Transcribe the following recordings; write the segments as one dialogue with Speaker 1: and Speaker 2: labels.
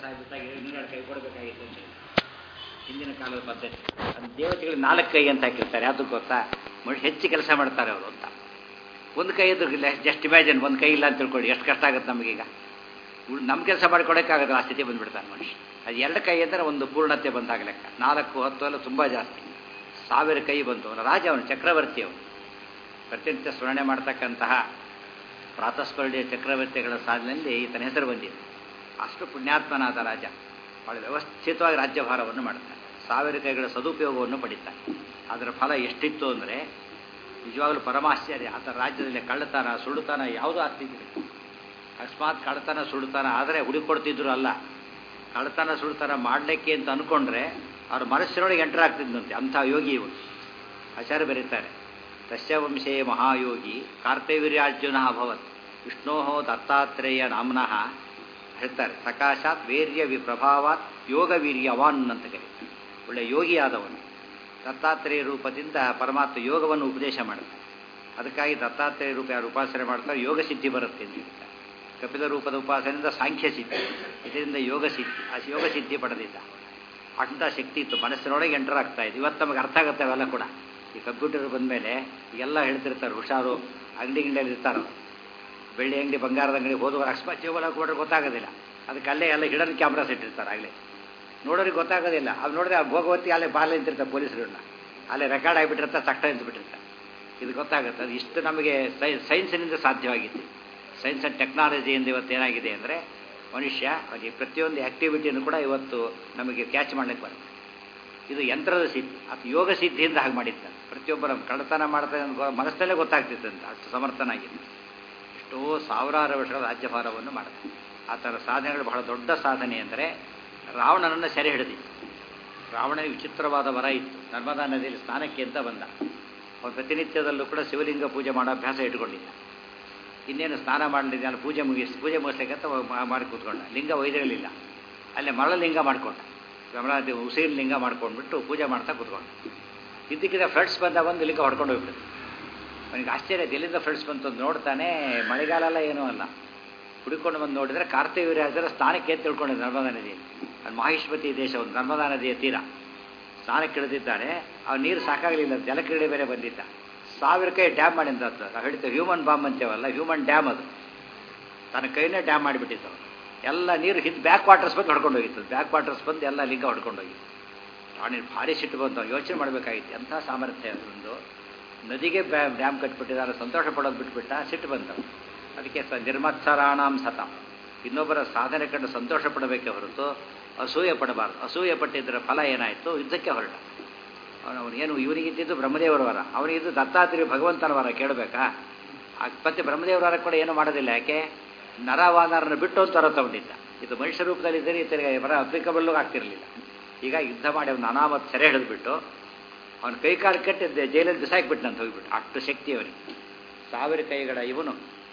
Speaker 1: ಆಗಿಬಿಟ್ಟಾಗ ಇನ್ನೆರಡು ಕೈ ಕೊಡಬೇಕಾಗಿತ್ತು ಅಂತ ಹೇಳಿ. ಹಿಂದಿನ ಕಾಲದ ಪದ್ಧತಿ ಅದು ದೇವತೆಗಳು ನಾಲ್ಕು ಕೈ ಅಂತ ಹಾಕಿರ್ತಾರೆ ಅದು ಗೊತ್ತಾ ಮನುಷ್ಯ ಹೆಚ್ಚು ಕೆಲಸ ಮಾಡ್ತಾರೆ ಅವರು ಅಂತ ಒಂದು ಕೈ ಇದ್ರೆ ಜಸ್ಟ್ ಇಮ್ಯಾಜಿನ್ ಒಂದು ಕೈ ಇಲ್ಲ ಅಂತ ತಿಳ್ಕೊಳ್ಳಿ ಎಷ್ಟು ಕಷ್ಟ ಆಗುತ್ತೆ ನಮಗೀಗ ಉಳ್- ನಮ್ಮ ಕೆಲಸ ಮಾಡಿಕೊಡೋಕ್ಕಾಗಲ್ಲ ಆ ಸ್ಥಿತಿ ಬಂದುಬಿಡ್ತಾನೆ ಮನುಷ್ಯ ಅದು ಎರಡು ಕೈ ಅಂದರೆ ಒಂದು ಪೂರ್ಣತೆ ಬಂದಾಗ ಲೆಕ್ಕ ನಾಲ್ಕು ಹತ್ತು ಎಲ್ಲ ತುಂಬ ಜಾಸ್ತಿ ಸಾವಿರ ಕೈ ಬಂತು ಅವನ ರಾಜ ಅವನು ಚಕ್ರವರ್ತಿ ಅವನು ಪ್ರತಿನಿತ್ಯ ಸ್ಮರಣೆ ಮಾಡ್ತಕ್ಕಂತಹ ಪ್ರಾತಸ್ಮರಣೀಯ ಚಕ್ರವರ್ತಿಗಳ ಸಾಲಿನಲ್ಲಿ ಈತನ ಹೆಸರು ಬಂದಿದೆ ಅಷ್ಟು ಪುಣ್ಯಾತ್ಮನಾದ ರಾಜ ಭಾಳ ವ್ಯವಸ್ಥಿತವಾಗಿ ರಾಜ್ಯಭಾರವನ್ನು ಮಾಡ್ತಾನೆ ಸಾವಿರ ಕೈಗಳ ಸದುಪಯೋಗವನ್ನು ಪಡಿತಾನೆ ಅದರ ಫಲ ಎಷ್ಟಿತ್ತು ಅಂದರೆ ನಿಜವಾಗಲೂ ಪರಮಾಶ್ಚರ್ಯ ಆತ ರಾಜ್ಯದಲ್ಲಿ ಕಳ್ಳತನ ಸುಳ್ಳುತನ ಯಾವುದೂ ಆಗ್ತಿದ್ದಿಲ್ಲ ಅಕಸ್ಮಾತ್ ಕಳ್ಳತನ ಸುಳ್ಳುತನ ಆದರೆ ಹುಡುಕೊಡ್ತಿದ್ರು ಅಲ್ಲ ಕಳ್ಳತನ ಸುಳ್ಳುತನ ಮಾಡಲಿಕ್ಕೆ ಅಂತ ಅಂದ್ಕೊಂಡ್ರೆ ಅವ್ರ ಮನಸ್ಸಿನೊಳಗೆ ಎಂಟರ್ ಆಗ್ತಿದ್ದಂತೆ ಅಂಥ ಯೋಗಿ ಇವರು ಆಚಾರ್ಯ ಬರೀತಾರೆ ತಸ್ಯವಂಶೇ ಮಹಾಯೋಗಿ ಕಾರ್ತವೀರ್ಯಾರ್ಜುನ ಅಭವತ್ ವಿಷ್ಣೋ ದತ್ತಾತ್ರೇಯ ನಾಮ್ನಃ ಹೇಳ್ತಾರೆ ಸಕಾಶಾತ್ ವೀರ್ಯ ವಿಪ್ರಭಾವಾತ್ ಯೋಗ ವೀರ್ಯವಾನ್ ಅಂತ ಕರೀತಾರೆ ಒಳ್ಳೆ ಯೋಗಿಯಾದವನು ದತ್ತಾತ್ರೇಯ ರೂಪದಿಂದ ಪರಮಾತ್ಮ ಯೋಗವನ್ನು ಉಪದೇಶ ಮಾಡ್ತಾರೆ ಅದಕ್ಕಾಗಿ ದತ್ತಾತ್ರೇಯ ರೂಪ ಯಾರು ಉಪಾಸನೆ ಮಾಡ್ತಾರೆ ಯೋಗ ಸಿದ್ಧಿ ಬರುತ್ತೆ ಅಂತ ಹೇಳ್ತಾರೆ ಕಪಿಲ ರೂಪದ ಉಪಾಸನೆಯಿಂದ ಸಾಂಖ್ಯ ಸಿದ್ಧಿ ಇದರಿಂದ ಯೋಗ ಸಿದ್ಧಿ ಆ ಯೋಗ ಸಿದ್ಧಿ ಪಡೆದಿದ್ದ ಅಂಥ ಶಕ್ತಿ ಇತ್ತು ಮನಸ್ಸಿನೊಳಗೆ ಎಂಟರ್ ಆಗ್ತಾ ಇದೆ ಇವತ್ತು ನಮಗೆ ಅರ್ಥ ಆಗುತ್ತೆ ಅವೆಲ್ಲ ಕೂಡ ಈ ಕಂಪ್ಯೂಟರ್ ಬಂದಮೇಲೆ ಎಲ್ಲ ಹೇಳ್ತಿರ್ತಾರೆ ಹುಷಾರು ಅಂಗಡಿ ಗಿಂಡಿಯಲ್ಲಿ ಇರ್ತಾರೆ ಬೆಳ್ಳಿ ಅಂಗಡಿ ಬಂಗಾರದ ಅಂಗಡಿ ಹೋದವರು ಅಕಸ್ಮಾತ್ ಜೀವನ ಕೊಟ್ಟರೆ ಗೊತ್ತಾಗೋದಿಲ್ಲ ಅದಕ್ಕೆ ಅಲ್ಲೇ ಎಲ್ಲ ಹಿಡನ್ ಕ್ಯಾಮ್ರಾಸ್ ಇಟ್ಟಿರ್ತಾರೆ ಆಗಲೇ ನೋಡೋರಿಗೆ ಗೊತ್ತಾಗೋದಿಲ್ಲ ಅವ್ರು ನೋಡಿದ್ರೆ ಆ ಭೋಗವತಿ ಅಲ್ಲೇ ಬಾಲ ನಿಂತಿರ್ತಾರೆ ಪೊಲೀಸರನ್ನ ಅಲ್ಲೇ ರೆಕಾರ್ಡ್ ಆಗಿಬಿಟ್ಟಿರ್ತಾರೆ ತಕ್ಕ ನಿಂತುಬಿಟ್ಟಿರ್ತಾರೆ ಇದು ಗೊತ್ತಾಗುತ್ತೆ ಅದು ಇಷ್ಟು ನಮಗೆ ಸೈ ಸೈನ್ಸಿನಿಂದ ಸಾಧ್ಯವಾಗಿತ್ತು ಸೈನ್ಸ್ ಆ್ಯಂಡ್ ಟೆಕ್ನಾಲಜಿಯಿಂದ ಇವತ್ತು ಏನಾಗಿದೆ ಅಂದರೆ ಮನುಷ್ಯ ಅವನಿಗೆ ಪ್ರತಿಯೊಂದು ಆ್ಯಕ್ಟಿವಿಟಿಯನ್ನು ಕೂಡ ಇವತ್ತು ನಮಗೆ ಕ್ಯಾಚ್ ಮಾಡಲಿಕ್ಕೆ ಬರುತ್ತೆ ಇದು ಯಂತ್ರದ ಸಿದ್ಧಿ ಅದು ಯೋಗ ಸಿದ್ಧಿಯಿಂದ ಹಾಗೆ ಮಾಡಿದ್ದಾನೆ ಪ್ರತಿಯೊಬ್ಬರ ಕಳ್ಳತನ ಮಾಡ್ತಾನೆ ಅಂತ ಗೊ- ಮನಸ್ಸಲ್ಲೇ ಗೊತ್ತಾಗ್ತಿತ್ತಂತೆ ಅಷ್ಟು ಸಮರ್ಥನಾಗಿದ್ದ ಎಷ್ಟೋ ಸಾವಿರಾರು ವರ್ಷಗಳ ರಾಜ್ಯಭಾರವನ್ನು ಮಾಡ್ತಾನೆ ಆ ಥರ ಸಾಧನೆಗಳು ಬಹಳ ದೊಡ್ಡ ಸಾಧನೆ ಅಂದರೆ ರಾವಣನನ್ನು ಸೆರೆ ಹಿಡಿದಿತ್ತು ರಾವಣನಿಗೆ ವಿಚಿತ್ರವಾದ ವರ ಇತ್ತು ನರ್ಮದಾ ನದಿಯಲ್ಲಿ ಸ್ನಾನಕ್ಕೆ ಅಂತ ಬಂದ ಅವನು ಪ್ರತಿನಿತ್ಯದಲ್ಲೂ ಕೂಡ ಶಿವಲಿಂಗ ಪೂಜೆ ಮಾಡೋ ಅಭ್ಯಾಸ ಇಟ್ಕೊಂಡಿದ್ದ ಇನ್ನೇನು ಸ್ನಾನ ಮಾಡಲಿಲ್ಲ ಅಲ್ಲಿ ಪೂಜೆ ಮುಗಿಸಿ ಪೂಜೆ ಮುಗಿಸ್ಲಿಕ್ಕಂತ ಮಾ- ಮಾಡಿ ಕೂತ್ಕೊಂಡ ಲಿಂಗ ಒಯ್ದಿರಲಿಲ್ಲ ಅಲ್ಲೇ ಮರಳಿಂಗ ಮಾಡ್ಕೊಂಡ ಕಮಲಾದಿ ಉಸಿರಿನ ಲಿಂಗ ಮಾಡ್ಕೊಂಡ್ಬಿಟ್ಟು ಪೂಜೆ ಮಾಡ್ತಾ ಕೂತ್ಕೊಂಡ ಇದ್ದಕ್ಕಿದ್ದ ಫ್ರೆಂಡ್ಸ್ ಬಂದಾಗ ಒಂದು ಲಿಂಗ ಹೊಡ್ಕೊಂಡು ಹೋಗ್ಬಿಡುತ್ತೆ ಅವನಿಗೆ ಆಶ್ಚರ್ಯ ಆಯ್ತು, ಎಲ್ಲಿಂದ ಫ್ರೆಂಡ್ಸ್ ಬಂತು ಅಂತ ನೋಡ್ತಾನೆ ಮಳೆಗಾಲ ಏನೂ ಅಲ್ಲ ಹುಡುಕೊಂಡು ಬಂದು ನೋಡಿದರೆ ಕಾರ್ತಿವೀರ್ಯಾಜರ ಸ್ನಾನಕ್ಕೆ ಅಂತ ತಿಳ್ಕೊಂಡಿದ್ದ ನರ್ಮದಾ ನದಿ ಅದು ಮಾಹಿಷ್ಮತಿ ದೇಶ ಒಂದು ನರ್ಮದಾ ನದಿಯ ತೀರ ಸ್ನಾನಕ್ಕೆ ಇಳಿದಿದ್ದಾನೆ ಆ ನೀರು ಸಾಕಾಗಲಿಲ್ಲ ಜಲಕ್ರೀಡೆ ಬೇರೆ ಬಂದಿದ್ದ ಸಾವಿರ ಕೈ ಡ್ಯಾಮ್ ಮಾಡಿದ್ದ ಅಂತ ನಾವು ಹೇಳ್ತೇವೆ ಹ್ಯೂಮನ್ ಬಾಂಬ್ ಅಂತೇವಲ್ಲ ಹ್ಯೂಮನ್ ಡ್ಯಾಮ್ ಅದು ತನ್ನ ಕೈನೇ ಡ್ಯಾಮ್ ಮಾಡಿಬಿಟ್ಟಿತ್ತು ಅವ್ನು. ಎಲ್ಲ ನೀರು ಹಿಂದೆ ಬ್ಯಾಕ್ ವಾಟರ್ಸ್ ಬಂದು ಹೊಡ್ಕೊಂಡು ಹೋಗಿತ್ತು ಬ್ಯಾಕ್ ವಾಟರ್ಸ್ ಬಂದು ಎಲ್ಲ ಲಿಂಗ ಹೊಡ್ಕೊಂಡು ಹೋಗಿತ್ತು ಅವನಿಗೆ ಭಾರಿ ಸಿಟ್ಟು ಬಂತು ಅವ್ನು ಯೋಚನೆ ಮಾಡಬೇಕಾಗಿತ್ತು ಎಂಥ ಸಾಮರ್ಥ್ಯ ಅದೊಂದು ನದಿಗೆ ಬ್ಯಾ ಡ್ಯಾಮ್ ಕಟ್ಬಿಟ್ಟಿದ್ದಾರೆ ಸಂತೋಷ ಪಡೋದು ಬಿಟ್ಬಿಟ್ಟ ಸಿಟ್ಟು ಬಂತು ಅದಕ್ಕೆ ಸ ನಿರ್ಮತ್ಸರಾಣಾಂ ಸತ ಇನ್ನೊಬ್ಬರ ಸಾಧನೆ ಕಂಡು ಸಂತೋಷ ಪಡಬೇಕೇ ಹೊರತು ಅಸೂಯೆ ಪಡಬಾರ್ದು ಅಸೂಯೆ ಪಟ್ಟಿದ್ದರ ಫಲ ಏನಾಯಿತು ಯುದ್ಧಕ್ಕೆ ಹೊರಟ ಅವನು ಅವನಿಗೇನು ಇವನಿಗಿದ್ದಿದ್ದು ಬ್ರಹ್ಮದೇವರ ವರ ಅವನಿಗಿದ್ದು ದತ್ತಾತ್ರೇಯ ಭಗವಂತನ ವರ ಕೇಳಬೇಕಾ ಆ ಮತ್ತೆ ಬ್ರಹ್ಮದೇವರ ವರ ಕೂಡ ಏನು ಮಾಡೋದಿಲ್ಲ ಯಾಕೆ ನರವಾನರನ್ನು ಬಿಟ್ಟು ಅಂತ ವರ ತಗೊಂಡಿದ್ದ ಇದು ಮನುಷ್ಯ ರೂಪದಲ್ಲಿ ಇದ್ದರೆ ಈತನಿಗೆ ವರ ಅಪ್ಲಿಕಬಲ್ಲು ಆಗ್ತಿರಲಿಲ್ಲ ಈಗ ಯುದ್ಧ ಮಾಡಿ ಅವನು ಅನಾಮತ್ ಸೆರೆ ಹಿಡಿದ್ಬಿಟ್ಟು ಅವನ ಕೈ ಕಾಲು ಕಟ್ಟಿದ್ದೆ ಜೈಲಲ್ಲಿ ಬಿಸಾಕ್ಬಿಟ್ಟಂತ ಹೋಗ್ಬಿಟ್ಟು ಅಷ್ಟು ಶಕ್ತಿ ಅವನಿಗೆ ಸಾವಿರ ಕೈಗಳ ಇವನು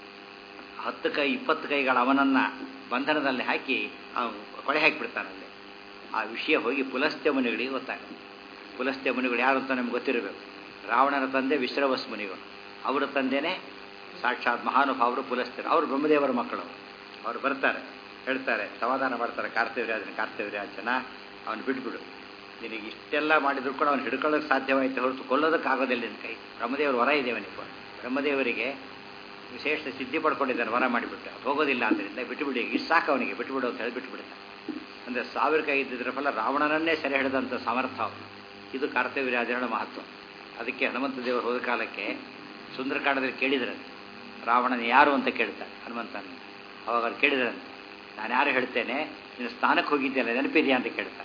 Speaker 1: ಹತ್ತು ಕೈ ಇಪ್ಪತ್ತು ಕೈಗಳ ಅವನನ್ನು ಬಂಧನದಲ್ಲಿ ಹಾಕಿ ಅವನು ಕೊಳೆ ಹಾಕಿಬಿಡ್ತಾನಲ್ಲಿ ಆ ವಿಷಯ ಹೋಗಿ ಪುಲಸ್ತ್ಯ ಮುನಿಗಳಿಗೆ ಗೊತ್ತಾಗುತ್ತೆ ಪುಲಸ್ತ್ಯ ಮುನಿಗಳು ಯಾರು ಅಂತ ನಮ್ಗೆ ಗೊತ್ತಿರಬೇಕು ರಾವಣನ ತಂದೆ ವಿಶ್ರವಸ್ ಮುನಿಗಳು ಅವರ ತಂದೆನೇ ಸಾಕ್ಷಾತ್ ಮಹಾನುಭಾವರು ಪುಲಸ್ತ್ಯರು ಅವರು ಬ್ರಹ್ಮದೇವರ ಮಕ್ಕಳು ಅವ್ರು ಬರ್ತಾರೆ ಹೇಳ್ತಾರೆ ಸಮಾಧಾನ ಮಾಡ್ತಾರೆ ಕಾರ್ತಿವರಾಜನ ಕಾರ್ತಿವರಾಜನ ಅವನು ಬಿಟ್ಬಿಡು ನಿನಗೆ ಇಷ್ಟೆಲ್ಲ ಮಾಡಿದ್ರು ಕೂಡ ಅವನು ಹಿಡ್ಕೊಳ್ಳೋಕೆ ಸಾಧ್ಯವಾಯಿತು ಹೊರತು ಕೊಲ್ಲೋದಕ್ಕಾಗೋದಿಲ್ಲ ನಿನ್ನ ಕೈ ಬ್ರಹ್ಮದೇವರು ವರ ಇದೆ ಅವನಿಗೆ ಬ್ರಹ್ಮದೇವರಿಗೆ ವಿಶೇಷ ಸಿದ್ಧಿ ಪಡ್ಕೊಂಡಿದ್ದಾನೆ ವರ ಮಾಡಿಬಿಟ್ಟು ಹೋಗೋದಿಲ್ಲ ಆದ್ದರಿಂದ ಬಿಟ್ಟುಬಿಡಿ ಇಷ್ಟು ಸಾಕು ಅವನಿಗೆ ಬಿಟ್ಟುಬಿಡು ಅಂತ ಹೇಳಿ ಬಿಟ್ಟುಬಿಡ್ತಾನೆ ಅಂದರೆ ಸಾವಿರ ಕೈ ಇದ್ದಿದ್ರ ಫಲ ರಾವಣನನ್ನೇ ಸೆರೆ ಹಿಡಿದಂಥ ಸಮರ್ಥ ಅವನು ಇದು ಕಾರ್ತಿವರಾಜನ ಮಹತ್ವ ಅದಕ್ಕೆ ಹನುಮಂತ ದೇವರು ಹೋದ ಕಾಲಕ್ಕೆ ಸುಂದರಕಾಂಡದಲ್ಲಿ ಕೇಳಿದ್ರಂತೆ ರಾವಣನ ಯಾರು ಅಂತ ಕೇಳ್ತಾರೆ ಹನುಮಂತನ ಅವಾಗ ಅವ್ರು ಕೇಳಿದ್ರಂತೆ ನಾನು ಯಾರು ಹೇಳ್ತೇನೆ ನೀನು ಸ್ನಾನಕ್ಕೆ ಹೋಗಿದ್ದೆಲ್ಲ ನೆನಪಿದೆಯಾ ಅಂತ ಕೇಳ್ತಾರೆ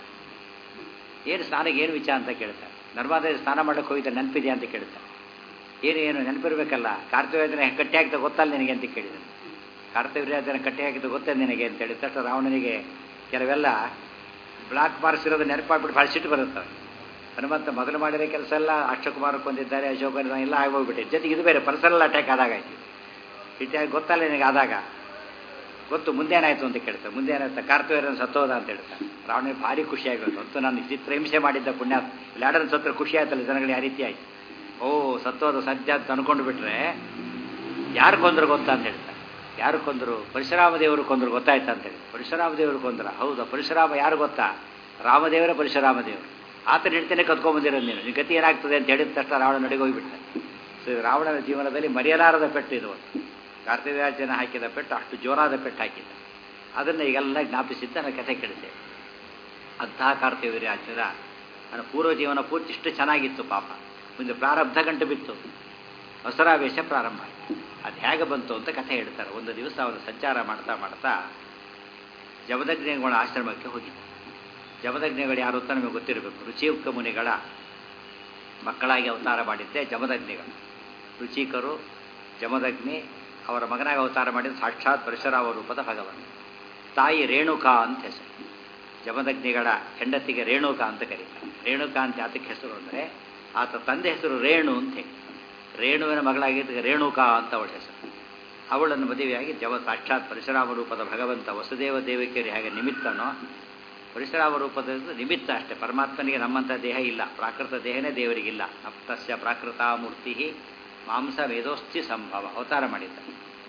Speaker 1: ಏನು ಸ್ನಾನಕ್ಕೆ ಏನು ವಿಚಾರ ಅಂತ ಕೇಳ್ತಾರೆ ನರ್ಮದಲ್ಲಿ ಸ್ನಾನ ಮಾಡಕ್ಕೆ ಹೋಗಿದ್ದೆ ನೆನಪಿದೆಯಾ ಅಂತ ಕೇಳ್ತಾರೆ ಏನು ಏನು ನೆನಪಿರ್ಬೇಕಲ್ಲ ಕಾರ್ತಿವರಾಜನ ಕಟ್ಟಿ ಹಾಕಿದ ಗೊತ್ತಲ್ಲ ನಿನಗೆ ಅಂತ ಕೇಳಿದನು ಕಾರ್ತಿವರಾಜನ ಕಟ್ಟಿ ಹಾಕಿದ ಗೊತ್ತೇ ನಿನಗೆ ಅಂತ ಹೇಳಿದ ತಕ್ಷಣ ರಾವಣನಿಗೆ ಕೆಲವೆಲ್ಲ ಬ್ಲಾಕ್ ಮಾರ್ಕ್ಸ್ ಇರೋದು ನೆನಪಾಗ್ಬಿಟ್ಟು ಭಾಳ ಸಿಟ್ಟು ಬರುತ್ತೆ ಅವ್ನಿಗೆ. ಹನುಮಂತ ಮೊದಲು ಮಾಡಿರೋ ಕೆಲಸ ಎಲ್ಲ ಅಕ್ಷಕುಮಾರಕ್ಕೆ ಬಂದಿದ್ದಾರೆ ಅಶೋಕ ಎಲ್ಲ ಆಗೋಗ್ಬಿಟ್ಟಿದೆ ಜೊತೆಗೆ ಇದು ಬೇರೆ ಪರ್ಸನಲ್ ಅಟ್ಯಾಕ್ ಆದಾಗ ಆಯ್ತು ಇಟ್ಟಾಗಿ ಗೊತ್ತಲ್ಲ ನಿನಗೆ ಆದಾಗ ಗೊತ್ತು ಮುಂದೇನಾಯ್ತು ಅಂತ ಕೇಳ್ತಾರೆ ಮುಂದೇನಾಯ್ತು ಕಾರ್ತಿವೀರನ ಸತ್ತೋದ ಅಂತ ಹೇಳ್ತಾರೆ ರಾವಣನಿಗೆ ಭಾರಿ ಖುಷಿ ಆಗೋದು ಅಂತೂ ನಾನು ಚಿತ್ರ ಹಿಂಸೆ ಮಾಡಿದ್ದ ಪುಣ್ಯ ಲ್ಯಾಡನ್ ಸತ್ರ ಖುಷಿ ಆಯ್ತಲ್ಲ ಜನಗಳಿಗೆ ಆ ರೀತಿ ಆಯ್ತು ಓ ಸತ್ತೋದು ಸದ್ಯ ಅಂತ ಅನ್ಕೊಂಡು ಬಿಟ್ರೆ ಯಾರು ಕೊಂದ್ರು ಗೊತ್ತಾ ಅಂತ ಹೇಳ್ತಾರೆ ಯಾರು ಕೊಂದರು ಪರಶುರಾಮ ದೇವರು ಕೊಂದರು ಗೊತ್ತಾಯ್ತಾ ಅಂತೇಳಿ ಪರಶುರಾಮ ದೇವರು ಕೊಂದ್ರ ಹೌದಾ ಪರಶುರಾಮ ಯಾರು ಗೊತ್ತಾ ರಾಮದೇವರೇ ಪರಶುರಾಮ ದೇವರು ಆತನ ಹಿಡ್ತೇನೆ ಕತ್ಕೊಂಬಂದಿರೋದು ನೀನು ನಿನ್ನ ಗತಿ ಏನಾಗ್ತದೆ ಅಂತ ಹೇಳಿದ ತಕ್ಷಣ ರಾವಣ ನಡಿಗೆ ಹೋಗಿಬಿಟ್ಟ ಸೊ ಇದು ರಾವಣನ ಜೀವನದಲ್ಲಿ ಮರೆಯಲಾರದ ಪೆಟ್ಟು ಇದು ಒಂದು ಕಾರ್ತಿವ್ಯಾಜನ ಹಾಕಿದ ಪೆಟ್ಟು ಅಷ್ಟು ಜೋರಾದ ಪೆಟ್ಟು ಹಾಕಿದ್ದ ಅದನ್ನು ಈಗೆಲ್ಲ ಜ್ಞಾಪಿಸಿದ್ದ ನನ್ನ ಕಥೆ ಕೇಳಿದೆ ಅಂತಹ ಕಾರ್ತಿವೀರ್ಯಾಚರ ನನ್ನ ಪೂರ್ವ ಜೀವನ ಪೂರ್ತಿ ಇಷ್ಟು ಚೆನ್ನಾಗಿತ್ತು ಪಾಪ ಮುಂದೆ ಪ್ರಾರಬ್ಧ ಗಂಟು ಬಿತ್ತು ಹಸರಾವೇಶ ಪ್ರಾರಂಭ ಆಯಿತು ಅದು ಹೇಗೆ ಬಂತು ಅಂತ ಕಥೆ ಹೇಳ್ತಾರೆ ಒಂದು ದಿವಸ ಅವನು ಸಂಚಾರ ಮಾಡ್ತಾ ಮಾಡ್ತಾ ಜಮದಗ್ನಿಗಳ ಆಶ್ರಮಕ್ಕೆ ಹೋಗಿದ್ದ ಜಮದಗ್ನಿಗಳು ಯಾರು ಅಂತ ನಮಗೆ ಗೊತ್ತಿರಬೇಕು ರುಚಿಯುಕ್ತ ಮುನಿಗಳ ಮಕ್ಕಳಾಗಿ ಅವತಾರ ಮಾಡಿದ್ದೆ ಜಮದಗ್ನಿಗಳು ರುಚಿಕರು ಜಮದಗ್ನಿ ಅವರ ಮಗನಾಗಿ ಅವತಾರ ಮಾಡಿದ ಸಾಕ್ಷಾತ್ ಪರಶುರಾಮ ರೂಪದ ಭಗವಂತ ತಾಯಿ ರೇಣುಕಾ ಅಂತ ಹೆಸರು ಜಮದಗ್ನಿಗಳ ಹೆಂಡತಿಗೆ ರೇಣುಕಾ ಅಂತ ಕರೀತಾರೆ ರೇಣುಕಾ ಅಂತ ಯಾತಕ್ಕೆ ಹೆಸರು ಅಂದರೆ ಆತ ತಂದೆ ಹೆಸರು ರೇಣು ಅಂತ ಹೇಳಿ ರೇಣುವಿನ ಮಗಳಾಗಿದ್ದ ರೇಣುಕಾ ಅಂತ ಅವಳ ಹೆಸರು ಅವಳನ್ನು ಮದುವೆಯಾಗಿ ಜವ ಸಾಕ್ಷಾತ್ ಪರಶುರಾಮ ರೂಪದ ಭಗವಂತ ವಸುದೇವ ದೇವಿಕೆಯರು ಹೇಗೆ ನಿಮಿತ್ತನೋ ಪರಶುರಾಮ ರೂಪದ ನಿಮಿತ್ತ ಅಷ್ಟೇ ಪರಮಾತ್ಮನಿಗೆ ನಮ್ಮಂಥ ದೇಹ ಇಲ್ಲ ಪ್ರಾಕೃತ ದೇಹನೇ ದೇವರಿಗಿಲ್ಲ ಅಪ್ತಸ್ಯ ಪ್ರಾಕೃತ ಮೂರ್ತಿ ಮಾಂಸ ವೇದೋಸ್ತಿ ಸಂಭವ ಅವತಾರ ಮಾಡಿದ್ದ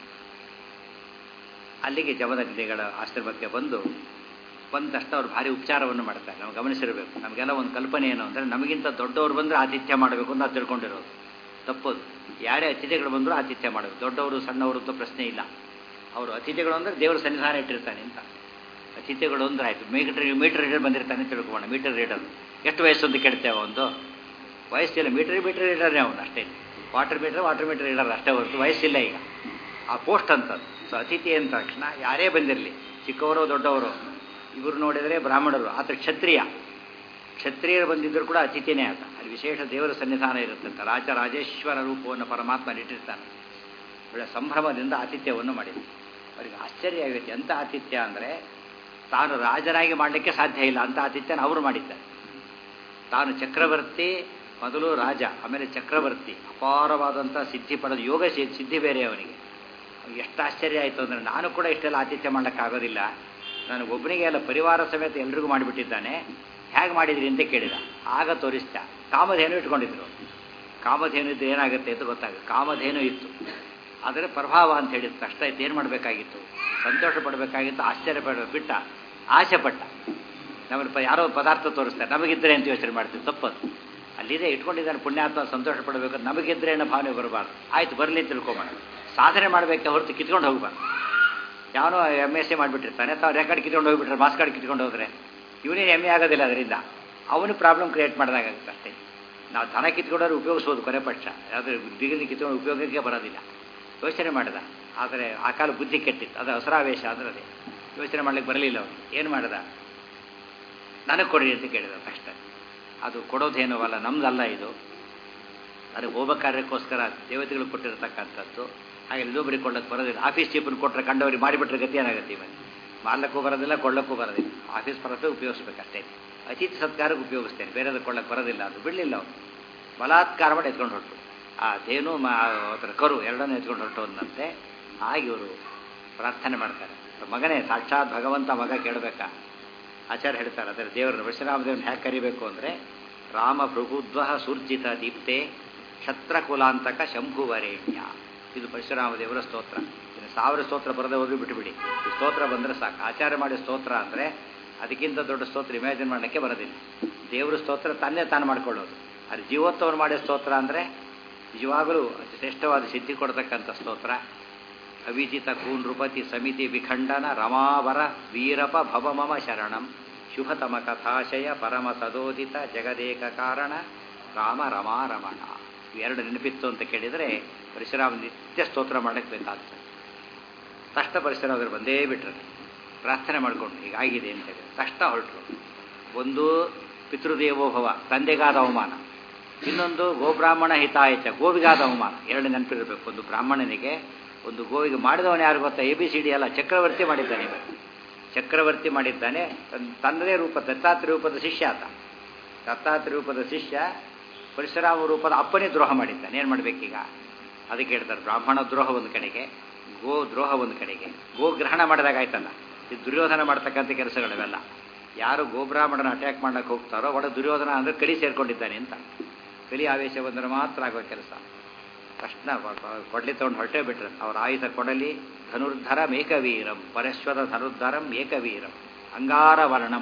Speaker 1: ಅಲ್ಲಿಗೆ ಜಮದಗ್ನಿಗಳ ಆಶ್ರಮಕ್ಕೆ ಬಂದು ಬಂದ ತಕ್ಷಣ ಅವ್ರು ಭಾರಿ ಉಪಚಾರವನ್ನು ಮಾಡ್ತಾರೆ ನಾವು ಗಮನಿಸಿರಬೇಕು ನಮಗೆಲ್ಲ ಒಂದು ಕಲ್ಪನೆ ಏನು ಅಂದರೆ ನಮಗಿಂತ ದೊಡ್ಡವರು ಬಂದರೆ ಆತಿಥ್ಯ ಮಾಡಬೇಕು ಅಂತ ನಾವು ತಿಳ್ಕೊಂಡಿರೋದು ತಪ್ಪೋದು ಯಾರೇ ಅತಿಥಿಗಳು ಬಂದರೂ ಆತಿಥ್ಯ ಮಾಡಬೇಕು ದೊಡ್ಡವರು ಸಣ್ಣವರು ಅಂತ ಪ್ರಶ್ನೆ ಇಲ್ಲ ಅವರು ಅತಿಥಿಗಳು ಅಂದರೆ ದೇವರು ಸನ್ನಿಧಾನ ಇಟ್ಟಿರ್ತಾನೆ ಅಂತ ಅತಿಥಿಗಳು ಅಂದ್ರೆ ಆಯಿತು ಮೀಟರ್ ಮೀಟರ್ ರೀಡರ್ ಬಂದಿರ್ತಾನೆ ತಿಳ್ಕೊಳ್ಳೋಣ ಮೀಟರ್ ರೀಡರ್ ಎಷ್ಟು ವಯಸ್ಸು ಅಂತ ಕೇಳ್ತೇವೆ ಒಂದು ವಯಸ್ಸಿಲ್ಲ ಮೀಟರ್ ಮೀಟರ್ ರೀಡರ್ನೇ ಅವನು ಅಷ್ಟೇ water meter water meter reader ಅಷ್ಟೇ ಹೊರತು ವಯಸ್ಸಿಲ್ಲ ಈಗ ಆ ಪೋಸ್ಟ್ ಅಂತದ್ದು ಸೊ ಅತಿಥಿ ಅಂದ ತಕ್ಷಣ ಯಾರೇ ಬಂದಿರಲಿ ಚಿಕ್ಕವರು ದೊಡ್ಡವರು ಇವರು ನೋಡಿದರೆ ಬ್ರಾಹ್ಮಣರು ಆತ ಕ್ಷತ್ರಿಯ ಕ್ಷತ್ರಿಯರು ಬಂದಿದ್ದರೂ ಕೂಡ ಅತಿಥಿನೇ ಆತ ಅಲ್ಲಿ ವಿಶೇಷ ದೇವರ ಸನ್ನಿಧಾನ ಇರುತ್ತಂತ ರಾಜ ರಾಜೇಶ್ವರ ರೂಪವನ್ನು ಪರಮಾತ್ಮ ಇಟ್ಟಿರ್ತಾನೆ ಒಳ್ಳೆ ಸಂಭ್ರಮದಿಂದ ಆತಿಥ್ಯವನ್ನು ಮಾಡಿದ ಅವರಿಗೆ ಆಶ್ಚರ್ಯ ಆಗೈತೆ ಎಂಥ ಆತಿಥ್ಯ ಅಂದರೆ ತಾನು ರಾಜರಾಗಿ ಮಾಡಲಿಕ್ಕೆ ಸಾಧ್ಯ ಇಲ್ಲ ಅಂಥ ಆತಿಥ್ಯನ ಅವರು ಮಾಡಿದ್ದಾರೆ ತಾನು ಚಕ್ರವರ್ತಿ ಮೊದಲು ರಾಜ ಆಮೇಲೆ ಚಕ್ರವರ್ತಿ ಅಪಾರವಾದಂಥ ಸಿದ್ಧಿ ಪಡೆದ ಯೋಗ ಸಿದ್ಧಿ ಬೇರೆ ಅವನಿಗೆ ಎಷ್ಟು ಆಶ್ಚರ್ಯ ಆಯಿತು ಅಂದರೆ ನಾನು ಕೂಡ ಇಷ್ಟೆಲ್ಲ ಆತಿಥ್ಯ ಮಾಡೋಕ್ಕಾಗೋದಿಲ್ಲ ನನಗೊಬ್ಬನಿಗೆ ಎಲ್ಲ ಪರಿವಾರ ಸಮೇತ ಎಲ್ರಿಗೂ ಮಾಡಿಬಿಟ್ಟಿದ್ದಾನೆ ಹೇಗೆ ಮಾಡಿದ್ರಿ ಅಂತ ಕೇಳಿದ ಆಗ ತೋರಿಸ್ತಾ ಕಾಮಧೇನು ಇಟ್ಕೊಂಡಿದ್ರು ಕಾಮಧೇನು ಇದ್ದು ಏನಾಗುತ್ತೆ ಅಂತ ಗೊತ್ತಾಗುತ್ತೆ ಕಾಮಧೇನು ಇತ್ತು ಆದರೆ ಪ್ರಭಾವ ಅಂತ ಹೇಳಿತ್ತು ಕಷ್ಟ ಇತ್ತು ಏನು ಮಾಡಬೇಕಾಗಿತ್ತು ಸಂತೋಷ ಪಡಬೇಕಾಗಿತ್ತು ಆಶ್ಚರ್ಯ ಪಡ ಬಿಟ್ಟ ಆಸೆ ಪಟ್ಟ ನಮ್ಮನ್ನು ಪ ಯಾರೋ ಪದಾರ್ಥ ತೋರಿಸ್ತಾರೆ ನಮಗಿದ್ರೆ ಅಂತ ಯೋಚನೆ ಮಾಡ್ತೀವಿ ತಪ್ಪದು ಅಲ್ಲಿದೆ ಇಟ್ಕೊಂಡಿದ್ದಾನೆ ಪುಣ್ಯಾತ್ಮ ಸಂತೋಷ ಪಡಬೇಕು ನಮಗಿದ್ರೆ ಅನ್ನೋ ಭಾವನೆ ಬರಬಾರ್ದು ಆಯ್ತು ಬರಲಿ ತಿಳ್ಕೊಬೋಣ ಸಾಧನೆ ಮಾಡಬೇಕೆ ಹೊರತು ಕಿತ್ಕೊಂಡು ಹೋಗ್ಬಾರ್ದು ಯಾವನೋ ಎಮ್ ಎಸ್ ಸಿ ಮಾಡಿಬಿಟ್ಟಿರ್ತಾನೆ ತಾವು ರೆಕಾರ್ಡ್ ಕಿತ್ಕೊಂಡು ಹೋಗ್ಬಿಟ್ರೆ ಮಾಸ್ ಕಾರ್ಡ್ ಕಿತ್ಕೊಂಡು ಹೋದ್ರೆ ಇವನೇನು ಎಮ್ಮೆ ಆಗೋದಿಲ್ಲ ಅದರಿಂದ ಅವನು ಪ್ರಾಬ್ಲಮ್ ಕ್ರಿಯೇಟ್ ಮಾಡಿದಾಗುತ್ತೆ ಅಷ್ಟೇ ನಾವು ದನ ಕಿತ್ಕೊಂಡವ್ರು ಉಪಯೋಗಿಸ್ಬೋದು ಕೊನೆ ಪಕ್ಷ ಆದರೆ ಡಿಗ್ರಿ ಕಿತ್ಕೊಂಡು ಉಪಯೋಗಕ್ಕೆ ಬರೋದಿಲ್ಲ ಯೋಚನೆ ಮಾಡಿದ ಆದರೆ ಆ ಕಾಲ ಬುದ್ಧಿ ಕೆಟ್ಟಿತ್ತು ಅದು ಹಸರಾವೇಶ ಅಂದ್ರೆ ಅದೇ ಯೋಚನೆ ಮಾಡ್ಲಿಕ್ಕೆ ಬರಲಿಲ್ಲ ಅವನು ಏನು ಮಾಡಿದ ನನಗೆ ಕೊಡಿ ಅಂತ ಕೇಳಿದ ತಕ್ಷಣ ಅದು ಕೊಡೋದೇನೋ ಅಲ್ಲ ನಮ್ದಲ್ಲ ಇದು ಅದು ಹೋಮ ಕಾರ್ಯಕ್ಕೋಸ್ಕರ ದೇವತೆಗಳು ಕೊಟ್ಟಿರತಕ್ಕಂಥದ್ದು ಹಾಗೆ ಇನ್ನೊಬ್ಬರಿಗೆ ಕೊಳ್ಳಕ್ಕೆ ಬರೋದಿಲ್ಲ ಆಫೀಸ್ ಚೀಪನ್ನು ಕೊಟ್ಟರೆ ಕಂಡವರಿಗೆ ಮಾಡಿಬಿಟ್ರೆ ಗತಿ ಏನಾಗುತ್ತೆ ಇವನು ಮಾರ್ಲಕ್ಕೂ ಬರೋದಿಲ್ಲ ಕೊಳ್ಳಕ್ಕೂ ಬರೋದಿಲ್ಲ ಆಫೀಸ್ ಪರತೆ ಉಪಯೋಗಿಸ್ಬೇಕಷ್ಟೇ ಅತಿಥಿ ಸತ್ಕಾರಕ್ಕೆ ಉಪಯೋಗಿಸ್ತೇನೆ ಬೇರೆದು ಕೊಳ್ಳಕ್ಕೆ ಬರೋದಿಲ್ಲ ಅದು ಬಿಡಲಿಲ್ಲ ಅವನು ಬಲಾತ್ಕಾರ ಮಾಡಿ ಎತ್ಕೊಂಡು ಹೊರಟು ಆ ದೇನು ಮಾ ಅದರ ಕರು ಎರಡನ್ನೂ ಎತ್ಕೊಂಡು ಹೊರಟು ಅಂದಂತೆ ಹಾಗೆ ಇವರು ಪ್ರಾರ್ಥನೆ ಮಾಡ್ತಾರೆ ಮಗನೇ ಸಾಕ್ಷಾತ್ ಭಗವಂತ ಮಗ ಕೇಳಬೇಕಾ ಆಚಾರ್ಯ ಹೇಳ್ತಾರೆ ಅದರ ದೇವರನ್ನು ಪರಶುರಾಮದೇವನ ಹೇಗೆ ಕರಿಬೇಕು ಅಂದರೆ ರಾಮ ಭೃಗುದ್ವ ಸೂರ್ಜಿತ ದೀಪ್ತೆ ಕ್ಷತ್ರಕುಲಾಂತಕ ಶಂಭುವರೇಣ್ಯ ಇದು ಪರಶುರಾಮ ದೇವರ ಸ್ತೋತ್ರ ಇನ್ನು ಸಾವಿರ ಸ್ತೋತ್ರ ಬರದೆ ಹೋದ್ರೂ ಬಿಟ್ಟುಬಿಡಿ ಈ ಸ್ತೋತ್ರ ಬಂದರೆ ಸಾಕು ಆಚಾರ್ಯ ಮಾಡಿದ ಸ್ತೋತ್ರ ಅಂದರೆ ಅದಕ್ಕಿಂತ ದೊಡ್ಡ ಸ್ತೋತ್ರ ಇಮ್ಯಾಜಿನ್ ಮಾಡಲಿಕ್ಕೆ ಬರೋದಿಲ್ಲ ದೇವರ ಸ್ತೋತ್ರ ತನ್ನೇ ತಾನು ಮಾಡ್ಕೊಳ್ಳೋದು ಅದು ಜೀವೋತ್ತವರು ಮಾಡಿದ ಸ್ತೋತ್ರ ಅಂದರೆ ನಿಜವಾಗಲೂ ಅತಿ ಶ್ರೇಷ್ಠವಾದ ಸಿದ್ಧಿ ಕೊಡ್ತಕ್ಕಂಥ ಸ್ತೋತ್ರ ಅವಿಜಿತ ಕೂನ್ ನೃಪತಿ ಸಮಿತಿ ವಿಖಂಡನ ರಮಾವರ ವೀರಪ ಭವಮಮ ಶರಣಂ ಶುಭತಮ ಕಥಾಶಯ ಪರಮ ಸದೋದಿತ ಜಗದೇಕ ಕಾರಣ ರಾಮ ರಮಾ ರಮಣ ಇವೆರಡು ನೆನಪಿತ್ತು ಅಂತ ಕೇಳಿದರೆ ಪರಶುರಾಮ ನಿತ್ಯ ಸ್ತೋತ್ರ ಮಾಡಕ್ಕೆ ಬೇಕಾಗ್ತದೆ ತಕ್ಷಣ ಪರಶುರಾಮರು ಬಂದೇ ಬಿಟ್ರು ಪ್ರಾರ್ಥನೆ ಮಾಡಿಕೊಂಡು ಹೀಗಾಗಿದೆ ಅಂತ ಹೇಳಿ ತಕ್ಷಣ ಹೊರಟರು ಒಂದು ಪಿತೃದೇವೋಭವ ತಂದೆಗಾದ ಅವಮಾನ ಇನ್ನೊಂದು ಗೋಬ್ರಾಹ್ಮಣ ಹಿತಾಯಚ ಗೋವಿಗಾದ ಅವಮಾನ ಎರಡು ನೆನಪಿರಬೇಕು ಒಂದು ಬ್ರಾಹ್ಮಣನಿಗೆ ಒಂದು ಗೋವಿಗೆ ಮಾಡಿದವನು ಯಾರು ಗೊತ್ತಾ ಎ ಬಿ ಸಿ ಡಿ ಅಲ್ಲ ಚಕ್ರವರ್ತಿ ಮಾಡಿದ್ದಾನೆ ಇವ ಚಕ್ರವರ್ತಿ ಮಾಡಿದ್ದಾನೆ ತನ್ನದೇ ರೂಪ ದತ್ತಾತ್ರೇಯ ರೂಪದ ಶಿಷ್ಯ ಆತ ದತ್ತಾತ್ರೇಯ ರೂಪದ ಶಿಷ್ಯ ಪರಶುರಾಮ ರೂಪದ ಅಪ್ಪನೇ ದ್ರೋಹ ಮಾಡಿದ್ದಾನೆ ಏನು ಮಾಡಬೇಕೀಗ ಅದಕ್ಕೆ ಹೇಳ್ತಾರೆ ಬ್ರಾಹ್ಮಣ ದ್ರೋಹ ಒಂದು ಕಡೆಗೆ ಗೋ ದ್ರೋಹ ಒಂದು ಕಡೆಗೆ ಗೋ ಗ್ರಹಣ ಮಾಡಿದಾಗ ಆಯ್ತಲ್ಲ ಇದು ದುರ್ಯೋಧನ ಮಾಡ್ತಕ್ಕಂಥ ಕೆಲಸಗಳಿವೆಲ್ಲ ಯಾರು ಗೋಬ್ರಾಹ್ಮಣನ ಅಟ್ಯಾಕ್ ಮಾಡಕ್ಕೆ ಹೋಗ್ತಾರೋ ಒಳ ದುರ್ಯೋಧನ ಅಂದರೆ ಕಲಿ ಸೇರ್ಕೊಂಡಿದ್ದಾನೆ ಅಂತ ಕಲಿ ಆವೇಶ ಬಂದರೆ ಮಾತ್ರ ಆಗೋ ಕೆಲಸ ತಕ್ಷಣ ಕೊಡಲಿ ತೊಗೊಂಡು ಹೊರಟೇ ಬಿಟ್ರು ಅವ್ರ ಆಯುಧ ಕೊಡಲಿ ಧನುರ್ಧರಂ ಏಕವೀರಂ ಪರಶ್ವರ ಧನುರ್ಧರಂ ಏಕವೀರಂ ಅಂಗಾರವರ್ಣಂ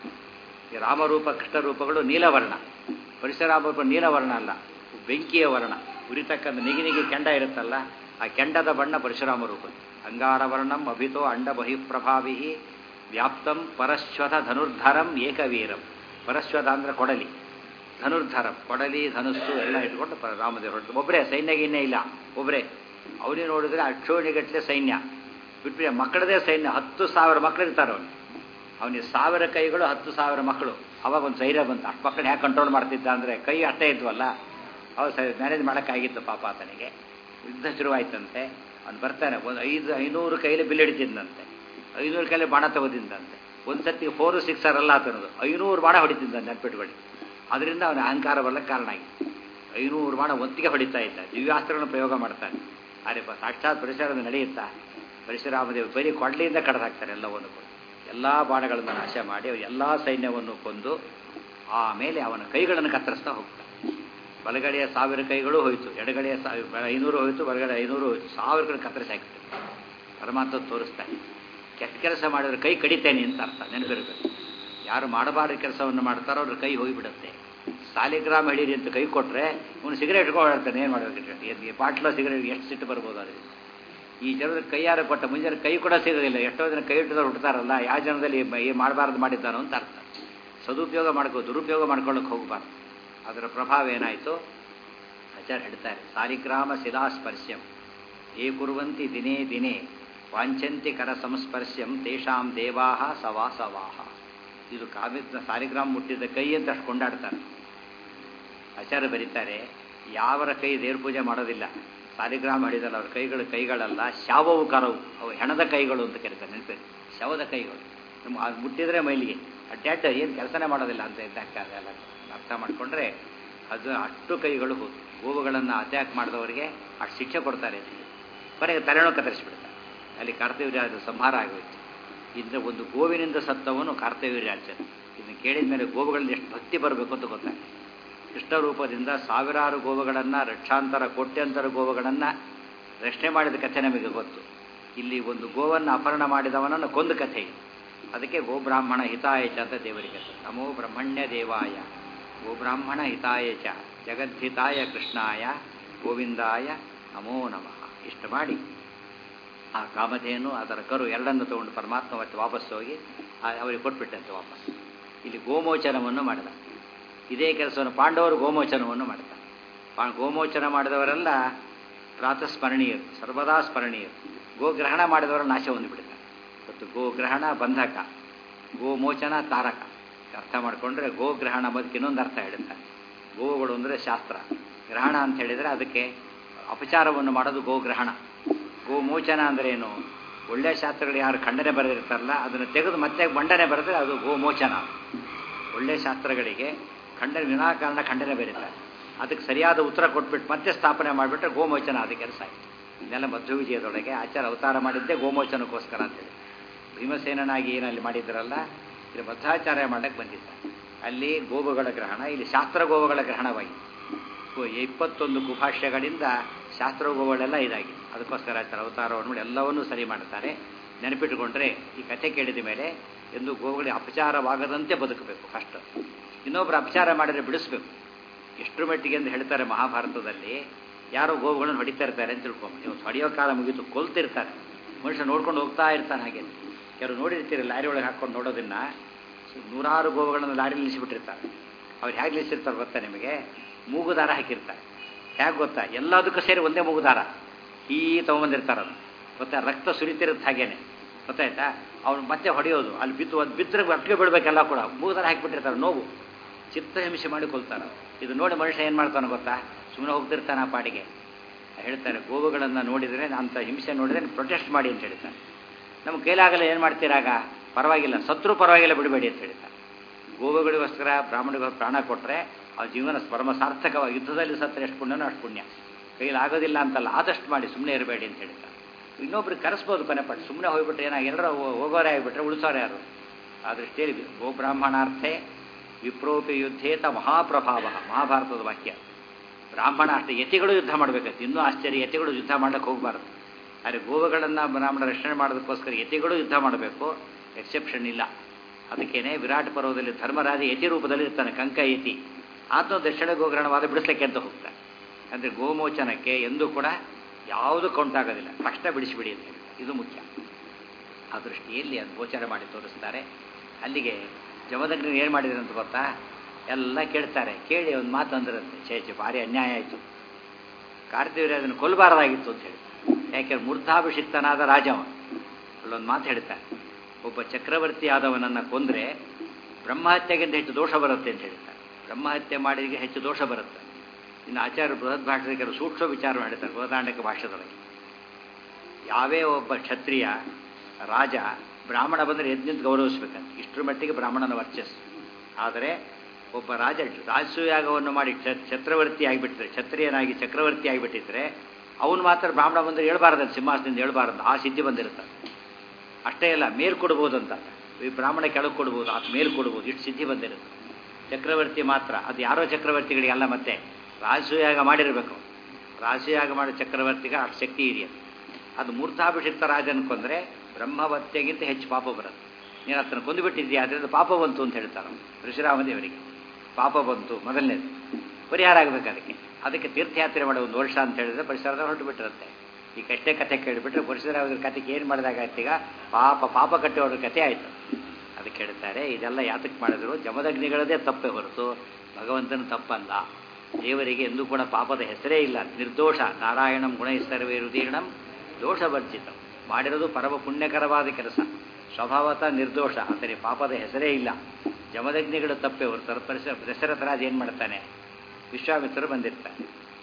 Speaker 1: ಈ ರಾಮರೂಪ ಕೃಷ್ಣರೂಪಗಳು ನೀಲವರ್ಣ ಪರಶುರಾಮ ನೀಲವರ್ಣ ಅಲ್ಲ ಬೆಂಕಿಯ ವರ್ಣ ಉರಿತಕ್ಕಂಥ ನಿಗಿ ನಿಗಿ ಕೆಂಡ ಇರುತ್ತಲ್ಲ ಆ ಕೆಂಡದ ಬಣ್ಣ ಪರಶುರಾಮ ರೂಪ ಅಂಗಾರವರ್ಣಂ ಅಭಿತೋ ಅಂಡ ಬಹಿಪ್ರಭಾವಿ ವ್ಯಾಪ್ತಂ ಪರಶ್ವತ ಧನುರ್ಧರಂ ಏಕವೀರಂ ಪರಶ್ವತ ಅಂದ್ರೆ ಕೊಡಲಿ ಧನುರ್ಧರಂ ಕೊಡಲಿ ಧನುಸ್ಸು ಎಲ್ಲ ಇಟ್ಕೊಂಡು ಪ- ರಾಮದೇವರು ಹೊರಟು ಒಬ್ಬರೇ ಸೈನ್ಯ ಗಿನ್ಯ ಇಲ್ಲ ಒಬ್ಬರೇ ಅವನೇ ನೋಡಿದ್ರೆ ಅಕ್ಷೋಣಿಗಟ್ಟಲೆ ಸೈನ್ಯ ಬಿಟ್ಬಿಟ್ಟು ಮಕ್ಕಳದೇ ಸೈನ್ಯ ಹತ್ತು ಸಾವಿರ ಮಕ್ಕಳು ಇರ್ತಾರೆ ಅವನು ಅವನಿಗೆ ಸಾವಿರ ಕೈಗಳು ಹತ್ತು ಸಾವಿರ ಮಕ್ಕಳು ಅವಾಗ ಒಂದು ಧೈರ್ಯ ಬಂತು ಅಷ್ಟು ಮಕ್ಕಳು ಹ್ಯಾಕೆ ಕಂಟ್ರೋಲ್ ಮಾಡ್ತಿದ್ದ ಅಂದರೆ ಕೈ ಅಷ್ಟೇ ಇದ್ವಲ್ಲ ಅವಾಗ ಸರಿ ಮ್ಯಾನೇಜ್ ಮಾಡೋಕ್ಕಾಗಿತ್ತು ಪಾಪ ಆತನಿಗೆ ಯುದ್ಧ ಶುರುವಾಯ್ತಂತೆ ಅವ್ನು ಬರ್ತಾನೆ ಒಂದು ಐದು ಐನೂರು ಕೈಲಿ ಬಿಲ್ ಹಿಡಿತಿದ್ದಂತೆ ಐನೂರು ಕೈಲಿ ಬಾಣ ತಗೋತಿದ್ದಂತೆ ಒಂದು ಸತಿ ಫೋರು ಸಿಕ್ಸರ್ ಅಲ್ಲ ಆತನದು ಐನೂರು ಬಾಣ ಹೊಡಿತಿದ್ದ ನೆನ್ಪಿಟ್ಕೊಳ್ಳಿ ಅದರಿಂದ ಅವನ ಅಹಂಕಾರ ಬರ್ಲಿಕ್ಕೆ ಕಾರಣ ಆಗಿತ್ತು ಐನೂರು ಬಾಣ ಒತ್ತಿಗೆ ಹೊಡಿತಾ ಇದ್ದ ದಿವ್ಯಾಸ್ತ್ರಗಳನ್ನು ಪ್ರಯೋಗ ಮಾಡ್ತಾನೆ ಆದರೆ ಪ- ಸಾಕ್ಷಾತ್ ಪರಿಸರದ ನಡೆಯುತ್ತಾ ಪರಶುರಾಮದೇವ ಬರೀ ಕೊಡ್ಲಿಯಿಂದ ಕಡ್ದಾಕ್ತಾರೆ ಎಲ್ಲವನ್ನು ಕೂಡ ಎಲ್ಲ ಬಾಣಗಳನ್ನು ನಾಶ ಮಾಡಿ ಎಲ್ಲ ಸೈನ್ಯವನ್ನು ಕೊಂದು ಆಮೇಲೆ ಅವನ ಕೈಗಳನ್ನು ಕತ್ತರಿಸ್ತಾ ಹೋಗ್ತಾನೆ ಬಲಗಡೆಯ ಸಾವಿರ ಕೈಗಳು ಹೋಯಿತು ಎಡಗಡೆಯ ಸಾವಿರ ಐನೂರು ಹೋಯಿತು ಬಲಗಡೆ ಐನೂರು ಹೋಯಿತು ಸಾವಿರ ಕಡೆ ಕತ್ತರಿಸಿ ಹಾಕಿತ್ತು ಪರಮಾತ್ಮ ತೋರಿಸ್ತಾನೆ ಕೆಟ್ಟ ಕೆಲಸ ಮಾಡಿದ್ರೆ ಕೈ ಕಡಿತೇನೆ ಅಂತ ಅರ್ಥ ನೆನಪಿರಬೇಕು ಯಾರು ಮಾಡಬಾರ್ದ ಕೆಲಸವನ್ನು ಮಾಡ್ತಾರೋ ಅವ್ರ ಕೈ ಹೋಗಿಬಿಡುತ್ತೆ ಸಾಲಿಗ್ರಾಮ ಹಿಡೀರಿ ಅಂತ ಕೈ ಕೊಟ್ಟರೆ ಅವನು ಸಿಗರೇಟ್ ಇಟ್ಕೊಂಡು ಏನು ಮಾಡಬೇಕು ಬಾಟ್ಲ ಸಿಗರೇಟ್ ಎಷ್ಟು ಸಿಟ್ಟು ಬರ್ಬೋದು ಅದರಿಂದ ಈ ಜನರ ಕೈಯಾರ ಕೊಟ್ಟ ಮುಂಜಾನೆ ಕೈ ಕೂಡ ಸಿಗೋದಿಲ್ಲ ಎಷ್ಟೋ ಜನ ಕೈ ಇಟ್ಟಿದವ್ರು ಹುಡ್ತಾರಲ್ಲ ಯಾವ ಜನದಲ್ಲಿ ಏನು ಮಾಡಬಾರ್ದು ಮಾಡಿದ್ದಾನೋ ಅಂತ ಅರ್ಥ ಸದುಪಯೋಗ ಮಾಡ್ಕೋ ದುರುಪಯೋಗ ಮಾಡ್ಕೊಳ್ಳೋಕೆ ಹೋಗಬಾರ್ದು ಅದರ ಪ್ರಭಾವ ಏನಾಯಿತು ಆಚಾರ್ಯ ಹೇಳ್ತಾರೆ ಸಾಲಿಗ್ರಾಮ ಶಿಲಾಸ್ಪರ್ಶ್ಯಂ ಏ ಕುರುವಂತಿ ದಿನೇ ದಿನೇ ವಾಂಛಂತಿ ಕರ ಸಂಸ್ಪರ್ಶ್ಯಂ ತೇಷಾಂ ದೇವಾಹ ಸವಾಸವಾಹ ಇದು ಕಾವ್ಯ ಸಾಲಿಗ್ರಾಮ ಮುಟ್ಟಿದ ಕೈ ಅಂತ ಅಷ್ಟು ಕೊಂಡಾಡ್ತಾರೆ ಆಚಾರ್ಯ ಬರೀತಾರೆ ಯಾವರ ಕೈ ದೇವ್ರ ಪೂಜೆ ಮಾಡೋದಿಲ್ಲ ಸಾಲಿಗ್ರಾಮ ಹಿಡಿದಲ್ಲ ಅವ್ರ ಕೈಗಳು ಕೈಗಳಲ್ಲ ಶಾವವು ಕರವು ಅವು ಹೆಣದ ಕೈಗಳು ಅಂತ ಕರೀತಾರೆ ನೆನಪಿ ಶವದ ಕೈಗಳು ನಮ್ಮ ಅದು ಮುಟ್ಟಿದ್ರೆ ಮೈಲಿಗೆ ಅಟ್ಯಾಟ್ ಏನು ಕೆಲಸನೇ ಮಾಡೋದಿಲ್ಲ ಅಂತ ಇದ್ದಕ್ಕಾಗಲ್ಲ ಅರ್ಥ ಮಾಡಿಕೊಂಡ್ರೆ ಅದು ಅಷ್ಟು ಕೈಗಳು ಹೋದು ಗೋವುಗಳನ್ನು ಅಟ್ಯಾಕ್ ಮಾಡಿದವರಿಗೆ ಅಷ್ಟು ಶಿಕ್ಷೆ ಕೊಡ್ತಾರೆ ಅಂತ ಕೊನೆಗೆ ತಲೆನೋ ಕತ್ತರಿಸ್ಬಿಡ್ತಾರೆ ಅಲ್ಲಿ ಕರ್ತವ್ಯರಾಜ ಸಂಹಾರ ಆಗೋಯ್ತು ಇದ್ರೆ ಒಂದು ಗೋವಿನಿಂದ ಸತ್ತವನು ಕರ್ತವ್ಯರಾಜ ಇದನ್ನು ಕೇಳಿದ ಮೇಲೆ ಗೋವುಗಳಲ್ಲಿ ಎಷ್ಟು ಭಕ್ತಿ ಬರಬೇಕು ಅಂತ ಗೊತ್ತಾಗ್ತದೆ ಕೃಷ್ಣ ರೂಪದಿಂದ ಸಾವಿರಾರು ಗೋವುಗಳನ್ನು ಲಕ್ಷಾಂತರ ಕೋಟ್ಯಂತರ ಗೋವುಗಳನ್ನು ರಕ್ಷಣೆ ಮಾಡಿದ ಕಥೆ ನಮಗೆ ಗೊತ್ತು ಇಲ್ಲಿ ಒಂದು ಗೋವನ್ನು ಅಪಹರಣ ಮಾಡಿದವನನ್ನು ಕೊಂದ ಕಥೆ ಇದು ಅದಕ್ಕೆ ಗೋಬ್ರಾಹ್ಮಣ ಹಿತಾಯ ಚ ಅಂತ ದೇವರಿಗೆ ಹೆಸರು. ನಮೋ ಬ್ರಹ್ಮಣ್ಯ ದೇವಾಯ ಗೋಬ್ರಾಹ್ಮಣ ಹಿತಾಯ ಚ ಜಗದ್ಧಿತಾಯ ಕೃಷ್ಣಾಯ ಗೋವಿಂದಾಯ ನಮೋ ನಮಃ ಇಷ್ಟು ಮಾಡಿ ಆ ಕಾಮಧೇನು ಅದರ ಕರು ಎರಡನ್ನು ತಗೊಂಡು ಪರಮಾತ್ಮ ಮತ್ತೆ ವಾಪಸ್ ಹೋಗಿ ಆ- ಅವರಿಗೆ ಕೊಟ್ಬಿಟ್ಟಂತೆ ವಾಪಸ್ ಇಲ್ಲಿ ಗೋಮೋಚನವನ್ನು ಮಾಡಿದ ಇದೇ ಕೆಲಸವನ್ನು ಪಾಂಡವರು ಗೋಮೋಚನವನ್ನು ಮಾಡ್ತಾರೆ ಪಾ ಗೋಮೋಚನ ಮಾಡಿದವರೆಲ್ಲ ಪ್ರಾತಃ ಸ್ಮರಣೀಯರು ಸರ್ವದಾ ಸ್ಮರಣೀಯರು ಗೋಗ್ರಹಣ ಮಾಡಿದವರ ನಾಶ ಹೊಂದಿಬಿಡ್ತಾರೆ ಮತ್ತು ಗೋಗ್ರಹಣ ಬಂಧಕ ಗೋಮೋಚನ ತಾರಕ ಅರ್ಥ ಮಾಡಿಕೊಂಡ್ರೆ ಗೋಗ್ರಹಣ ಬದುಕು ಇನ್ನೊಂದು ಅರ್ಥ ಹೇಳುತ್ತಾರೆ ಗೋವುಗಳು ಅಂದರೆ ಶಾಸ್ತ್ರ ಗ್ರಹಣ ಅಂತ ಹೇಳಿದರೆ ಅದಕ್ಕೆ ಅಪಚಾರವನ್ನು ಮಾಡೋದು ಗೋಗ್ರಹಣ ಗೋಮೋಚನ ಅಂದ್ರೆ ಏನು ಒಳ್ಳೆಯ ಶಾಸ್ತ್ರಗಳು ಯಾರು ಖಂಡನೆ ಬರೆದಿರ್ತಾರಲ್ಲ ಅದನ್ನು ತೆಗೆದು ಮತ್ತೆ ಮಂಡನೆ ಬರೆದ್ರೆ ಅದು ಗೋಮೋಚನ ಒಳ್ಳೆಯ ಶಾಸ್ತ್ರಗಳಿಗೆ ಖಂಡನೆ ವಿನಾಕಾರಣ ಖಂಡನೆ ಬರೀತಾರೆ ಅದಕ್ಕೆ ಸರಿಯಾದ ಉತ್ತರ ಕೊಟ್ಬಿಟ್ಟು ಮತ್ತೆ ಸ್ಥಾಪನೆ ಮಾಡಿಬಿಟ್ರೆ ಗೋಮೋಚನ ಅದು ಕೆಲಸ ಆಯಿತು ಇದೆಲ್ಲ ಮಧ್ವ ವಿಜಯದೊಳಗೆ ಆಚಾರ ಅವತಾರ ಮಾಡಿದ್ದೇ ಗೋಮೋಚನಕ್ಕೋಸ್ಕರ ಅಂತೇಳಿ ಭೀಮಸೇನನಾಗಿ ಏನಲ್ಲಿ ಮಾಡಿದ್ರಲ್ಲ ಇಲ್ಲಿ ಮಧ್ವಾಚಾರ್ಯ ಮಾಡಕ್ಕೆ ಬಂದಿದ್ದ ಅಲ್ಲಿ ಗೋವುಗಳ ಗ್ರಹಣ ಇಲ್ಲಿ ಶಾಸ್ತ್ರ ಗೋವುಗಳ ಗ್ರಹಣವಾಗಿದೆ ಗೋ- ಇಪ್ಪತ್ತೊಂದು ಕುಭಾಷ್ಯಗಳಿಂದ ಶಾಸ್ತ್ರ ಗೋವುಗಳೆಲ್ಲ ಇದಾಗಿದೆ ಅದಕ್ಕೋಸ್ಕರ ಆಚಾರ ಅವತಾರವನ್ನು ಮಾಡಿ ಎಲ್ಲವನ್ನೂ ಸರಿ ಮಾಡ್ತಾರೆ ನೆನಪಿಟ್ಟುಕೊಂಡ್ರೆ ಈ ಕಥೆ ಕೇಳಿದ ಮೇಲೆ ಎಂದು ಗೋವುಗಳಿಗೆ ಅಪಚಾರವಾಗದಂತೆ ಬದುಕಬೇಕು ಕಷ್ಟ ಇನ್ನೊಬ್ಬರು ಅಪಚಾರ ಮಾಡಿದರೆ ಬಿಡಿಸ್ಬೇಕು ಎಷ್ಟರ ಮಟ್ಟಿಗೆ ಅಂತ ಹೇಳ್ತಾರೆ ಮಹಾಭಾರತದಲ್ಲಿ ಯಾರೋ ಗೋವುಗಳನ್ನು ಹೊಡಿತಾ ಇರ್ತಾರೆ ಅಂತ ತಿಳ್ಕೊಂಡು ನೀವು ಹೊಡೆಯೋ ಕಾಲ ಮುಗೀತು ಕೊಲ್ತಿರ್ತಾರೆ ಮನುಷ್ಯ ನೋಡ್ಕೊಂಡು ಹೋಗ್ತಾ ಇರ್ತಾನೆ ಹಾಗೆ ಕೆಲವರು ನೋಡಿರ್ತೀರಿ ಲಾರಿ ಒಳಗೆ ಹಾಕ್ಕೊಂಡು ನೋಡೋದನ್ನ ನೂರಾರು ಗೋವುಗಳನ್ನು ಲಾರಿ ನಿಲ್ಲಿಸಿಬಿಟ್ಟಿರ್ತಾರೆ ಅವ್ರು ಹೇಗೆ ನಿಲ್ಲಿಸಿರ್ತಾರೆ ಗೊತ್ತಾ ನಿಮಗೆ ಮೂಗುದಾರ ಹಾಕಿರ್ತಾರೆ ಹೇಗೆ ಗೊತ್ತಾ ಎಲ್ಲದಕ್ಕೂ ಸೇರಿ ಒಂದೇ ಮೂಗುದಾರ ಈ ತೊಗೊಂಬಂದಿರ್ತಾರೆ ಅದು ಗೊತ್ತಾ ರಕ್ತ ಸುರಿತಿರುತ್ತೆ ಹಾಗೇನೆ ಗೊತ್ತಾಯ್ತಾ ಅವ್ನು ಮತ್ತೆ ಹೊಡೆಯೋದು ಅಲ್ಲಿ ಬಿದ್ದು ಅದು ಬಿದ್ದರೆ ಅಟ್ಗೆ ಬಿಡಬೇಕೆಲ್ಲ ಕೂಡ ಮೂಗುದಾರ ಹಾಕಿಬಿಟ್ಟಿರ್ತಾರೆ ನೋವು ಚಿತ್ತಹಿಂಸೆ ಮಾಡಿ ಕೊಲ್ತಾರೆ ಇದು ನೋಡಿ ಮನುಷ್ಯ ಏನು ಮಾಡ್ತಾನೆ ಗೊತ್ತಾ ಸುಮ್ಮನೆ ಹೋಗ್ತಿರ್ತಾನೆ ಆ ಪಾಡಿಗೆ ಹೇಳ್ತಾರೆ ಗೋವುಗಳನ್ನು ನೋಡಿದರೆ ಅಂಥ ಹಿಂಸೆ ನೋಡಿದರೆ ಪ್ರೊಟೆಸ್ಟ್ ಮಾಡಿ ಅಂತ ಹೇಳ್ತಾರೆ ನಮ್ಮ ಕೈಲಾಗಲ್ಲ ಏನು ಮಾಡ್ತೀರಾಗ ಪರವಾಗಿಲ್ಲ ಸತ್ರು ಪರವಾಗಿಲ್ಲ ಬಿಡಬೇಡಿ ಅಂತ ಹೇಳ್ತಾರೆ ಗೋವುಗಳಿಗೋಸ್ಕರ ಬ್ರಾಹ್ಮಣಿಗೆ ಪ್ರಾಣ ಕೊಟ್ಟರೆ ಆ ಜೀವನ ಪರಮ ಸಾರ್ಥಕವಾಗಿ ಯುದ್ಧದಲ್ಲಿ ಸತ್ರ ಎಷ್ಟು ಪುಣ್ಯನೋ ಅಷ್ಟು ಪುಣ್ಯ ಕೈಲಾಗೋದಿಲ್ಲ ಅಂತಲ್ಲ ಆದಷ್ಟು ಮಾಡಿ ಸುಮ್ಮನೆ ಇರಬೇಡಿ ಅಂತ ಹೇಳ್ತಾರೆ ಇನ್ನೊಬ್ರಿಗೆ ಕರೆಸ್ಬೋದು ಕೊನೆ ಪಟ್ಟು ಸುಮ್ಮನೆ ಹೋಗ್ಬಿಟ್ರೆ ಏನಾಗ ಎಲ್ಲರೂ ಹೋಗೋರೇ ಆಗಿಬಿಟ್ರೆ ಉಳಿಸೋರು ಯಾರು ಆ ದೃಷ್ಟಿಯಲ್ಲಿ ಗೋಬ್ರಾಹ್ಮಣಾರ್ಥೆ ವಿಪ್ರೋಪಿ ಯುದ್ಧೇತ ಮಹಾಪ್ರಭಾವ ಮಹಾಭಾರತದ ವಾಕ್ಯ ಬ್ರಾಹ್ಮಣ ಅಷ್ಟೇ ಯತಿಗಳು ಯುದ್ಧ ಮಾಡಬೇಕಂತ ಇನ್ನೂ ಆಶ್ಚರ್ಯ ಯತಿಗಳು ಯುದ್ಧ ಮಾಡಕ್ಕೆ ಹೋಗಬಾರ್ದು ಆದರೆ ಗೋವುಗಳನ್ನು ಬ್ರಾಹ್ಮಣ ರಕ್ಷಣೆ ಮಾಡೋದಕ್ಕೋಸ್ಕರ ಯತಿಗಳು ಯುದ್ಧ ಮಾಡಬೇಕು ಎಕ್ಸೆಪ್ಷನ್ ಇಲ್ಲ ಅದಕ್ಕೇನೆ ವಿರಾಟ್ ಪರ್ವದಲ್ಲಿ ಧರ್ಮರಾಜ ಯತಿ ರೂಪದಲ್ಲಿ ಇರ್ತಾನೆ ಕಂಕ ಯತಿ ಆತ ದಕ್ಷಿಣ ಗೋಗ್ರಹಣವಾದ ಬಿಡಿಸ್ಲಿಕ್ಕೆ ಅಂತ ಹೋಗ್ತಾನೆ ಅಂದರೆ ಗೋಮೋಚನಕ್ಕೆ ಎಂದೂ ಕೂಡ ಯಾವುದು ಕೌಂಟ್ ಆಗೋದಿಲ್ಲ ತಕ್ಷಣ ಬಿಡಿಸಿಬಿಡಿ ಅಂತ ಹೇಳಿ ಇದು ಮುಖ್ಯ ಆ ದೃಷ್ಟಿಯಲ್ಲಿ ಅದು ಗೋಚರ ಮಾಡಿ ತೋರಿಸ್ತಾರೆ ಅಲ್ಲಿಗೆ ಜಮದಗ್ನಿ ಏನು ಮಾಡಿದ್ರು ಅಂತ ಗೊತ್ತಾ ಎಲ್ಲ ಕೇಳ್ತಾರೆ ಕೇಳಿ ಒಂದು ಮಾತು ಅಂದ್ರಂತೆ ಛೇ ಛೇ ಭಾರಿ ಅನ್ಯಾಯ ಆಯಿತು ಕಾರ್ತಿವೀರ್ಯ ಅದನ್ನು ಕೊಲ್ಲಬಾರದಾಗಿತ್ತು ಅಂತ ಹೇಳಿ ಯಾಕೆ ಮೂರ್ಧಾಭಿಷಿಕ್ತನಾದ ರಾಜವ ಅಲ್ಲೊಂದು ಮಾತು ಹೇಳ್ತಾರೆ ಒಬ್ಬ ಚಕ್ರವರ್ತಿ ಆದವನನ್ನು ಕೊಂದರೆ ಬ್ರಹ್ಮಹತ್ಯೆಗಿಂತ ಹೆಚ್ಚು ದೋಷ ಬರುತ್ತೆ ಅಂತ ಹೇಳ್ತಾರೆ ಬ್ರಹ್ಮಹತ್ಯೆ ಮಾಡಿದಿಗೆ ಹೆಚ್ಚು ದೋಷ ಬರುತ್ತೆ ಇನ್ನು ಆಚಾರ್ಯ ಬೃಹತ್ ಭಾಷೆಗೆ ಕೆಲವು ಸೂಕ್ಷ್ಮ ವಿಚಾರ ಹೇಳ್ತಾರೆ ಬೃಹದಾಂಡಕ ಭಾಷೆದೊಳಗೆ ಯಾವೇ ಒಬ್ಬ ಕ್ಷತ್ರಿಯ ರಾಜ ಬ್ರಾಹ್ಮಣ ಬಂದರೆ ಎದ್ದು ನಿಂತು ಗೌರವಿಸ್ಬೇಕಂತ ಇಷ್ಟರ ಮಟ್ಟಿಗೆ ಬ್ರಾಹ್ಮಣನ ವರ್ಚಸ್ಸು ಆದರೆ ಒಬ್ಬ ರಾಜ ರಾಜಸೂಯಾಗವನ್ನು ಮಾಡಿ ಛತ್ರವರ್ತಿ ಆಗಿಬಿಟ್ಟಿದ್ರೆ ಕ್ಷತ್ರಿಯನಾಗಿ ಚಕ್ರವರ್ತಿ ಆಗಿಬಿಟ್ಟಿದ್ರೆ ಅವನು ಮಾತ್ರ ಬ್ರಾಹ್ಮಣ ಬಂದರೆ ಹೇಳ್ಬಾರ್ದಂತ ಸಿಂಹಾಸನದಿಂದ ಹೇಳ್ಬಾರ್ದು ಆ ಸಿದ್ಧಿ ಬಂದಿರ್ತಾರೆ ಅಷ್ಟೇ ಅಲ್ಲ ಮೇಲ್ ಕೊಡ್ಬೋದು ಅಂತ ಈ ಬ್ರಾಹ್ಮಣ ಕೆಳಗೆ ಕೊಡ್ಬೋದು ಆತ ಮೇಲ್ ಕೊಡ್ಬೋದು ಇಷ್ಟು ಸಿದ್ಧಿ ಬಂದಿರುತ್ತೆ ಚಕ್ರವರ್ತಿ ಮಾತ್ರ ಅದು ಯಾರೋ ಚಕ್ರವರ್ತಿಗಳಿಗೆಲ್ಲ ಮತ್ತೆ ರಾಜಸೂಯಾಗ ಮಾಡಿರಬೇಕು ರಾಜಸೂಯಾಗ ಮಾಡೋ ಚಕ್ರವರ್ತಿಗೆ ಅಷ್ಟು ಶಕ್ತಿ ಇದೆಯಂತೆ ಅದು ಮೂರ್ಧಾಭಿಷಿಕ್ತ ರಾಜನ ಕೊಂದರೆ ಬ್ರಹ್ಮವತ್ಯೆಗಿಂತ ಹೆಚ್ಚು ಪಾಪ ಬರುತ್ತೆ ನೀನು ಆತನ ಕೊಂದುಬಿಟ್ಟಿದ್ದೀಯ ಅದರಿಂದ ಪಾಪ ಬಂತು ಅಂತ ಹೇಳ್ತಾರೆ ಪರಶುರಾಮದೇವರಿಗೆ ಪಾಪ ಬಂತು ಮೊದಲನೇದು ಪರಿಹಾರ ಆಗಬೇಕು ಅದಕ್ಕೆ ಅದಕ್ಕೆ ತೀರ್ಥಯಾತ್ರೆ ಮಾಡೋ ಒಂದು ವರ್ಷ ಅಂತ ಹೇಳಿದ್ರೆ ಪರಿಸರದ ಹೊರಟು ಬಿಟ್ಟಿರುತ್ತೆ ಈ ಕಷ್ಟೇ ಕಥೆ ಕೇಳಿಬಿಟ್ರೆ ಪರಶುರಾಮದೇವ್ರ ಕಥೆಗೆ ಏನು ಮಾಡಿದಾಗಾಯ್ತು ಈಗ ಪಾಪ ಪಾಪ ಕಟ್ಟಿ ಹೊರಡ ಕಥೆ ಆಯಿತು ಅದಕ್ಕೆ ಹೇಳ್ತಾರೆ ಇದೆಲ್ಲ ಯಾತಕ್ಕೆ ಮಾಡಿದ್ರು ಜಮದಗ್ನಿಗಳದೇ ತಪ್ಪೇ ಹೊರತು ಭಗವಂತನ ತಪ್ಪಲ್ಲ ದೇವರಿಗೆ ಎಂದೂ ಕೂಡ ಪಾಪದ ಹೆಸರೇ ಇಲ್ಲ ನಿರ್ದೋಷ ನಾರಾಯಣಂ ಗುಣೈಸ್ತರವೇ ರುದೀರ್ಣಂ ದೋಷವರ್ಜಿತ ಮಾಡಿರೋದು ಪರಮ ಪುಣ್ಯಕರವಾದ ಕೆಲಸ ಸ್ವಭಾವತ ನಿರ್ದೋಷ ಆದರೆ ಪಾಪದ ಹೆಸರೇ ಇಲ್ಲ ಜಮದಗ್ನಿಗಳ ತಪ್ಪೇ ಹೊರತಾರೆ ಪರಿಸರ ದಶರಥ ರಾಜ ಏನು ಮಾಡ್ತಾನೆ ವಿಶ್ವಾಮಿತ್ರರು ಬಂದಿರ್ತಾನೆ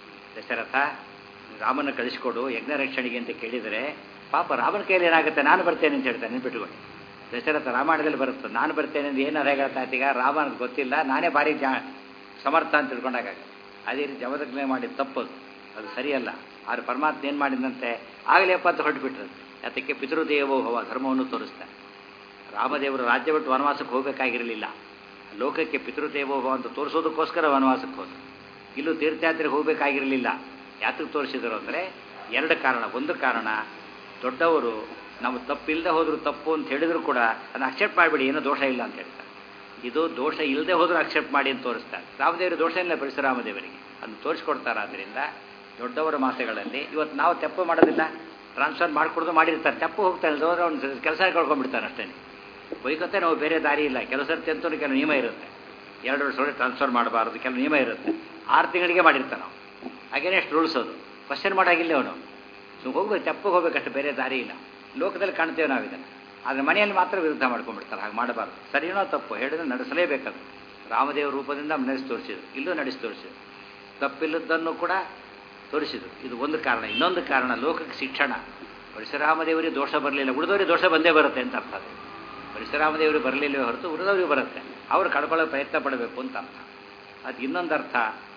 Speaker 1: ದಶರಥ ರಾಮನ ಕಳಿಸ್ಕೊಡು ಯಜ್ಞ ರಕ್ಷಣೆಗೆ ಅಂತ ಕೇಳಿದರೆ ಪಾಪ ರಾಮನ ಕೈಯಲ್ಲಿ ಏನಾಗುತ್ತೆ ನಾನು ಬರ್ತೇನೆ ಅಂತ ಹೇಳ್ತಾನೆ ನೆನ್ಪಿಟ್ಕೊಂಡು ದಶರಥ ರಾಮಾಯಣದಲ್ಲಿ ಬರುತ್ತೆ ನಾನು ಬರ್ತೇನೆ ಅಂತ ಏನಾರು ಹೇಳ್ತಾ ಈಗ ರಾಮನಿಗೆ ಗೊತ್ತಿಲ್ಲ ನಾನೇ ಭಾರಿ ಜಾ ಸಮರ್ಥ ಅಂತ ತಿಳ್ಕೊಂಡಾಗ ಅದೇ ರೀತಿ ಜಮದಗ್ನಿ ಮಾಡಿದ ತಪ್ಪದು ಅದು ಸರಿಯಲ್ಲ ಆದ್ರೆ ಪರಮಾತ್ಮ ಏನು ಮಾಡಿದಂತೆ ಆಗಲೇ ಅಂತ ಹೊರಟುಬಿಟ್ರು ಅದಕ್ಕೆ ಪಿತೃದೇವೋಭವ ಧರ್ಮವನ್ನು ತೋರಿಸ್ತಾನೆ ರಾಮದೇವರು ರಾಜ್ಯ ಬಿಟ್ಟು ವನವಾಸಕ್ಕೆ ಹೋಗಬೇಕಾಗಿರಲಿಲ್ಲ ಲೋಕಕ್ಕೆ ಪಿತೃದೇವೋಭವ ಅಂತ ತೋರಿಸೋದಕ್ಕೋಸ್ಕರ ವನವಾಸಕ್ಕೆ ಹೋದ್ರು ಇಲ್ಲೂ ತೀರ್ಥಯಾತ್ರೆಗೆ ಹೋಗಬೇಕಾಗಿರಲಿಲ್ಲ ಯಾತಕ್ಕೆ ತೋರಿಸಿದರು ಅಂದರೆ ಎರಡು ಕಾರಣ ಒಂದು ಕಾರಣ ದೊಡ್ಡವರು ನಾವು ತಪ್ಪಿಲ್ಲದೆ ಹೋದರೂ ತಪ್ಪು ಅಂತ ಹೇಳಿದ್ರು ಕೂಡ ಅದನ್ನು ಅಕ್ಸೆಪ್ಟ್ ಮಾಡಿಬಿಡಿ ಏನೋ ದೋಷ ಇಲ್ಲ ಅಂತ ಹೇಳ್ತಾರೆ ಇದು ದೋಷ ಇಲ್ಲದೆ ಹೋದರೂ ಅಕ್ಸೆಪ್ಟ್ ಮಾಡಿ ಅಂತ ತೋರಿಸ್ತಾರೆ ರಾಮದೇವರು ದೋಷ ಇಲ್ಲ ಪರಶುರಾಮದೇವರಿಗೆ ಅದನ್ನು ತೋರಿಸ್ಕೊಡ್ತಾರೆ ಆದ್ದರಿಂದ ದೊಡ್ಡವರ ಮಾತುಗಳಲ್ಲಿ ಇವತ್ತು ನಾವು ತಪ್ಪು ಮಾಡೋದಿಲ್ಲ ಟ್ರಾನ್ಸ್ಫರ್ ಮಾಡಿಕೊಡೋದು ಮಾಡಿರ್ತಾರೆ ತಪ್ಪು ಹೋಗ್ತಾ ಇಲ್ಲದೆ ಹೋದ್ರೆ ಅವ್ನು ಕೆಲಸ ಕಳ್ಕೊಂಡ್ಬಿಡ್ತಾನೆ ಅಷ್ಟೇ ಬೈಕೊತ್ತೆ ನಾವು ಬೇರೆ ದಾರಿ ಇಲ್ಲ ಕೆಲವು ಸರ್ತಿ ಅಂತೂ ಕೆಲವು ನಿಯಮ ಇರುತ್ತೆ ಎರಡು ವರ್ಷ ಒಳಗೆ ಟ್ರಾನ್ಸ್ಫರ್ ಮಾಡಬಾರ್ದು ಕೆಲವು ನಿಯಮ ಇರುತ್ತೆ ಆರು ತಿಂಗಳಿಗೆ ಮಾಡಿರ್ತಾನೆ ನಾವು ಅಗೇನೆಸ್ಟ್ ರೂಲ್ಸ್ ಅದು ಕ್ವಶನ್ ಮಾಡಾಗಿಲ್ಲ ಅವನು ಸೊ ಹೋಗ್ಬೇಕು ತಪ್ಪಿಗೆ ಹೋಗ್ಬೇಕಷ್ಟು ಬೇರೆ ದಾರಿ ಇಲ್ಲ ಲೋಕದಲ್ಲಿ ಕಾಣ್ತೇವೆ ನಾವು ಇದನ್ನು ಆದರೆ ಮನೆಯಲ್ಲಿ ಮಾತ್ರ ವಿರುದ್ಧ ಮಾಡ್ಕೊಂಡ್ಬಿಡ್ತಾರೆ ಹಾಗೆ ಮಾಡಬಾರ್ದು ಸರಿನೋ ತಪ್ಪು ಹೇಳಿದ್ರೆ ನಡೆಸಲೇಬೇಕದು ರಾಮದೇವ ರೂಪದಿಂದ ನಡೆಸಿ ತೋರಿಸಿದ್ರು ಇಲ್ಲೂ ನಡೆಸಿ ತೋರಿಸಿದ್ರು ತಪ್ಪಿಲ್ಲದನ್ನು ಕೂಡ ತೋರಿಸಿದ್ರು ಇದು ಒಂದು ಕಾರಣ ಇನ್ನೊಂದು ಕಾರಣ ಲೋಕಕ್ಕೆ ಶಿಕ್ಷಣ ಪರಶುರಾಮದೇವರಿಗೆ ದೋಷ ಬರಲಿಲ್ಲ ಉಳಿದವರಿಗೆ ದೋಷ ಬಂದೇ ಬರುತ್ತೆ ಅಂತ ಅರ್ಥ ಅದು ಪರಶುರಾಮದೇವರಿಗೆ ಬರಲಿಲ್ಲ ಹೊರತು ಉಳಿದವರಿಗೆ ಬರುತ್ತೆ ಅವರು ಕಳ್ಕೊಳ್ಳೋ ಪ್ರಯತ್ನ ಪಡಬೇಕು ಅಂತ ಅರ್ಥ ಅದು ಇನ್ನೊಂದು ಅರ್ಥ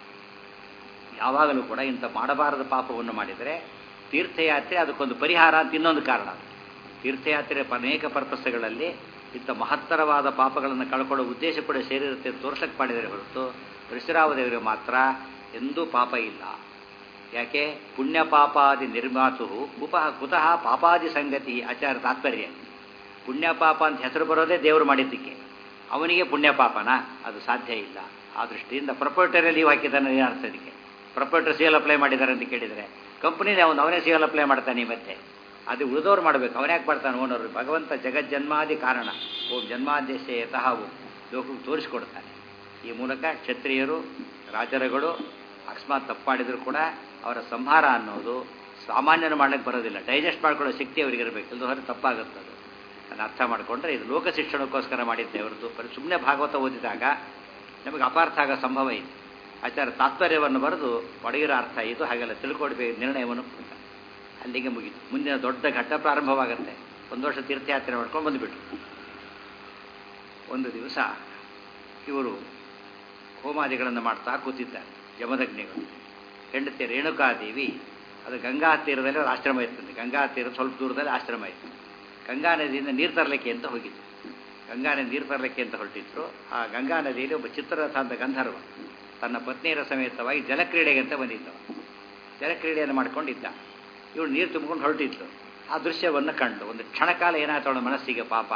Speaker 1: ಯಾವಾಗಲೂ ಕೂಡ ಇಂಥ ಮಾಡಬಾರದ ಪಾಪವನ್ನು ಮಾಡಿದರೆ ತೀರ್ಥಯಾತ್ರೆ ಅದಕ್ಕೊಂದು ಪರಿಹಾರ ಅಂತ ಇನ್ನೊಂದು ಕಾರಣ ತೀರ್ಥಯಾತ್ರೆ ಅನೇಕ ಪರ್ಪಸ್ಗಳಲ್ಲಿ ಇಂಥ ಮಹತ್ತರವಾದ ಪಾಪಗಳನ್ನು ಕಳ್ಕೊಳ್ಳೋ ಉದ್ದೇಶ ಕೂಡ ಸೇರಿರುತ್ತೆ ತೋರ್ಸಕ್ಕೆ ಮಾಡಿದರೆ ಹೊರತು ಪರಶುರಾಮದೇವರಿಗೆ ಮಾತ್ರ ಎಂದೂ ಪಾಪ ಇಲ್ಲ ಯಾಕೆ ಪುಣ್ಯ ಪಾಪಾದಿ ನಿರ್ಮಾತು ಉಪ ಕುತಃ ಪಾಪಾದಿ ಸಂಗತಿ ಆಚಾರ ತಾತ್ಪರ್ಯ ಪುಣ್ಯ ಪಾಪ ಅಂತ ಹೆಸರು ಬರೋದೇ ದೇವರು ಮಾಡಿದ್ದಕ್ಕೆ ಅವನಿಗೆ ಪುಣ್ಯ ಪಾಪನ ಅದು ಸಾಧ್ಯ ಇಲ್ಲ ಆ ದೃಷ್ಟಿಯಿಂದ ಪ್ರೊಪರ್ಟರಿ ಲೀವ್ ಹಾಕಿದ್ದಾನೆ ಅರ್ಥ ಇದಕ್ಕೆ ಪ್ರೊಪರ್ಟರ್ ಸಿ ಎಲ್ ಅಪ್ಲೈ ಮಾಡಿದ್ದಾರೆ ಅಂತ ಕೇಳಿದರೆ ಕಂಪ್ನಿನೇ ಅವನು ಅವನೇ ಸಿ ಎಲ್ ಅಪ್ಲೈ ಮಾಡ್ತಾನೆ ಮತ್ತೆ ಅದು ಉಳಿದವ್ರು ಮಾಡಬೇಕು ಅವನ್ಯಾಕೆ ಮಾಡ್ತಾನೆ ಓನರು ಭಗವಂತ ಜಗಜ್ಜನ್ಮಾದಿ ಕಾರಣ ಓಂ ಜನ್ಮಾದೇಶ ಯತಃ ಓಂ ಲೋಕಕ್ಕೆ ತೋರಿಸ್ಕೊಡ್ತಾನೆ ಈ ಮೂಲಕ ಕ್ಷತ್ರಿಯರು ರಾಜರುಗಳು ಅಕಸ್ಮಾತ್ ತಪ್ಪು ಮಾಡಿದ್ರು ಕೂಡ ಅವರ ಸಂಹಾರ ಅನ್ನೋದು ಸಾಮಾನ್ಯನ ಮಾಡ್ಲಿಕ್ಕೆ ಬರೋದಿಲ್ಲ ಡೈಜೆಸ್ಟ್ ಮಾಡ್ಕೊಳ್ಳೋ ಶಕ್ತಿ ಅವರಿಗೆ ಇರಬೇಕು ಇಲ್ಲದ ಹೊರ ತಪ್ಪಾಗುತ್ತೆ ಅದು ಅದನ್ನು ಅರ್ಥ ಮಾಡಿಕೊಂಡ್ರೆ ಇದು ಲೋಕ ಶಿಕ್ಷಣಕ್ಕೋಸ್ಕರ ಮಾಡಿದ್ದೆ ಅವರದ್ದು ಬರೀ ಸುಮ್ಮನೆ ಭಾಗವತ ಓದಿದಾಗ ನಮಗೆ ಅಪಾರ್ಥ ಆಗೋ ಸಂಭವ ಇದೆ ಆಚಾರ ತಾತ್ಪರ್ಯವನ್ನು ಬರೆದು ಒಡಗಿರೋ ಅರ್ಥ ಇದು ಹಾಗೆಲ್ಲ ತಿಳ್ಕೊಡ್ಬೇಕು ನಿರ್ಣಯವನ್ನು ಕೊಡ್ತಾರೆ ಅಲ್ಲಿಗೆ ಮುಗೀತು ಮುಂದಿನ ದೊಡ್ಡ ಘಟ್ಟ ಪ್ರಾರಂಭವಾಗುತ್ತೆ ಒಂದು ವರ್ಷ ತೀರ್ಥಯಾತ್ರೆ ಮಾಡ್ಕೊಂಡು ಬಂದುಬಿಟ್ರು ಒಂದು ದಿವಸ ಇವರು ಹೋಮಾದಿಗಳನ್ನು ಮಾಡ್ತಾ ಕೂತಿದ್ದಾರೆ ಯಮದಗ್ನಿಗಳು ಹೆಂಡತಿ ರೇಣುಕಾದೇವಿ ಅದು ಗಂಗಾ ತೀರದಲ್ಲಿ ಒಂದು ಆಶ್ರಮ ಇರ್ತದೆ ಗಂಗಾ ತೀರ ಸ್ವಲ್ಪ ದೂರದಲ್ಲಿ ಆಶ್ರಮ ಇತ್ತು ಗಂಗಾ ನದಿಯಿಂದ ನೀರು ತರಲಿಕ್ಕೆ ಅಂತ ಹೋಗಿತ್ತು ಗಂಗಾ ನದಿ ನೀರು ತರಲಿಕ್ಕೆ ಅಂತ ಹೊರಟಿದ್ರು ಆ ಗಂಗಾ ನದಿಯಲ್ಲಿ ಒಬ್ಬ ಚಿತ್ರರಥ ಅಂತ ಗಂಧರ್ವ ತನ್ನ ಪತ್ನಿಯರ ಸಮೇತವಾಗಿ ಜಲಕ್ರೀಡೆಗೆ ಅಂತ ಬಂದಿದ್ದವ ಜಲಕ್ರೀಡೆಯನ್ನು ಮಾಡ್ಕೊಂಡಿದ್ದ ಇವಳು ನೀರು ತುಂಬಿಕೊಂಡು ಹೊರಟಿತ್ತು ಆ ದೃಶ್ಯವನ್ನು ಕಂಡು ಒಂದು ಕ್ಷಣಕಾಲ ಏನಾಯ್ತು ಅವಳ ಮನಸ್ಸಿಗೆ ಪಾಪ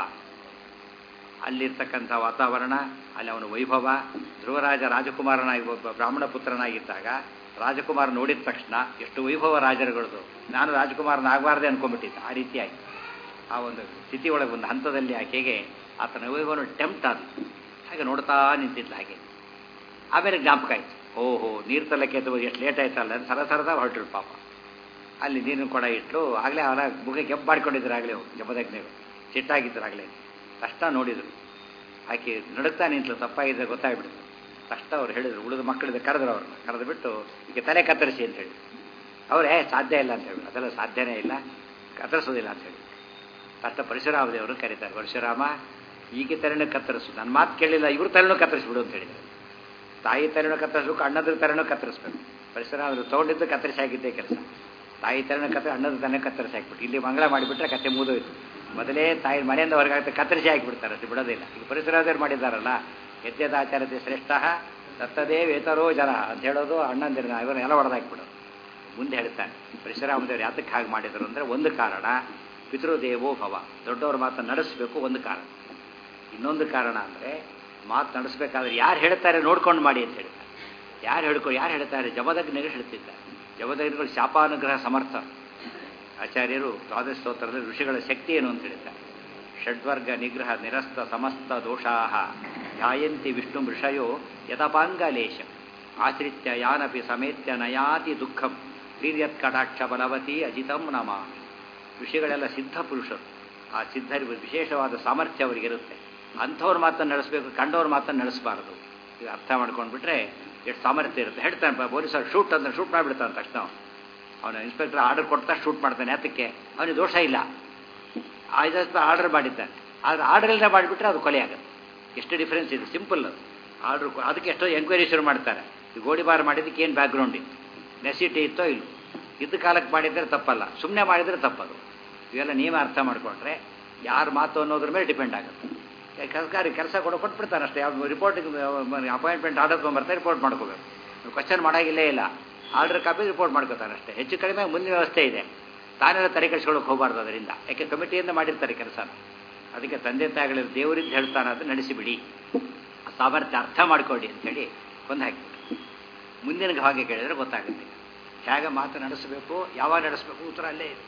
Speaker 1: ಅಲ್ಲಿರ್ತಕ್ಕಂಥ ವಾತಾವರಣ ಅಲ್ಲಿ ಅವನ ವೈಭವ ಧ್ರುವರಾಜ ರಾಜಕುಮಾರನಾಗಿ ಒಬ್ಬ ಬ್ರಾಹ್ಮಣ ಪುತ್ರನಾಗಿದ್ದಾಗ ರಾಜಕುಮಾರ ನೋಡಿದ ತಕ್ಷಣ ಎಷ್ಟು ವೈಭವ ರಾಜರುಗಳದು ನಾನು ರಾಜಕುಮಾರನಾಗಬಾರ್ದೆ ಅನ್ಕೊಂಡ್ಬಿಟ್ಟಿದ್ದೆ ಆ ರೀತಿಯಾಗಿ ಆ ಒಂದು ಸ್ಥಿತಿ ಒಳಗೆ ಒಂದು ಹಂತದಲ್ಲಿ ಆಕೆಗೆ ಆತನ ವೈಭವನ ಟೆಂಪ್ಟ್ ಆದ ಹಾಗೆ ನೋಡ್ತಾ ನಿಂತಿದ್ಲು ಹಾಗೆ ಆಮೇಲೆ ಜ್ಞಾಪಕ ಆಯ್ತು ಓಹೋ ನೀರು ತಲಕ್ಕೆ ಅಥವಾ ಎಷ್ಟು ಲೇಟ್ ಆಯ್ತಲ್ಲ ಅಂತ ಸರ ಸರದ ಹೊರಟ್ರು ಪಾಪ ಅಲ್ಲಿ ನೀರಿನ ಕೊಡ ಇಟ್ಟು ಆಗಲೇ ಅವನ ಮುಖ ಕೆಂಪು ಮಾಡ್ಕೊಂಡಿದ್ರು ಆಗಲೇ ಜಪದಗ್ನಿಗಳು ಸಿಟ್ಟಾಗಿದ್ದರು ಆಗಲೇ ಕಷ್ಟ ನೋಡಿದರು ಆಕೆ ನಡುಕ್ತಾ ನಿಂತಲು ತಪ್ಪಾಗಿದ್ದರೆ ಗೊತ್ತಾಗ್ಬಿಡ್ತು ಕಷ್ಟ ಅವ್ರು ಹೇಳಿದ್ರು ಉಳಿದ ಮಕ್ಕಳಿಂದ ಕರೆದ್ರು ಅವ್ರನ್ನ ಕರೆದು ಬಿಟ್ಟು ಈಗ ತಲೆ ಕತ್ತರಿಸಿ ಅಂತ ಹೇಳಿ ಅವರೇ ಸಾಧ್ಯ ಇಲ್ಲ ಅಂತ ಹೇಳಿ ಅದೆಲ್ಲ ಸಾಧ್ಯನೇ ಇಲ್ಲ ಕತ್ತರಿಸೋದಿಲ್ಲ ಅಂತ ಹೇಳಿ ಕಷ್ಟ ಪರಶುರಾಮ ದೇವರು ಕರೀತಾರೆ ಪರಶುರಾಮ ಈಗ ತಲೆನೂ ಕತ್ತರಿಸು ನನ್ನ ಮಾತು ಕೇಳಿಲ್ಲ ಇವ್ರ ತಲೆನೂ ಕತ್ತರಿಸ್ಬಿಡು ಅಂತ ಹೇಳಿದ್ರು ತಾಯಿ ತಲೆನೂ ಕತ್ತರಿಸ್ಬೇಕು ಅಣ್ಣದ್ರ ತಲೆನೂ ಕತ್ತರಿಸ್ಬೇಕು ಪರಶುರಾಮರು ತೊಗೊಂಡಿದ್ದು ಕತ್ತರಿಸಿ ಆಗಿದ್ದೇ ಕೆಲಸ ತಾಯಿ ತಲೆನೂ ಕತ್ತರಿ ಅಣ್ಣದ ತಲೆ ಕತ್ತರಿಸಿ ಹಾಕ್ಬಿಟ್ಟು ಇಲ್ಲಿ ಮಂಗಳ ಮಾಡಿಬಿಟ್ರೆ ಕತೆ ಮುಗಿದೋಯ್ತು ಮೊದಲೇ ತಾಯಿ ಮನೆಯಿಂದ ಹೊರಗಾಗ್ತದೆ ಕತ್ತರಿಸಿ ಹಾಕಿಬಿಡ್ತಾರೆ ಅದು ಬಿಡೋದಿಲ್ಲ ಈಗ ಪರಶುರಾಮದೇವ್ರು ಮಾಡಿದ್ದಾರಲ್ಲ ಯಜ್ಞದಾಚಾರತೆ ಶ್ರೇಷ್ಠ ದತ್ತದೇ ವೇತರೋ ಜನ ಅಂತ ಹೇಳೋದು ಅಣ್ಣಂದಿರ ಇವರನ್ನ ಎಲ್ಲ ಹೊಡೆದಾಕ್ಬಿಡೋದು ಮುಂದೆ ಹೇಳ್ತಾನೆ ಪರಶುರಾಮದೇವರು ಯಾತಕ್ಕೆ ಹಾಗೆ ಮಾಡಿದರು ಅಂದರೆ ಒಂದು ಕಾರಣ ಪಿತೃದೇವೋ ಭವ ದೊಡ್ಡವ್ರ ಮಾತನ್ನು ನಡೆಸಬೇಕು ಒಂದು ಕಾರಣ ಇನ್ನೊಂದು ಕಾರಣ ಅಂದರೆ ಮಾತು ನಡೆಸಬೇಕಾದ್ರೆ ಯಾರು ಹೇಳ್ತಾರೆ ನೋಡ್ಕೊಂಡು ಮಾಡಿ ಅಂತ ಹೇಳ್ತಾರೆ ಯಾರು ಹೇಳ್ಕೊ ಯಾರು ಹೇಳ್ತಾರೆ ಜಮದಗ್ನಿಗಳು ಹೇಳ್ತಿದ್ದಾರೆ ಜಮದಗ್ನಿಗಳು ಶಾಪಾನುಗ್ರಹ ಸಮರ್ಥ ಆಚಾರ್ಯರು ದ್ವಾದಶ ಸ್ತೋತ್ರದಲ್ಲಿ ಋಷಿಗಳ ಶಕ್ತಿ ಏನು ಅಂತ ಹೇಳ್ತಾರೆ ಷಡ್ವರ್ಗ ನಿಗ್ರಹ ನಿರಸ್ತ ಸಮಸ್ತ ದೋಷಾ ಧ್ಯಾಯಂತಿ ವಿಷ್ಣು ಋಷಯೋ ಯದಪಾಂಗಲೇಶ ಆಶ್ರಿತ್ಯ ಯಾನಪಿ ಸಮೇತ್ಯ ನಯಾತಿ ದುಃಖಂ ವೀರ್ಯತ್ ಕಟಾಕ್ಷ ಬಲವತಿ ಅಜಿತಂ ನಮ ಋಷಿಗಳೆಲ್ಲ ಸಿದ್ಧ ಪುರುಷರು ಆ ಸಿದ್ಧರಿಗೆ ವಿಶೇಷವಾದ ಸಾಮರ್ಥ್ಯ ಅವರಿಗಿರುತ್ತೆ ಅಂಥವ್ರ ಮಾತನ್ನು ನಡೆಸಬೇಕು ಕಂಡವ್ರ ಮಾತನ್ನು ನಡೆಸಬಾರ್ದು ಈಗ ಅರ್ಥ ಮಾಡ್ಕೊಂಡ್ಬಿಟ್ರೆ ಎಷ್ಟು ಸಾಮರ್ಥ್ಯ ಇರುತ್ತೆ ಹೇಳ್ತಾನೆ ಪೊಲೀಸರು ಶೂಟ್ ಅಂತ ಶೂಟ್ ಮಾಡಿಬಿಡ್ತಾನೆ ತಕ್ಷಣ ಅವನು ಇನ್ಸ್ಪೆಕ್ಟರ್ ಆರ್ಡರ್ ಕೊಡ್ತಾ ಶೂಟ್ ಮಾಡ್ತಾನೆ ಅದಕ್ಕೆ ಅವನಿಗೆ ದೋಷ ಇಲ್ಲ ಆಯ್ತು ಆರ್ಡರ್ ಮಾಡಿದ್ದಾನೆ ಆದರೆ ಆರ್ಡರ್ ಇಲ್ಲದೆ ಮಾಡಿಬಿಟ್ರೆ ಅದು ಕೊಲೆ ಆಗುತ್ತೆ ಎಷ್ಟು ಡಿಫ್ರೆನ್ಸ್ ಇದೆ ಸಿಂಪಲ್ ಅದು ಆರ್ಡ್ರ್ ಅದಕ್ಕೆ ಎಷ್ಟೋ ಎಂಕ್ವೈರಿ ಶುರು ಮಾಡ್ತಾರೆ ಈ ಗೋಳಿಬಾರ್ ಮಾಡಿದ್ದಕ್ಕೆ ಏನು ಬ್ಯಾಕ್ಗ್ರೌಂಡ್ ಇತ್ತು ನೆಸಿಟಿ ಇತ್ತೋ ಇಲ್ಲ ಇದ್ದ ಕಾಲಕ್ಕೆ ಮಾಡಿದರೆ ತಪ್ಪಲ್ಲ ಸುಮ್ಮನೆ ಮಾಡಿದರೆ ತಪ್ಪದು ಇವೆಲ್ಲ ನೀವೇ ಅರ್ಥ ಮಾಡಿಕೊಂಡ್ರೆ ಯಾರ ಮಾತು ಅನ್ನೋದ್ರ ಮೇಲೆ ಡಿಪೆಂಡ್ ಆಗುತ್ತೆ ಸರ್ಕಾರಿ ಕೆಲಸ ಕೊಡೋ ಕೊಟ್ಬಿಡ್ತಾನೆ ಅಷ್ಟೇ ಯಾವ ರಿಪೋರ್ಟಿಗೆ ಅಪಾಯಿಂಟ್ಮೆಂಟ್ ಆರ್ಡರ್ ತೊಗೊಂಬರ್ತಾರೆ ರಿಪೋರ್ಟ್ ಮಾಡ್ಕೋಬೇಕು ಕ್ವಶನ್ ಮಾಡೋಂಗಿಲ್ಲೇ ಇಲ್ಲ ಆರ್ಡರ್ ಕಾಪಿ ರಿಪೋರ್ಟ್ ಮಾಡ್ಕೋತಾನೆ ಅಷ್ಟೇ ಹೆಚ್ಚು ಕಡಿಮೆ ಮುಂದಿನ ವ್ಯವಸ್ಥೆ ಇದೆ ತಾನೆಲ್ಲ ತಲೆ ಕೆಡಿಸ್ಕೊಳ್ಳೋಕೆ ಹೋಗಬಾರ್ದು ಅದರಿಂದ ಯಾಕೆ ಕಮಿಟಿಯಿಂದ ಮಾಡಿರ್ತಾರೆ ಕೆಲಸನ ಅದಕ್ಕೆ ತಂದೆ ತಾಯಿಗಳ ದೇವರಿಂದ ಹೇಳ್ತಾನೆ ಅದು ನಡೆಸಿಬಿಡಿ ಸಾಮರ್ಥ್ಯ ಅರ್ಥ ಮಾಡ್ಕೊಳ್ಳಿ ಅಂತೇಳಿ ಒಂದು ಹಾಕಿಬಿಟ್ಟು ಮುಂದಿನ ಹಾಗೆ ಕೇಳಿದ್ರೆ ಗೊತ್ತಾಗುತ್ತೆ ಹೇಗೆ ಮಾತು ನಡೆಸಬೇಕು ಯಾವಾಗ ನಡೆಸಬೇಕು ಉತ್ತರ ಅಲ್ಲೇ ಇದೆ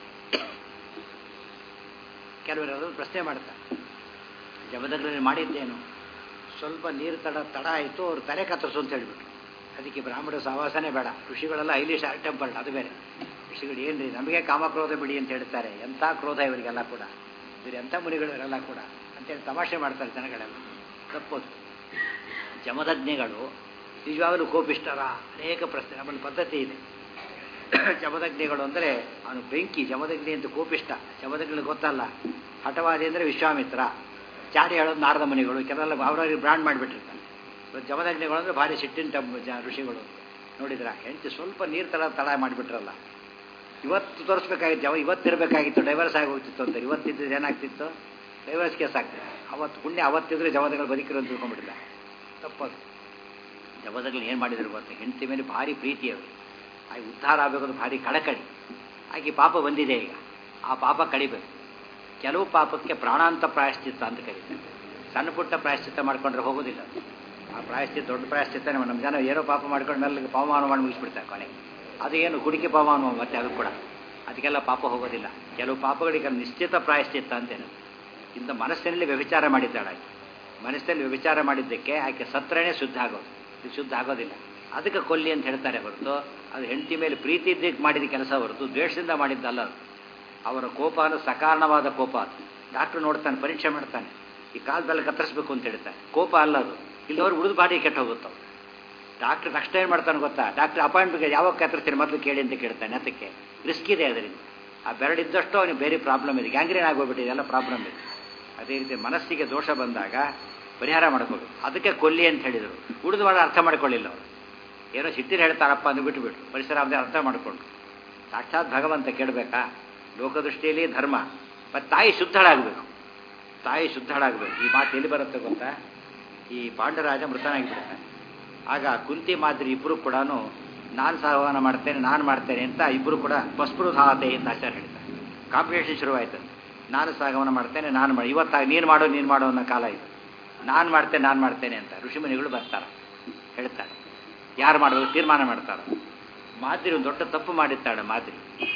Speaker 1: ಕೆಲವರು ಅದನ್ನು ಪ್ರಶ್ನೆ ಮಾಡ್ತಾರೆ ಜಮದಗ್ರಲ್ಲಿ ಮಾಡಿದ್ದೇನು ಸ್ವಲ್ಪ ನೀರು ತಡ ತಡ ಆಯಿತು ಅವ್ರು ತಲೆ ಕತ್ತರಿಸು ಅಂತ ಹೇಳಿಬಿಟ್ರು ಅದಕ್ಕೆ ಬ್ರಾಹ್ಮಣ ಸಹವಾಸನೇ ಬೇಡ ಋಷಿಗಳೆಲ್ಲ ಹೈಲಿ ಶಾರ್ಟ್ ಟೆಂಪರ್ಡ್ ಅದು ಬೇರೆ ಋಷಿಗಳು ಏನ್ರಿ ನಮಗೆ ಕಾಮಕ್ರೋಧ ಬಿಡಿ ಅಂತ ಹೇಳ್ತಾರೆ ಎಂಥ ಕ್ರೋಧ ಇವರಿಗೆಲ್ಲ ಕೂಡ ಇವರು ಎಂಥ ಮುನಿಗಳು ಇವರೆಲ್ಲ ಕೂಡ ಅಂತೇಳಿ ತಮಾಷೆ ಮಾಡ್ತಾರೆ ಜನಗಳೆಲ್ಲ ತಪ್ಪೋದು ಜಮದಗ್ನಿಗಳು ನಿಜವಾಗಲೂ ಕೋಪಿಷ್ಟರ ಅನೇಕ ಪ್ರಶ್ನೆ ನಮ್ಮಲ್ಲಿ ಪದ್ಧತಿ ಇದೆ ಜಮದಗ್ನಿಗಳು ಅಂದರೆ ಅವನು ಬೆಂಕಿ ಜಮದಗ್ನಿ ಅಂತ ಕೋಪಿಷ್ಟ ಜಮದಗ್ನಿಗಳು ಗೊತ್ತಲ್ಲ ಹಠವಾದಿ ಅಂದರೆ ವಿಶ್ವಾಮಿತ್ರ ಚಾಡಿ ಹೇಳೋದು ನಾರದ ಮುನಿಗಳು ಕೆಲವೆಲ್ಲ ಅವ್ರವ್ರಿಗೆ ಬ್ರಾಂಡ್ ಮಾಡಿಬಿಟ್ಟಿರ್ತಾರೆ ಜಮದಗ್ನಿಗಳು ಅಂದರೆ ಭಾರಿ ಸಿಟ್ಟಿನ ಟಬ್ ಜ ಋಷಿಗಳು ನೋಡಿದ್ರ ಹೆಂಡತಿ ಸ್ವಲ್ಪ ನೀರು ತಳ ತಳ ಮಾಡಿಬಿಟ್ರಲ್ಲ ಇವತ್ತು ತೋರಿಸ್ಬೇಕಾಗಿತ್ತು ಜವ ಇವತ್ತಿರಬೇಕಾಗಿತ್ತು ಡೈವರ್ಸ್ ಆಗಿ ಹೋಗ್ತಿತ್ತು ಅಂತ ಇವತ್ತಿದ್ದರೆ ಏನಾಗ್ತಿತ್ತು ಡೈವರ್ಸ್ ಕೇಸ್ ಆಗ್ತಿತ್ತು ಅವತ್ತು ಪುಣ್ಯ ಅವತ್ತಿದ್ರೆ ಜಮದಗಳು ಬದುಕಿರು ಅಂತ ತಿಳ್ಕೊಂಡ್ಬಿಟ್ಟಿಲ್ಲ ತಪ್ಪದು ಜಮದಗಳು ಏನು ಮಾಡಿದ್ರು ಗೊತ್ತ ಹೆಂಡತಿ ಮೇಲೆ ಭಾರಿ ಪ್ರೀತಿ ಅವರು ಆಗಿ ಉದ್ಧಾರ ಆಗಬೇಕು ಭಾರಿ ಕಳಕಳಿ ಆಕೆ ಪಾಪ ಬಂದಿದೆ ಈಗ ಆ ಪಾಪ ಕಡಿಬೇಕು ಕೆಲವು ಪಾಪಕ್ಕೆ ಪ್ರಾಣಾಂತ ಪ್ರಾಯಶ್ಚಿತ್ತ ಅಂತ ಕರೀತಾರೆ ಸಣ್ಣ ಪುಟ್ಟ ಪ್ರಾಯಶ್ಚಿತ್ತ ಮಾಡ್ಕೊಂಡ್ರೆ ಹೋಗೋದಿಲ್ಲ ಆ ಪ್ರಾಯಶ್ಚಿತ್ತ ದೊಡ್ಡ ಪ್ರಾಯಶ್ಚಿತ್ತನೇ ನಮ್ಮ ಜನ ಏನೋ ಪಾಪ ಮಾಡ್ಕೊಂಡು ಮೇಲೆ ಪವಮಾನ ಮಾಡಿ ಮುಗಿಸ್ಬಿಡ್ತಾರೆ ಕೊನೆಗೆ ಅದು ಏನು ಕುಡಿಕೆ ಪವಮಾನ ಮತ್ತೆ ಅದು ಕೂಡ ಅದಕ್ಕೆಲ್ಲ ಪಾಪ ಹೋಗೋದಿಲ್ಲ ಕೆಲವು ಪಾಪಗಳಿಗೆ ನಿಶ್ಚಿತ ಪ್ರಾಯಶ್ಚಿತ್ತ ಅಂತೇನು ಇಂಥ ಮನಸ್ಸಿನಲ್ಲಿ ವ್ಯಭಿಚಾರ ಮಾಡಿದ್ದಾಳೆ ಮನಸ್ಸಲ್ಲಿ ವ್ಯಭಿಚಾರ ಮಾಡಿದ್ದಕ್ಕೆ ಆಕೆ ಸತ್ರನೇ ಶುದ್ಧ ಆಗೋದು ಇದು ಶುದ್ಧ ಆಗೋದಿಲ್ಲ ಅದಕ್ಕೆ ಕೊಲ್ಲಿ ಅಂತ ಹೇಳ್ತಾರೆ ಹೊರತು ಅದು ಹೆಂಡತಿ ಮೇಲೆ ಪ್ರೀತಿ ಇದ್ದಕ್ಕೆ ಮಾಡಿದ ಕೆಲಸ ಹೊರತು ದ್ವೇಷದಿಂದ ಮಾಡಿದ್ದಲ್ಲ ಅದು ಅವರ ಕೋಪ ಅನ್ನೋ ಸಕಾರಣವಾದ ಕೋಪ ಅದು ಡಾಕ್ಟ್ರು ನೋಡ್ತಾನೆ ಪರೀಕ್ಷೆ ಮಾಡ್ತಾನೆ ಈ ಕಾಲದಲ್ಲಿ ಕತ್ತರಿಸ್ಬೇಕು ಅಂತ ಹೇಳ್ತಾನೆ ಕೋಪ ಅಲ್ಲ ಅದು ಇಲ್ಲವ್ರು ಉಳಿದು ಬಾಡಿ ಕೆಟ್ಟ ಹೋಗುತ್ತವು ಡಾಕ್ಟ್ರ್ ತಕ್ಷಣ ಏನು ಮಾಡ್ತಾನೆ ಗೊತ್ತಾ ಡಾಕ್ಟ್ರ್ ಅಪಾಯಿಂಟ್ಮೆಂಟ್ ಯಾವಾಗ ಕತ್ತರಿಸ್ತೀನಿ ಮೊದಲು ಕೇಳಿ ಅಂತ ಕೇಳ್ತಾನೆ ಅದಕ್ಕೆ ರಿಸ್ಕ್ ಇದೆ ಅದರಿಂದ ಆ ಬೆರಳಿದ್ದಷ್ಟು ಅವನಿಗೆ ಬೇರೆ ಪ್ರಾಬ್ಲಮ್ ಇದೆ ಗ್ಯಾಂಗ್ರೀನ್ ಆಗೋಗ್ಬಿಟ್ಟಿದೆ ಎಲ್ಲ ಪ್ರಾಬ್ಲಮ್ ಇದೆ ಅದೇ ರೀತಿ ಮನಸ್ಸಿಗೆ ದೋಷ ಬಂದಾಗ ಪರಿಹಾರ ಮಾಡ್ಕೋಬೇಕು ಅದಕ್ಕೆ ಕೊಲ್ಲಿ ಅಂತ ಹೇಳಿದರು ಉಳಿದು ಮಾಡಿ ಅರ್ಥ ಮಾಡ್ಕೊಳ್ಳಿಲ್ಲ ಅವರು ಏನೋ ಸಿಟ್ಟಿರು ಹೇಳ್ತಾರಪ್ಪ ಅಂದು ಬಿಟ್ಟುಬಿಟ್ರು ಪರಿಸರ ಅದೇ ಅರ್ಥ ಮಾಡಿಕೊಂಡು ಸಾಕ್ಷಾತ್ ಭಗವಂತ ಕೇಳಬೇಕಾ ಲೋಕದೃಷ್ಟಿಯಲ್ಲಿ ಧರ್ಮ ಮತ್ತು ತಾಯಿ ಶುದ್ಧಳಾಗಬೇಕು ತಾಯಿ ಶುದ್ಧಳಾಗಬೇಕು ಈ ಮಾತು ಎಲ್ಲಿ ಬರುತ್ತೆ ಗೊತ್ತಾ ಈ ಪಾಂಡರಾಜ ಮೃತನಾಗಿಬಿಡ್ತಾನೆ ಆಗ ಕುಂತಿ ಮಾದ್ರಿ ಇಬ್ಬರು ಕೂಡ ನಾನು ಸಂವಹನ ಮಾಡ್ತೇನೆ ನಾನು ಮಾಡ್ತೇನೆ ಅಂತ ಇಬ್ಬರು ಕೂಡ ಪಸ್ಪೃಧಾತೆ ಅಂತ ಆಚಾರ ಹೇಳ್ತಾರೆ ಕಾಂಪಿಟೇಷನ್ ಶುರುವಾಯಿತು ನಾನು ಸಾಗಮನ ಮಾಡ್ತೇನೆ ನಾನು ಮಾಡಿ ಇವತ್ತಾಗ ನೀನು ಮಾಡು ನೀನು ಮಾಡು ಅನ್ನೋ ಕಾಲ ಇದು ನಾನು ಮಾಡ್ತೇನೆ ನಾನು ಮಾಡ್ತೇನೆ ಅಂತ ಋಷಿಮುನಿಗಳು ಬರ್ತಾರೆ ಹೇಳ್ತಾರೆ ಯಾರು ಮಾಡಬೇಕು ತೀರ್ಮಾನ ಮಾಡ್ತಾರೆ ಮಾದ್ರಿ ಒಂದು ದೊಡ್ಡ ತಪ್ಪು ಮಾಡಿರ್ತಾಳೆ ಮಾದ್ರಿ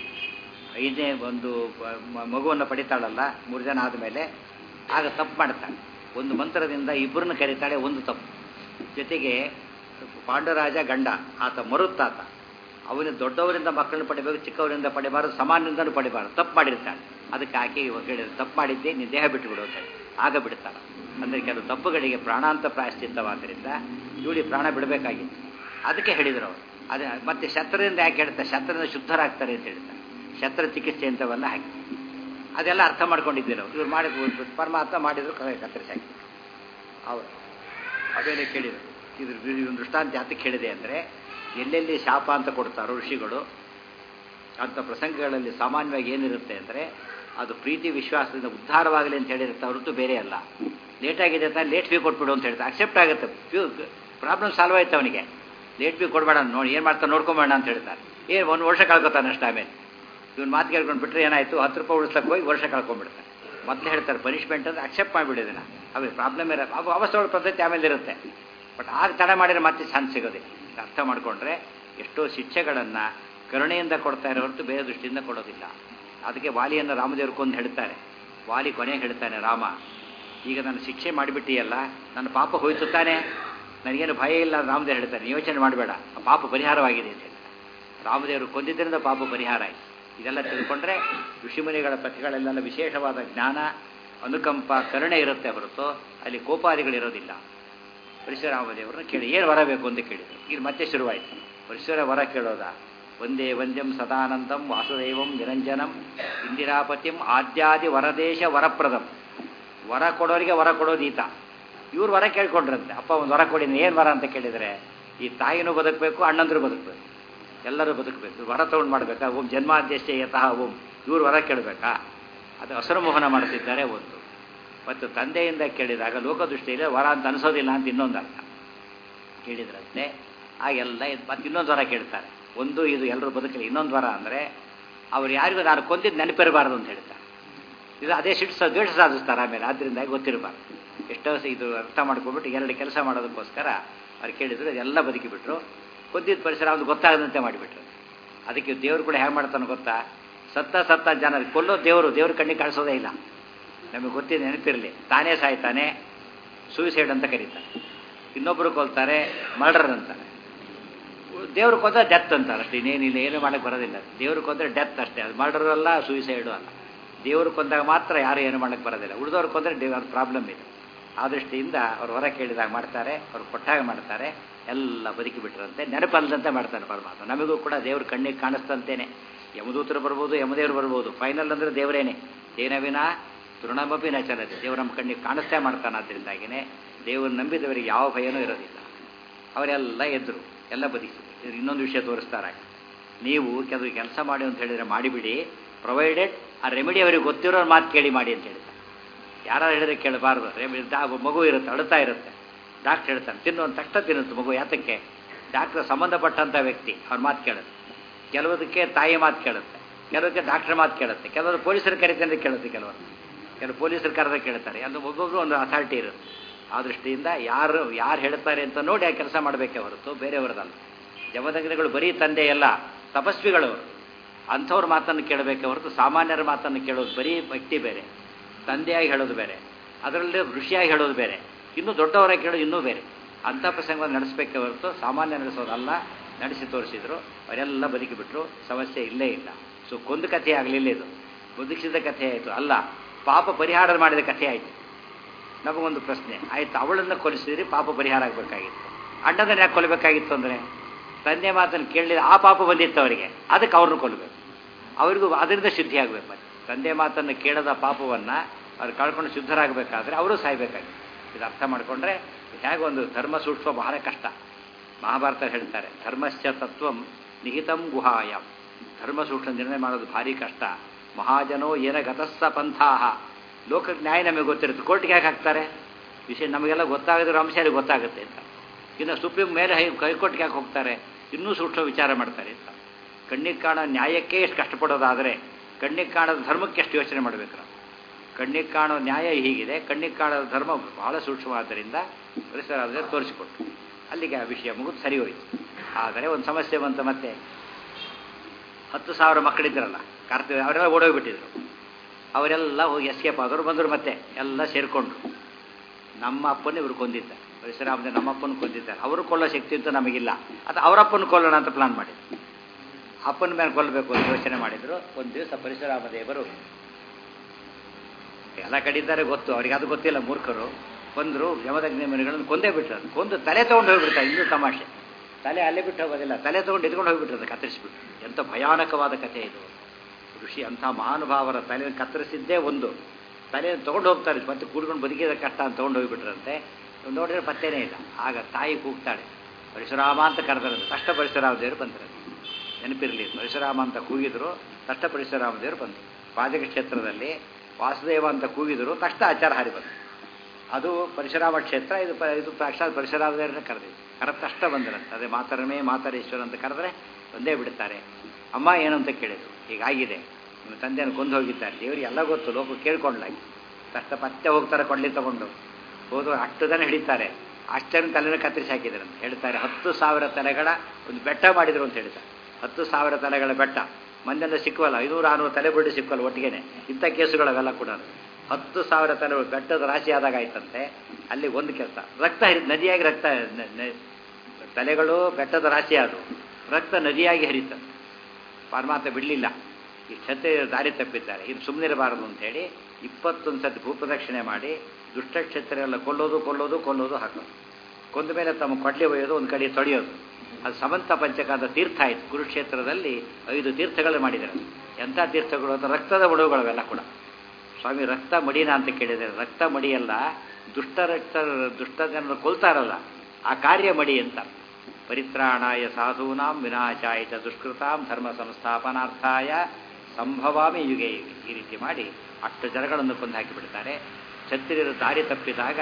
Speaker 1: ಐದನೇ ಒಂದು ಮ- ಮಗುವನ್ನು ಪಡಿತಾಳಲ್ಲ ಮೂರು ಜನ ಆದಮೇಲೆ ಆಗ ತಪ್ಪು ಮಾಡ್ತಾಳೆ ಒಂದು ಮಂತ್ರದಿಂದ ಇಬ್ಬರನ್ನ ಕರೀತಾಳೆ ಒಂದು ತಪ್ಪು ಜೊತೆಗೆ ಪಾಂಡುರಾಜ ಗಂಡ ಆತ ಮರುತ್ತಾತ ಅವನು ದೊಡ್ಡವರಿಂದ ಮಕ್ಕಳನ್ನ ಪಡಿಬೇಕು ಚಿಕ್ಕವರಿಂದ ಪಡಿಬಾರದು ಸಮಾನದಿಂದಲೂ ಪಡಿಬಾರದು ತಪ್ಪು ಮಾಡಿರ್ತಾಳೆ ಅದಕ್ಕೆ ಆಕೆ ಹೇಳಿದ್ರು ತಪ್ಪು ಮಾಡಿದ್ದೆ ನೀನು ದೇಹ ಬಿಟ್ಟು ಬಿಡು ಅಂತ ಹೇಳಿ ಆಗ ಬಿಡ್ತಾಳೆ ಅಂದರೆ ಕೆಲವು ತಪ್ಪುಗಳಿಗೆ ಪ್ರಾಣಾಂತ ಪ್ರಾಯಶ್ಚಿತ್ತವಾದ್ದರಿಂದ ಇವಳಿ ಪ್ರಾಣ ಬಿಡಬೇಕಾಗಿತ್ತು ಅದಕ್ಕೆ ಹೇಳಿದರು ಅವರು ಅದೇ ಮತ್ತೆ ಶಸ್ತ್ರದಿಂದ ಯಾಕೆ ಹೇಳ್ತಾರೆ ಶಸ್ತ್ರದಿಂದ ಶುದ್ಧರಾಗ್ತಾರೆ ಅಂತ ಹೇಳ್ತಾರೆ ಶಸ್ತ್ರ ಚಿಕಿತ್ಸೆ ಅಂತವನ್ನ ಹಾಕಿ ಅದೆಲ್ಲ ಅರ್ಥ ಮಾಡ್ಕೊಂಡಿದ್ದೀರ ಅವ್ರು ಇವ್ರು ಮಾಡಿ ಪರಮಾತ್ಮ ಮಾಡಿದ್ರು ಕತ್ತರಿಸಿ ಹಾಕಿ ಅವರು ಅದೇನೇ ಕೇಳಿದರು ಇದ್ರ ಒಂದು ದೃಷ್ಟಾಂತ ಯಾತಕ್ಕೆ ಹೇಳಿದೆ ಅಂದರೆ ಎಲ್ಲೆಲ್ಲಿ ಶಾಪ ಅಂತ ಕೊಡ್ತಾರೋ ಋಷಿಗಳು ಅಂಥ ಪ್ರಸಂಗಗಳಲ್ಲಿ ಸಾಮಾನ್ಯವಾಗಿ ಏನಿರುತ್ತೆ ಅಂದರೆ ಅದು ಪ್ರೀತಿ ವಿಶ್ವಾಸದಿಂದ ಉದ್ಧಾರವಾಗಲಿ ಅಂತ ಹೇಳಿರುತ್ತೆ ಹೊರತು ಬೇರೆ ಅಲ್ಲ ಲೇಟಾಗಿದೆ ಅಂತ ಲೇಟ್ ಫೀ ಕೊಟ್ಬಿಡು ಅಂತ ಹೇಳ್ತಾರೆ ಅಕ್ಸೆಪ್ಟ್ ಆಗುತ್ತೆ ಫ್ಯೂ ಪ್ರಾಬ್ಲಮ್ ಸಾಲ್ವ್ ಆಯ್ತು ಅವನಿಗೆ ಲೇಟ್ ಫೀ ಕೊಡಬೇಡ ನೋಡಿ ಏನು ಮಾಡ್ತಾನೆ ನೋಡ್ಕೊಂಬೇಡ ಅಂತ ಹೇಳ್ತಾರೆ ಏನು ಒಂದು ವರ್ಷ ಕಳ್ಕೊತಾನೆ ಅಷ್ಟು ಆಮೇಲೆ ಇವನು ಮಾತು ಕೇಳ್ಕೊಂಡು ಬಿಟ್ಟರೆ ಏನಾಯಿತು ಹತ್ತು ರೂಪಾಯಿ ಉಳಿಸ್ಲಕ್ಕೆ ಹೋಗಿ ವರ್ಷ ಕಳ್ಕೊಂಡ್ಬಿಡ್ತಾನೆ ಮೊದಲು ಹೇಳ್ತಾರೆ ಪನಿಷ್ಮೆಂಟ್ ಅಂದರೆ ಅಕ್ಸೆಪ್ಟ್ ಮಾಡಿಬಿಡಿದಿನ ಅವು ಪ್ರಾಬ್ಲಮ್ ಇರೋ ಅವು ಅವಸ್ಥೆಗಳ ಪದ್ಧತಿ ಆಮೇಲೆ ಇರುತ್ತೆ ಬಟ್ ಆಗ ತಡ ಮಾಡಿದ್ರೆ ಮತ್ತೆ ಚಾನ್ಸ್ ಸಿಗೋದಿಲ್ಲ ಇದು ಅರ್ಥ ಮಾಡಿಕೊಂಡ್ರೆ ಎಷ್ಟೋ ಶಿಕ್ಷೆಗಳನ್ನು ಕರುಣೆಯಿಂದ ಕೊಡ್ತಾ ಇರೋ ಹೊರತು ಬೇರೆ ದೃಷ್ಟಿಯಿಂದ ಕೊಡೋದಿಲ್ಲ ಅದಕ್ಕೆ ವಾಲಿಯನ್ನು ರಾಮದೇವ್ರು ಕೊಂದು ಹೇಳ್ತಾರೆ ವಾಲಿ ಕೊನೆಗೆ ಹೇಳ್ತಾನೆ ರಾಮ ಈಗ ನಾನು ಶಿಕ್ಷೆ ಮಾಡಿಬಿಟ್ಟಿಯಲ್ಲ ನನ್ನ ಪಾಪ ಹೋಯ್ತು ತಾನೆ ನನಗೇನು ಭಯ ಇಲ್ಲ ಅಂತ ರಾಮದೇವ್ರು ಹೇಳ್ತಾನೆ ಯೋಚನೆ ಮಾಡಬೇಡ ಆ ಪಾಪ ಪರಿಹಾರವಾಗಿದೆ ಅಂತ ಹೇಳ್ತಾರೆ ರಾಮದೇವರು ಕೊಂದಿದ್ದರಿಂದ ಪಾಪ ಪರಿಹಾರ ಆಯಿತು ಇದೆಲ್ಲ ತಿಳ್ಕೊಂಡ್ರೆ ಋಷಿಮುನಿಗಳ ಕಥೆಗಳಲ್ಲೆಲ್ಲ ವಿಶೇಷವಾದ ಜ್ಞಾನ ಅನುಕಂಪ ಕರುಣೆ ಇರುತ್ತೆ ಹೊರತು ಅಲ್ಲಿ ಕೋಪಾದಿಗಳಿರೋದಿಲ್ಲ ಪರಶುರಾಮದೇವರನ್ನ ಕೇಳಿ ಏನು ವರ ಬೇಕು ಅಂತ ಕೇಳಿದರು ಇಲ್ಲಿ ಮತ್ತೆ ಶುರುವಾಯಿತು ಪರಶುರ ವರ ಕೇಳೋದ ಒಂದೇ ವಂದ್ಯಂ ಸದಾನಂದಂ ವಾಸುದೇವಂ ನಿರಂಜನಂ ಇಂದಿರಾಪತಿಂ ಆದ್ಯಾದಿ ವರದೇಶ ವರಪ್ರದಂ ವರ ಕೊಡೋರಿಗೆ ವರ ಕೊಡೋದು ಈತ ಇವ್ರು ವರ ಕೇಳ್ಕೊಂಡ್ರಂತೆ ಅಪ್ಪ ಒಂದು ವರ ಕೊಡಿ ಏನು ವರ ಅಂತ ಕೇಳಿದರೆ ಈ ತಾಯಿನೂ ಬದುಕಬೇಕು ಅಣ್ಣಂದ್ರು ಬದುಕಬೇಕು ಎಲ್ಲರೂ ಬದುಕಬೇಕು ವರ ತಗೊಂಡು ಮಾಡಬೇಕಾ ಓಂ ಜನ್ಮಾದ್ಯಶ್ಚ ಯತಃ ಓಂ ಇವ್ರು ವರ ಕೇಳಬೇಕಾ ಅದು ಹಸುರಮೋಹನ ಮಾಡುತ್ತಿದ್ದಾರೆ ಒಂದು ಮತ್ತು ತಂದೆಯಿಂದ ಕೇಳಿದಾಗ ಲೋಕದೃಷ್ಟಿಯಲ್ಲಿ ವರ ಅಂತ ಅನಿಸೋದಿಲ್ಲ ಅಂತ ಇನ್ನೊಂದು ಅರ್ಥ ಕೇಳಿದ್ರಂತೆ ಆಗೆಲ್ಲ ಇದು ಮತ್ತೆ ಇನ್ನೊಂದು ವರ ಕೇಳ್ತಾರೆ ಒಂದು ಇದು ಎಲ್ಲರೂ ಬದುಕಲಿ ಇನ್ನೊಂದು ವರ ಅಂದರೆ ಅವ್ರು ಯಾರಿಗೂ ನಾನು ಕೊಂದಿದ್ದು ನೆನಪಿರಬಾರ್ದು ಅಂತ ಹೇಳ್ತಾರೆ ಇದು ಅದೇ ಸಿಟ್ಟು ಸ ದ್ವೇಷ ಸಾಧಿಸ್ತಾರೆ ಆಮೇಲೆ ಆದ್ದರಿಂದ ಗೊತ್ತಿರಬಾರ್ದು ಎಷ್ಟೋ ಸ ಇದು ಅರ್ಥ ಮಾಡ್ಕೊಂಡ್ಬಿಟ್ಟು ಎರಡು ಕೆಲಸ ಮಾಡೋದಕ್ಕೋಸ್ಕರ ಅವ್ರು ಕೇಳಿದ್ರು ಅದೆಲ್ಲ ಬದುಕಿಬಿಟ್ರು ಕೊಂದಿದ್ದ ಪರಿಸರ ಅವ್ನು ಗೊತ್ತಾಗದಂತೆ ಮಾಡಿಬಿಟ್ರು ಅದಕ್ಕೆ ದೇವರು ಕೂಡ ಹೇಗೆ ಮಾಡ್ತಾನೆ ಗೊತ್ತಾ ಸತ್ತ ಸತ್ತ ಜನ ಕೊಲ್ಲೋ ದೇವರು ದೇವ್ರ ಕಣ್ಣಿಗೆ ಕಾಣಿಸೋದೇ ಇಲ್ಲ ನಮಗೆ ಗೊತ್ತಿದೆ ನೆನಪಿರಲಿ ತಾನೇ ಸಾಯ್ತಾನೆ ಸೂಸೈಡ್ ಅಂತ ಕರೀತಾರೆ ಇನ್ನೊಬ್ಬರು ಕೊಲ್ತಾರೆ ಮರ್ಡರ್ ಅಂತಾರೆ ದೇವ್ರು ಕೊಂದ್ರೆ ಡೆತ್ ಅಂತಾರೆ ಅಷ್ಟೇ ಇನ್ನೇನಿಲ್ಲ ಏನು ಮಾಡಕ್ಕೆ ಬರೋದಿಲ್ಲ ದೇವ್ರು ಕೊಂದ್ರೆ ಡೆತ್ ಅಷ್ಟೇ ಅದು ಮರ್ಡರ್ ಅಲ್ಲ ಸೂಸೈಡು ಅಲ್ಲ ದೇವರು ಕೊಂದಾಗ ಮಾತ್ರ ಯಾರು ಏನು ಮಾಡಕ್ಕೆ ಬರೋದಿಲ್ಲ ಉಳಿದವ್ರು ಕೊಂದ್ರೆ ದೇವ್ ಅದು ಪ್ರಾಬ್ಲಮ್ ಇದೆ ಆ ದೃಷ್ಟಿಯಿಂದ ಅವ್ರು ಹೊರ ಕೇಳಿದಾಗ ಮಾಡ್ತಾರೆ ಅವ್ರು ಕೊಟ್ಟಾಗ ಮಾಡ್ತಾರೆ ಎಲ್ಲ ಬದುಕಿ ಬಿಟ್ರಂತೆ ನೆನಪಲ್ಲದಂತೆ ಮಾಡ್ತಾರೆ ಪರಮಾತ್ಮ ನಮಗೂ ಕೂಡ ದೇವ್ರ ಕಣ್ಣಿಗೆ ಕಾಣಿಸ್ತಂತೇನೆ ಯಮದೂತರು ಬರ್ಬೋದು ಯಮದೇವರು ಬರ್ಬೋದು ಫೈನಲ್ ಅಂದರೆ ದೇವರೇನೆ ಏನವಿನ ತೃಣಮಪಿ ನ ಚಲತೆ ದೇವ್ರು ನಮ್ಮ ಕಣ್ಣಿಗೆ ಕಾಣಿಸ್ತೇ ಮಾಡ್ತಾನೆ ಅದರಿಂದಾಗಿನೇ ದೇವರು ನಂಬಿದವರಿಗೆ ಯಾವ ಭಯನೂ ಇರೋದಿಲ್ಲ ಅವರೆಲ್ಲ ಎದ್ರು ಎಲ್ಲ ಬದುಕಿ ಇನ್ನೊಂದು ವಿಷಯ ತೋರಿಸ್ತಾರೆ ನೀವು ಕೆಲವು ಕೆಲಸ ಮಾಡಿ ಅಂತ ಹೇಳಿದರೆ ಮಾಡಿಬಿಡಿ ಪ್ರೊವೈಡೆಡ್ ಆ ರೆಮಿಡಿ ಅವರಿಗೆ ಗೊತ್ತಿರೋ ಮಾತು ಕೇಳಿ ಮಾಡಿ ಅಂತ ಹೇಳ್ತಾರೆ ಯಾರು ಹೇಳಿದ್ರೆ ಕೇಳಬಾರ್ದು ರೆಮಿಡಿ ಮಗು ಇರುತ್ತೆ ಅಳುತ್ತಾ ಇರುತ್ತೆ ಡಾಕ್ಟರ್ ಹೇಳ್ತಾನೆ ತಿನ್ನು ಒಂದು ತಕ್ಷಣ ತಿನ್ನುತ್ತೆ ಮಗು ಯಾತಕ್ಕೆ ಡಾಕ್ಟರ್ ಸಂಬಂಧಪಟ್ಟಂಥ ವ್ಯಕ್ತಿ ಅವ್ರ ಮಾತು ಕೇಳುತ್ತೆ ಕೆಲವದಕ್ಕೆ ತಾಯಿ ಮಾತು ಕೇಳುತ್ತೆ ಕೆಲವಕ್ಕೆ ಡಾಕ್ಟರ್ ಮಾತು ಕೇಳುತ್ತೆ ಕೆಲವರು ಪೊಲೀಸರು ಕರಿತಂದ್ರೆ ಕೇಳುತ್ತೆ ಕೆಲವರು ಕೆಲವು ಪೊಲೀಸರು ಕರೆದ ಕೇಳ್ತಾರೆ ಅದು ಒಬ್ಬೊಬ್ರು ಒಂದು ಅಥಾರಿಟಿ ಇರುತ್ತೆ ಆ ದೃಷ್ಟಿಯಿಂದ ಯಾರು ಯಾರು ಹೇಳ್ತಾರೆ ಅಂತ ನೋಡಿ ಆ ಕೆಲಸ ಮಾಡಬೇಕೇ ಹೊರತು ಬೇರೆಯವರದಲ್ಲ ಜಮದಗ್ನಿಗಳು ಬರೀ ತಂದೆ ಎಲ್ಲ ತಪಸ್ವಿಗಳವರು ಅಂಥವ್ರ ಮಾತನ್ನು ಕೇಳಬೇಕೇ ಹೊರತು ಸಾಮಾನ್ಯರ ಮಾತನ್ನು ಕೇಳೋದು ಬರೀ ವ್ಯಕ್ತಿ ಬೇರೆ ತಂದೆಯಾಗಿ ಹೇಳೋದು ಬೇರೆ ಅದರಲ್ಲಿ ಋಷಿಯಾಗಿ ಹೇಳೋದು ಬೇರೆ ಇನ್ನೂ ದೊಡ್ಡವರಾಗಿ ಕೇಳೋದು ಇನ್ನೂ ಬೇರೆ ಅಂಥ ಪ್ರಸಂಗವನ್ನು ನಡೆಸಬೇಕೇ ಹೊರತು ಸಾಮಾನ್ಯ ನಡೆಸೋದಲ್ಲ ನಡೆಸಿ ತೋರಿಸಿದ್ರು ಅವರೆಲ್ಲ ಬದುಕಿಬಿಟ್ರು ಸಮಸ್ಯೆ ಇಲ್ಲೇ ಇಲ್ಲ ಸೊ ಕೊಂದು ಕಥೆ ಆಗಲಿಲ್ಲ ಇದು ಬದುಕಿಸಿದ ಕಥೆ ಆಯಿತು ಅಲ್ಲ ಪಾಪ ಪರಿಹಾರ ಮಾಡಿದ ಕಥೆ ಆಯಿತು ನಮಗೊಂದು ಪ್ರಶ್ನೆ ಆಯ್ತು ಅವಳನ್ನು ಕೊಲಿಸಿದ್ರಿ ಪಾಪ ಪರಿಹಾರ ಆಗಬೇಕಾಗಿತ್ತು ಅಣ್ಣದನ್ನ ಯಾಕೆ ಕೊಲ್ಲಬೇಕಾಗಿತ್ತು ಅಂದರೆ ತಂದೆ ಮಾತನ್ನು ಕೇಳಲಿಲ್ಲ ಆ ಪಾಪ ಬಂದಿತ್ತು ಅವರಿಗೆ ಅದಕ್ಕೆ ಅವ್ರನ್ನ ಕೊಲ್ಲಬೇಕು ಅವರಿಗೂ ಅದರಿಂದ ಶುದ್ಧಿ ಆಗಬೇಕು ಮತ್ತೆ ತಂದೆ ಮಾತನ್ನು ಕೇಳದ ಪಾಪವನ್ನು ಅವ್ರು ಕಳ್ಕೊಂಡು ಶುದ್ಧರಾಗಬೇಕಾದ್ರೆ ಅವರು ಸಾಯ್ಬೇಕಾಗಿತ್ತು ಇದು ಅರ್ಥ ಮಾಡಿಕೊಂಡ್ರೆ ಹೇಗೆ ಒಂದು ಧರ್ಮ ಸೂಕ್ಷ್ಮ ಬಹಳ ಕಷ್ಟ ಮಹಾಭಾರತ ಹೇಳ್ತಾರೆ ಧರ್ಮಶ್ಚ ತತ್ವಂ ನಿಹಿತಂ ಗುಹಾಯಂ ಧರ್ಮ ಸೂಕ್ಷ್ಮ ನಿರ್ಣಯ ಮಾಡೋದು ಭಾರಿ ಕಷ್ಟ ಮಹಾಜನೋ ಏನ ಗತಸ್ಸ ಪಂಥಾಹ ಲೋಕಕ್ಕೆ ನ್ಯಾಯ ನಮಗೆ ಗೊತ್ತಿರುತ್ತೆ ಕೋರ್ಟ್ಗೆ ಯಾಕೆ ಹಾಕ್ತಾರೆ ವಿಷಯ ನಮಗೆಲ್ಲ ಗೊತ್ತಾಗದಿರೋ ಅಂಶ ಅಲ್ಲಿ ಗೊತ್ತಾಗುತ್ತೆ ಅಂತ ಇನ್ನು ಸುಪ್ರೀಂ ಮೇಲೆ ಹೈ ಹೈಕೋರ್ಟ್ಗೆ ಯಾಕೆ ಹೋಗ್ತಾರೆ ಇನ್ನೂ ಸೂಕ್ಷ್ಮ ವಿಚಾರ ಮಾಡ್ತಾರೆ ಅಂತ ಕಣ್ಣಿಗೆ ಕಾಣೋ ನ್ಯಾಯಕ್ಕೆ ಎಷ್ಟು ಕಷ್ಟಪಡೋದಾದರೆ ಕಣ್ಣಿಗೆ ಕಾಣದ ಧರ್ಮಕ್ಕೆ ಎಷ್ಟು ಯೋಚನೆ ಮಾಡಬೇಕು ನಾವು ಕಣ್ಣಿಗೆ ಕಾಣೋ ನ್ಯಾಯ ಹೀಗಿದೆ ಕಣ್ಣಿಗೆ ಕಾಣೋ ಧರ್ಮ ಬಹಳ ಸೂಕ್ಷ್ಮವಾದ್ದರಿಂದ ಪರಿಸರ ಆದರೆ ತೋರಿಸಿಕೊಟ್ಟು ಅಲ್ಲಿಗೆ ಆ ವಿಷಯ ಮುಗಿದು ಸರಿ ಹೋಯಿತು ಆದರೆ ಒಂದು ಸಮಸ್ಯೆ ಬಂತು ಮತ್ತೆ ಹತ್ತು ಸಾವಿರ ಮಕ್ಕಳಿದ್ರಲ್ಲ ಕಾರ್ತಿಕ ಅವರೆಲ್ಲ ಓಡೋಗ್ಬಿಟ್ಟಿದ್ರು ಅವರೆಲ್ಲ ಹೋಗಿ ಎಸ್ಕೇಪ್ ಆದವರು ಬಂದರು ಮತ್ತೆ ಎಲ್ಲ ಸೇರಿಕೊಂಡ್ರು ನಮ್ಮ ಅಪ್ಪನ ಇವರು ಕೊಂದಿದ್ದ ಪರಶುರಾಮದ ನಮ್ಮ ಅಪ್ಪನ ಕೊಂದಿದ್ದಾರೆ ಅವರು ಕೊಲ್ಲೋ ಶಕ್ತಿ ಅಂತೂ ನಮಗಿಲ್ಲ ಅದು ಅವರಪ್ಪನ ಕೊಲ್ಲೋಣ ಅಂತ ಪ್ಲಾನ್ ಮಾಡಿದ್ರು ಅಪ್ಪನ ಮೇಲೆ ಕೊಲ್ಲಬೇಕು ಅಂತ ಯೋಚನೆ ಮಾಡಿದ್ರು ಒಂದು ದಿವಸ ಪರಶುರಾಮ ದೇವರು ಎಲ್ಲ ಕಡಿದ್ದಾರೆ ಗೊತ್ತು ಅವ್ರಿಗೆ ಅದು ಗೊತ್ತಿಲ್ಲ ಮೂರ್ಖರು ಬಂದರು ಯಮದಗ್ನಿ ಮನೆಗಳನ್ನು ಕೊಂದೇ ಬಿಟ್ಟರು ಕೊಂದು ತಲೆ ತೊಗೊಂಡು ಹೋಗ್ಬಿಡ್ತಾರೆ ಇನ್ನೂ ತಮಾಷೆ ತಲೆ ಅಲ್ಲೇ ಬಿಟ್ಟು ಹೋಗೋದಿಲ್ಲ ತಲೆ ತೊಗೊಂಡು ಎತ್ಕೊಂಡು ಹೋಗ್ಬಿಟ್ರೆ ಕತ್ತರಿಸ್ಬಿಟ್ಟು ಎಂಥ ಭಯಾನಕವಾದ ಕಥೆ ಇದು ಋಷಿ ಅಂಥ ಮಹಾನುಭಾವರ ತಲೆ ಕತ್ತರಿಸಿದ್ದೇ ಒಂದು ತಲೆಯನ್ನು ತೊಗೊಂಡು ಹೋಗ್ತಾರೆ ಮತ್ತೆ ಕೂಡ್ಕೊಂಡು ಬದುಕಿದ ಕಷ್ಟ ಅಂತ ತೊಗೊಂಡು ಹೋಗ್ಬಿಟ್ರಂತೆ ನೋಡಿದ್ರೆ ಪತ್ತೇನೇ ಇಲ್ಲ ಆಗ ತಾಯಿ ಕೂಗ್ತಾಳೆ ಪರಶುರಾಮ ಅಂತ ಕರೆದರಂತೆ ತಷ್ಟ ಪರಶುರಾಮ ದೇವರು ಬಂದರು ನೆನಪಿರಲಿ ಪರಶುರಾಮ ಅಂತ ಕೂಗಿದ್ರು ತಷ್ಟ ಪರಶುರಾಮ ದೇವರು ಬಂದರು ಪಾಜಕ ಕ್ಷೇತ್ರದಲ್ಲಿ ವಾಸುದೇವ ಅಂತ ಕೂಗಿದ್ರು ತಕ್ಷಣ ಆಚಾರ ಹಾರಿ ಬಂದರು ಅದು ಪರಶುರಾಮ ಕ್ಷೇತ್ರ ಇದು ಪ ಇದು ಸಾಕ್ಷಾತ್ ಪರಶುರಾಮ ದೇವರನ್ನ ಕರೆದಿದ್ದು ಕರೆದ ತಕ್ಷಣ ಬಂದರಂತೆ ಅದೇ ಮಾತರಮೇ ಮಾತರೇಶ್ವರ ಅಂತ ಕರೆದ್ರೆ ಒಂದೇ ಬಿಡ್ತಾರೆ ಅಮ್ಮ ಏನು ಅಂತ ಕೇಳಿದ್ರು ಹೀಗಾಗಿದೆ ನಿಮ್ಮ ತಂದೆಯನ್ನು ಕೊಂದು ಹೋಗಿದ್ದಾರೆ ದೇವರಿಗೆ ಎಲ್ಲ ಗೊತ್ತು ಲೋಕ ಕೇಳ್ಕೊಂಡ್ಲಾಗಿ ತಕ್ಷಣ ಮತ್ತೆ ಹೋಗ್ತಾರೆ ಕೊಳ್ಳಿ ತಗೊಂಡು ಹೋದು ಅಷ್ಟು ಜನ ಹಿಡಿತಾರೆ ಅಷ್ಟು ಜನ ತಲೆನ ಕತ್ತರಿಸಿ ಹಾಕಿದ್ರು ಅಂತ ಹೇಳ್ತಾರೆ ಹತ್ತು ಸಾವಿರ ತಲೆಗಳ ಒಂದು ಬೆಟ್ಟ ಮಾಡಿದ್ರು ಅಂತ ಹೇಳ್ತಾರೆ ಹತ್ತು ಸಾವಿರ ತಲೆಗಳ ಬೆಟ್ಟ ಮಂದೆಲ್ಲ ಸಿಕ್ಕವಲ್ಲ ಐನೂರು ಆರುನೂರು ತಲೆ ಬಿಟ್ಟು ಸಿಕ್ಕವಲ್ಲ ಒಟ್ಟಿಗೆನೆ ಇಂಥ ಕೇಸುಗಳವೆಲ್ಲ ಕೂಡ ಹತ್ತು ಸಾವಿರ ತಲೆ ಬೆಟ್ಟದ ರಾಶಿ ಆದಾಗ ಆಯ್ತಂತೆ ಅಲ್ಲಿ ಒಂದು ಕೆಲಸ ರಕ್ತ ಹರಿ ನದಿಯಾಗಿ ರಕ್ತ ನ- ನ- ತಲೆಗಳು ಬೆಟ್ಟದ ರಾಶಿ ಆದವು ರಕ್ತ ನದಿಯಾಗಿ ಹರಿತಂತೆ ಪರಮಾತ್ಮ ಬಿಡಲಿಲ್ಲ ಈ ಕ್ಷತ್ರಿಯ ದಾರಿ ತಪ್ಪಿದ್ದಾರೆ ಇದು ಸುಮ್ಮನಿರಬಾರದು ಅಂತೇಳಿ ಇಪ್ಪತ್ತೊಂದು ಸತಿ ಭೂಪ್ರದಕ್ಷಿಣೆ ಮಾಡಿ ದುಷ್ಟ ಕ್ಷತ್ರಿಯರೆಲ್ಲ ಕೊಲ್ಲೋದು ಕೊಲ್ಲೋದು ಕೊಲ್ಲೋದು ಹಾಕೋದು ಕೊಂದ ಮೇಲೆ ತಮ್ಮ ಕೊಡ್ಲಿ ಒಯ್ಯೋದು ಒಂದು ಕಡೆ ತೊಳೆಯೋದು ಅದು ಸಮಂತ ಪಂಚಕಾದ ತೀರ್ಥ ಆಯಿತು ಕುರುಕ್ಷೇತ್ರದಲ್ಲಿ ಐದು ತೀರ್ಥಗಳು ಮಾಡಿದ್ದಾರೆ ಎಂಥ ತೀರ್ಥಗಳು ಅಂತ ರಕ್ತದ ಒಡವುಗಳವೆಲ್ಲ ಕೂಡ ಸ್ವಾಮಿ ರಕ್ತ ಮಡಿನ ಅಂತ ಕೇಳಿದರೆ ರಕ್ತ ಮಡಿಯಲ್ಲ ದುಷ್ಟ ರಕ್ತ ದುಷ್ಟ ಜನರು ಕೊಲ್ತಾರಲ್ಲ ಆ ಕಾರ್ಯ ಮಡಿ ಅಂತ ಪರಿತ್ರಾಣಾಯ ಸಾಧೂನಾಂ ವಿನಾಶಾಯ ಚ ದುಷ್ಕೃತಾಂ ಧರ್ಮ ಸಂಸ್ಥಾಪನಾರ್ಥಾಯ ಸಂಭವಾಮಿ ಯುಗೆ ಯುಗೆ ಈ ರೀತಿ ಮಾಡಿ ಅಷ್ಟು ಜನಗಳನ್ನು ಕೊಂದು ಹಾಕಿಬಿಡ್ತಾರೆ ಕ್ಷತ್ರಿಯರು ದಾರಿ ತಪ್ಪಿದಾಗ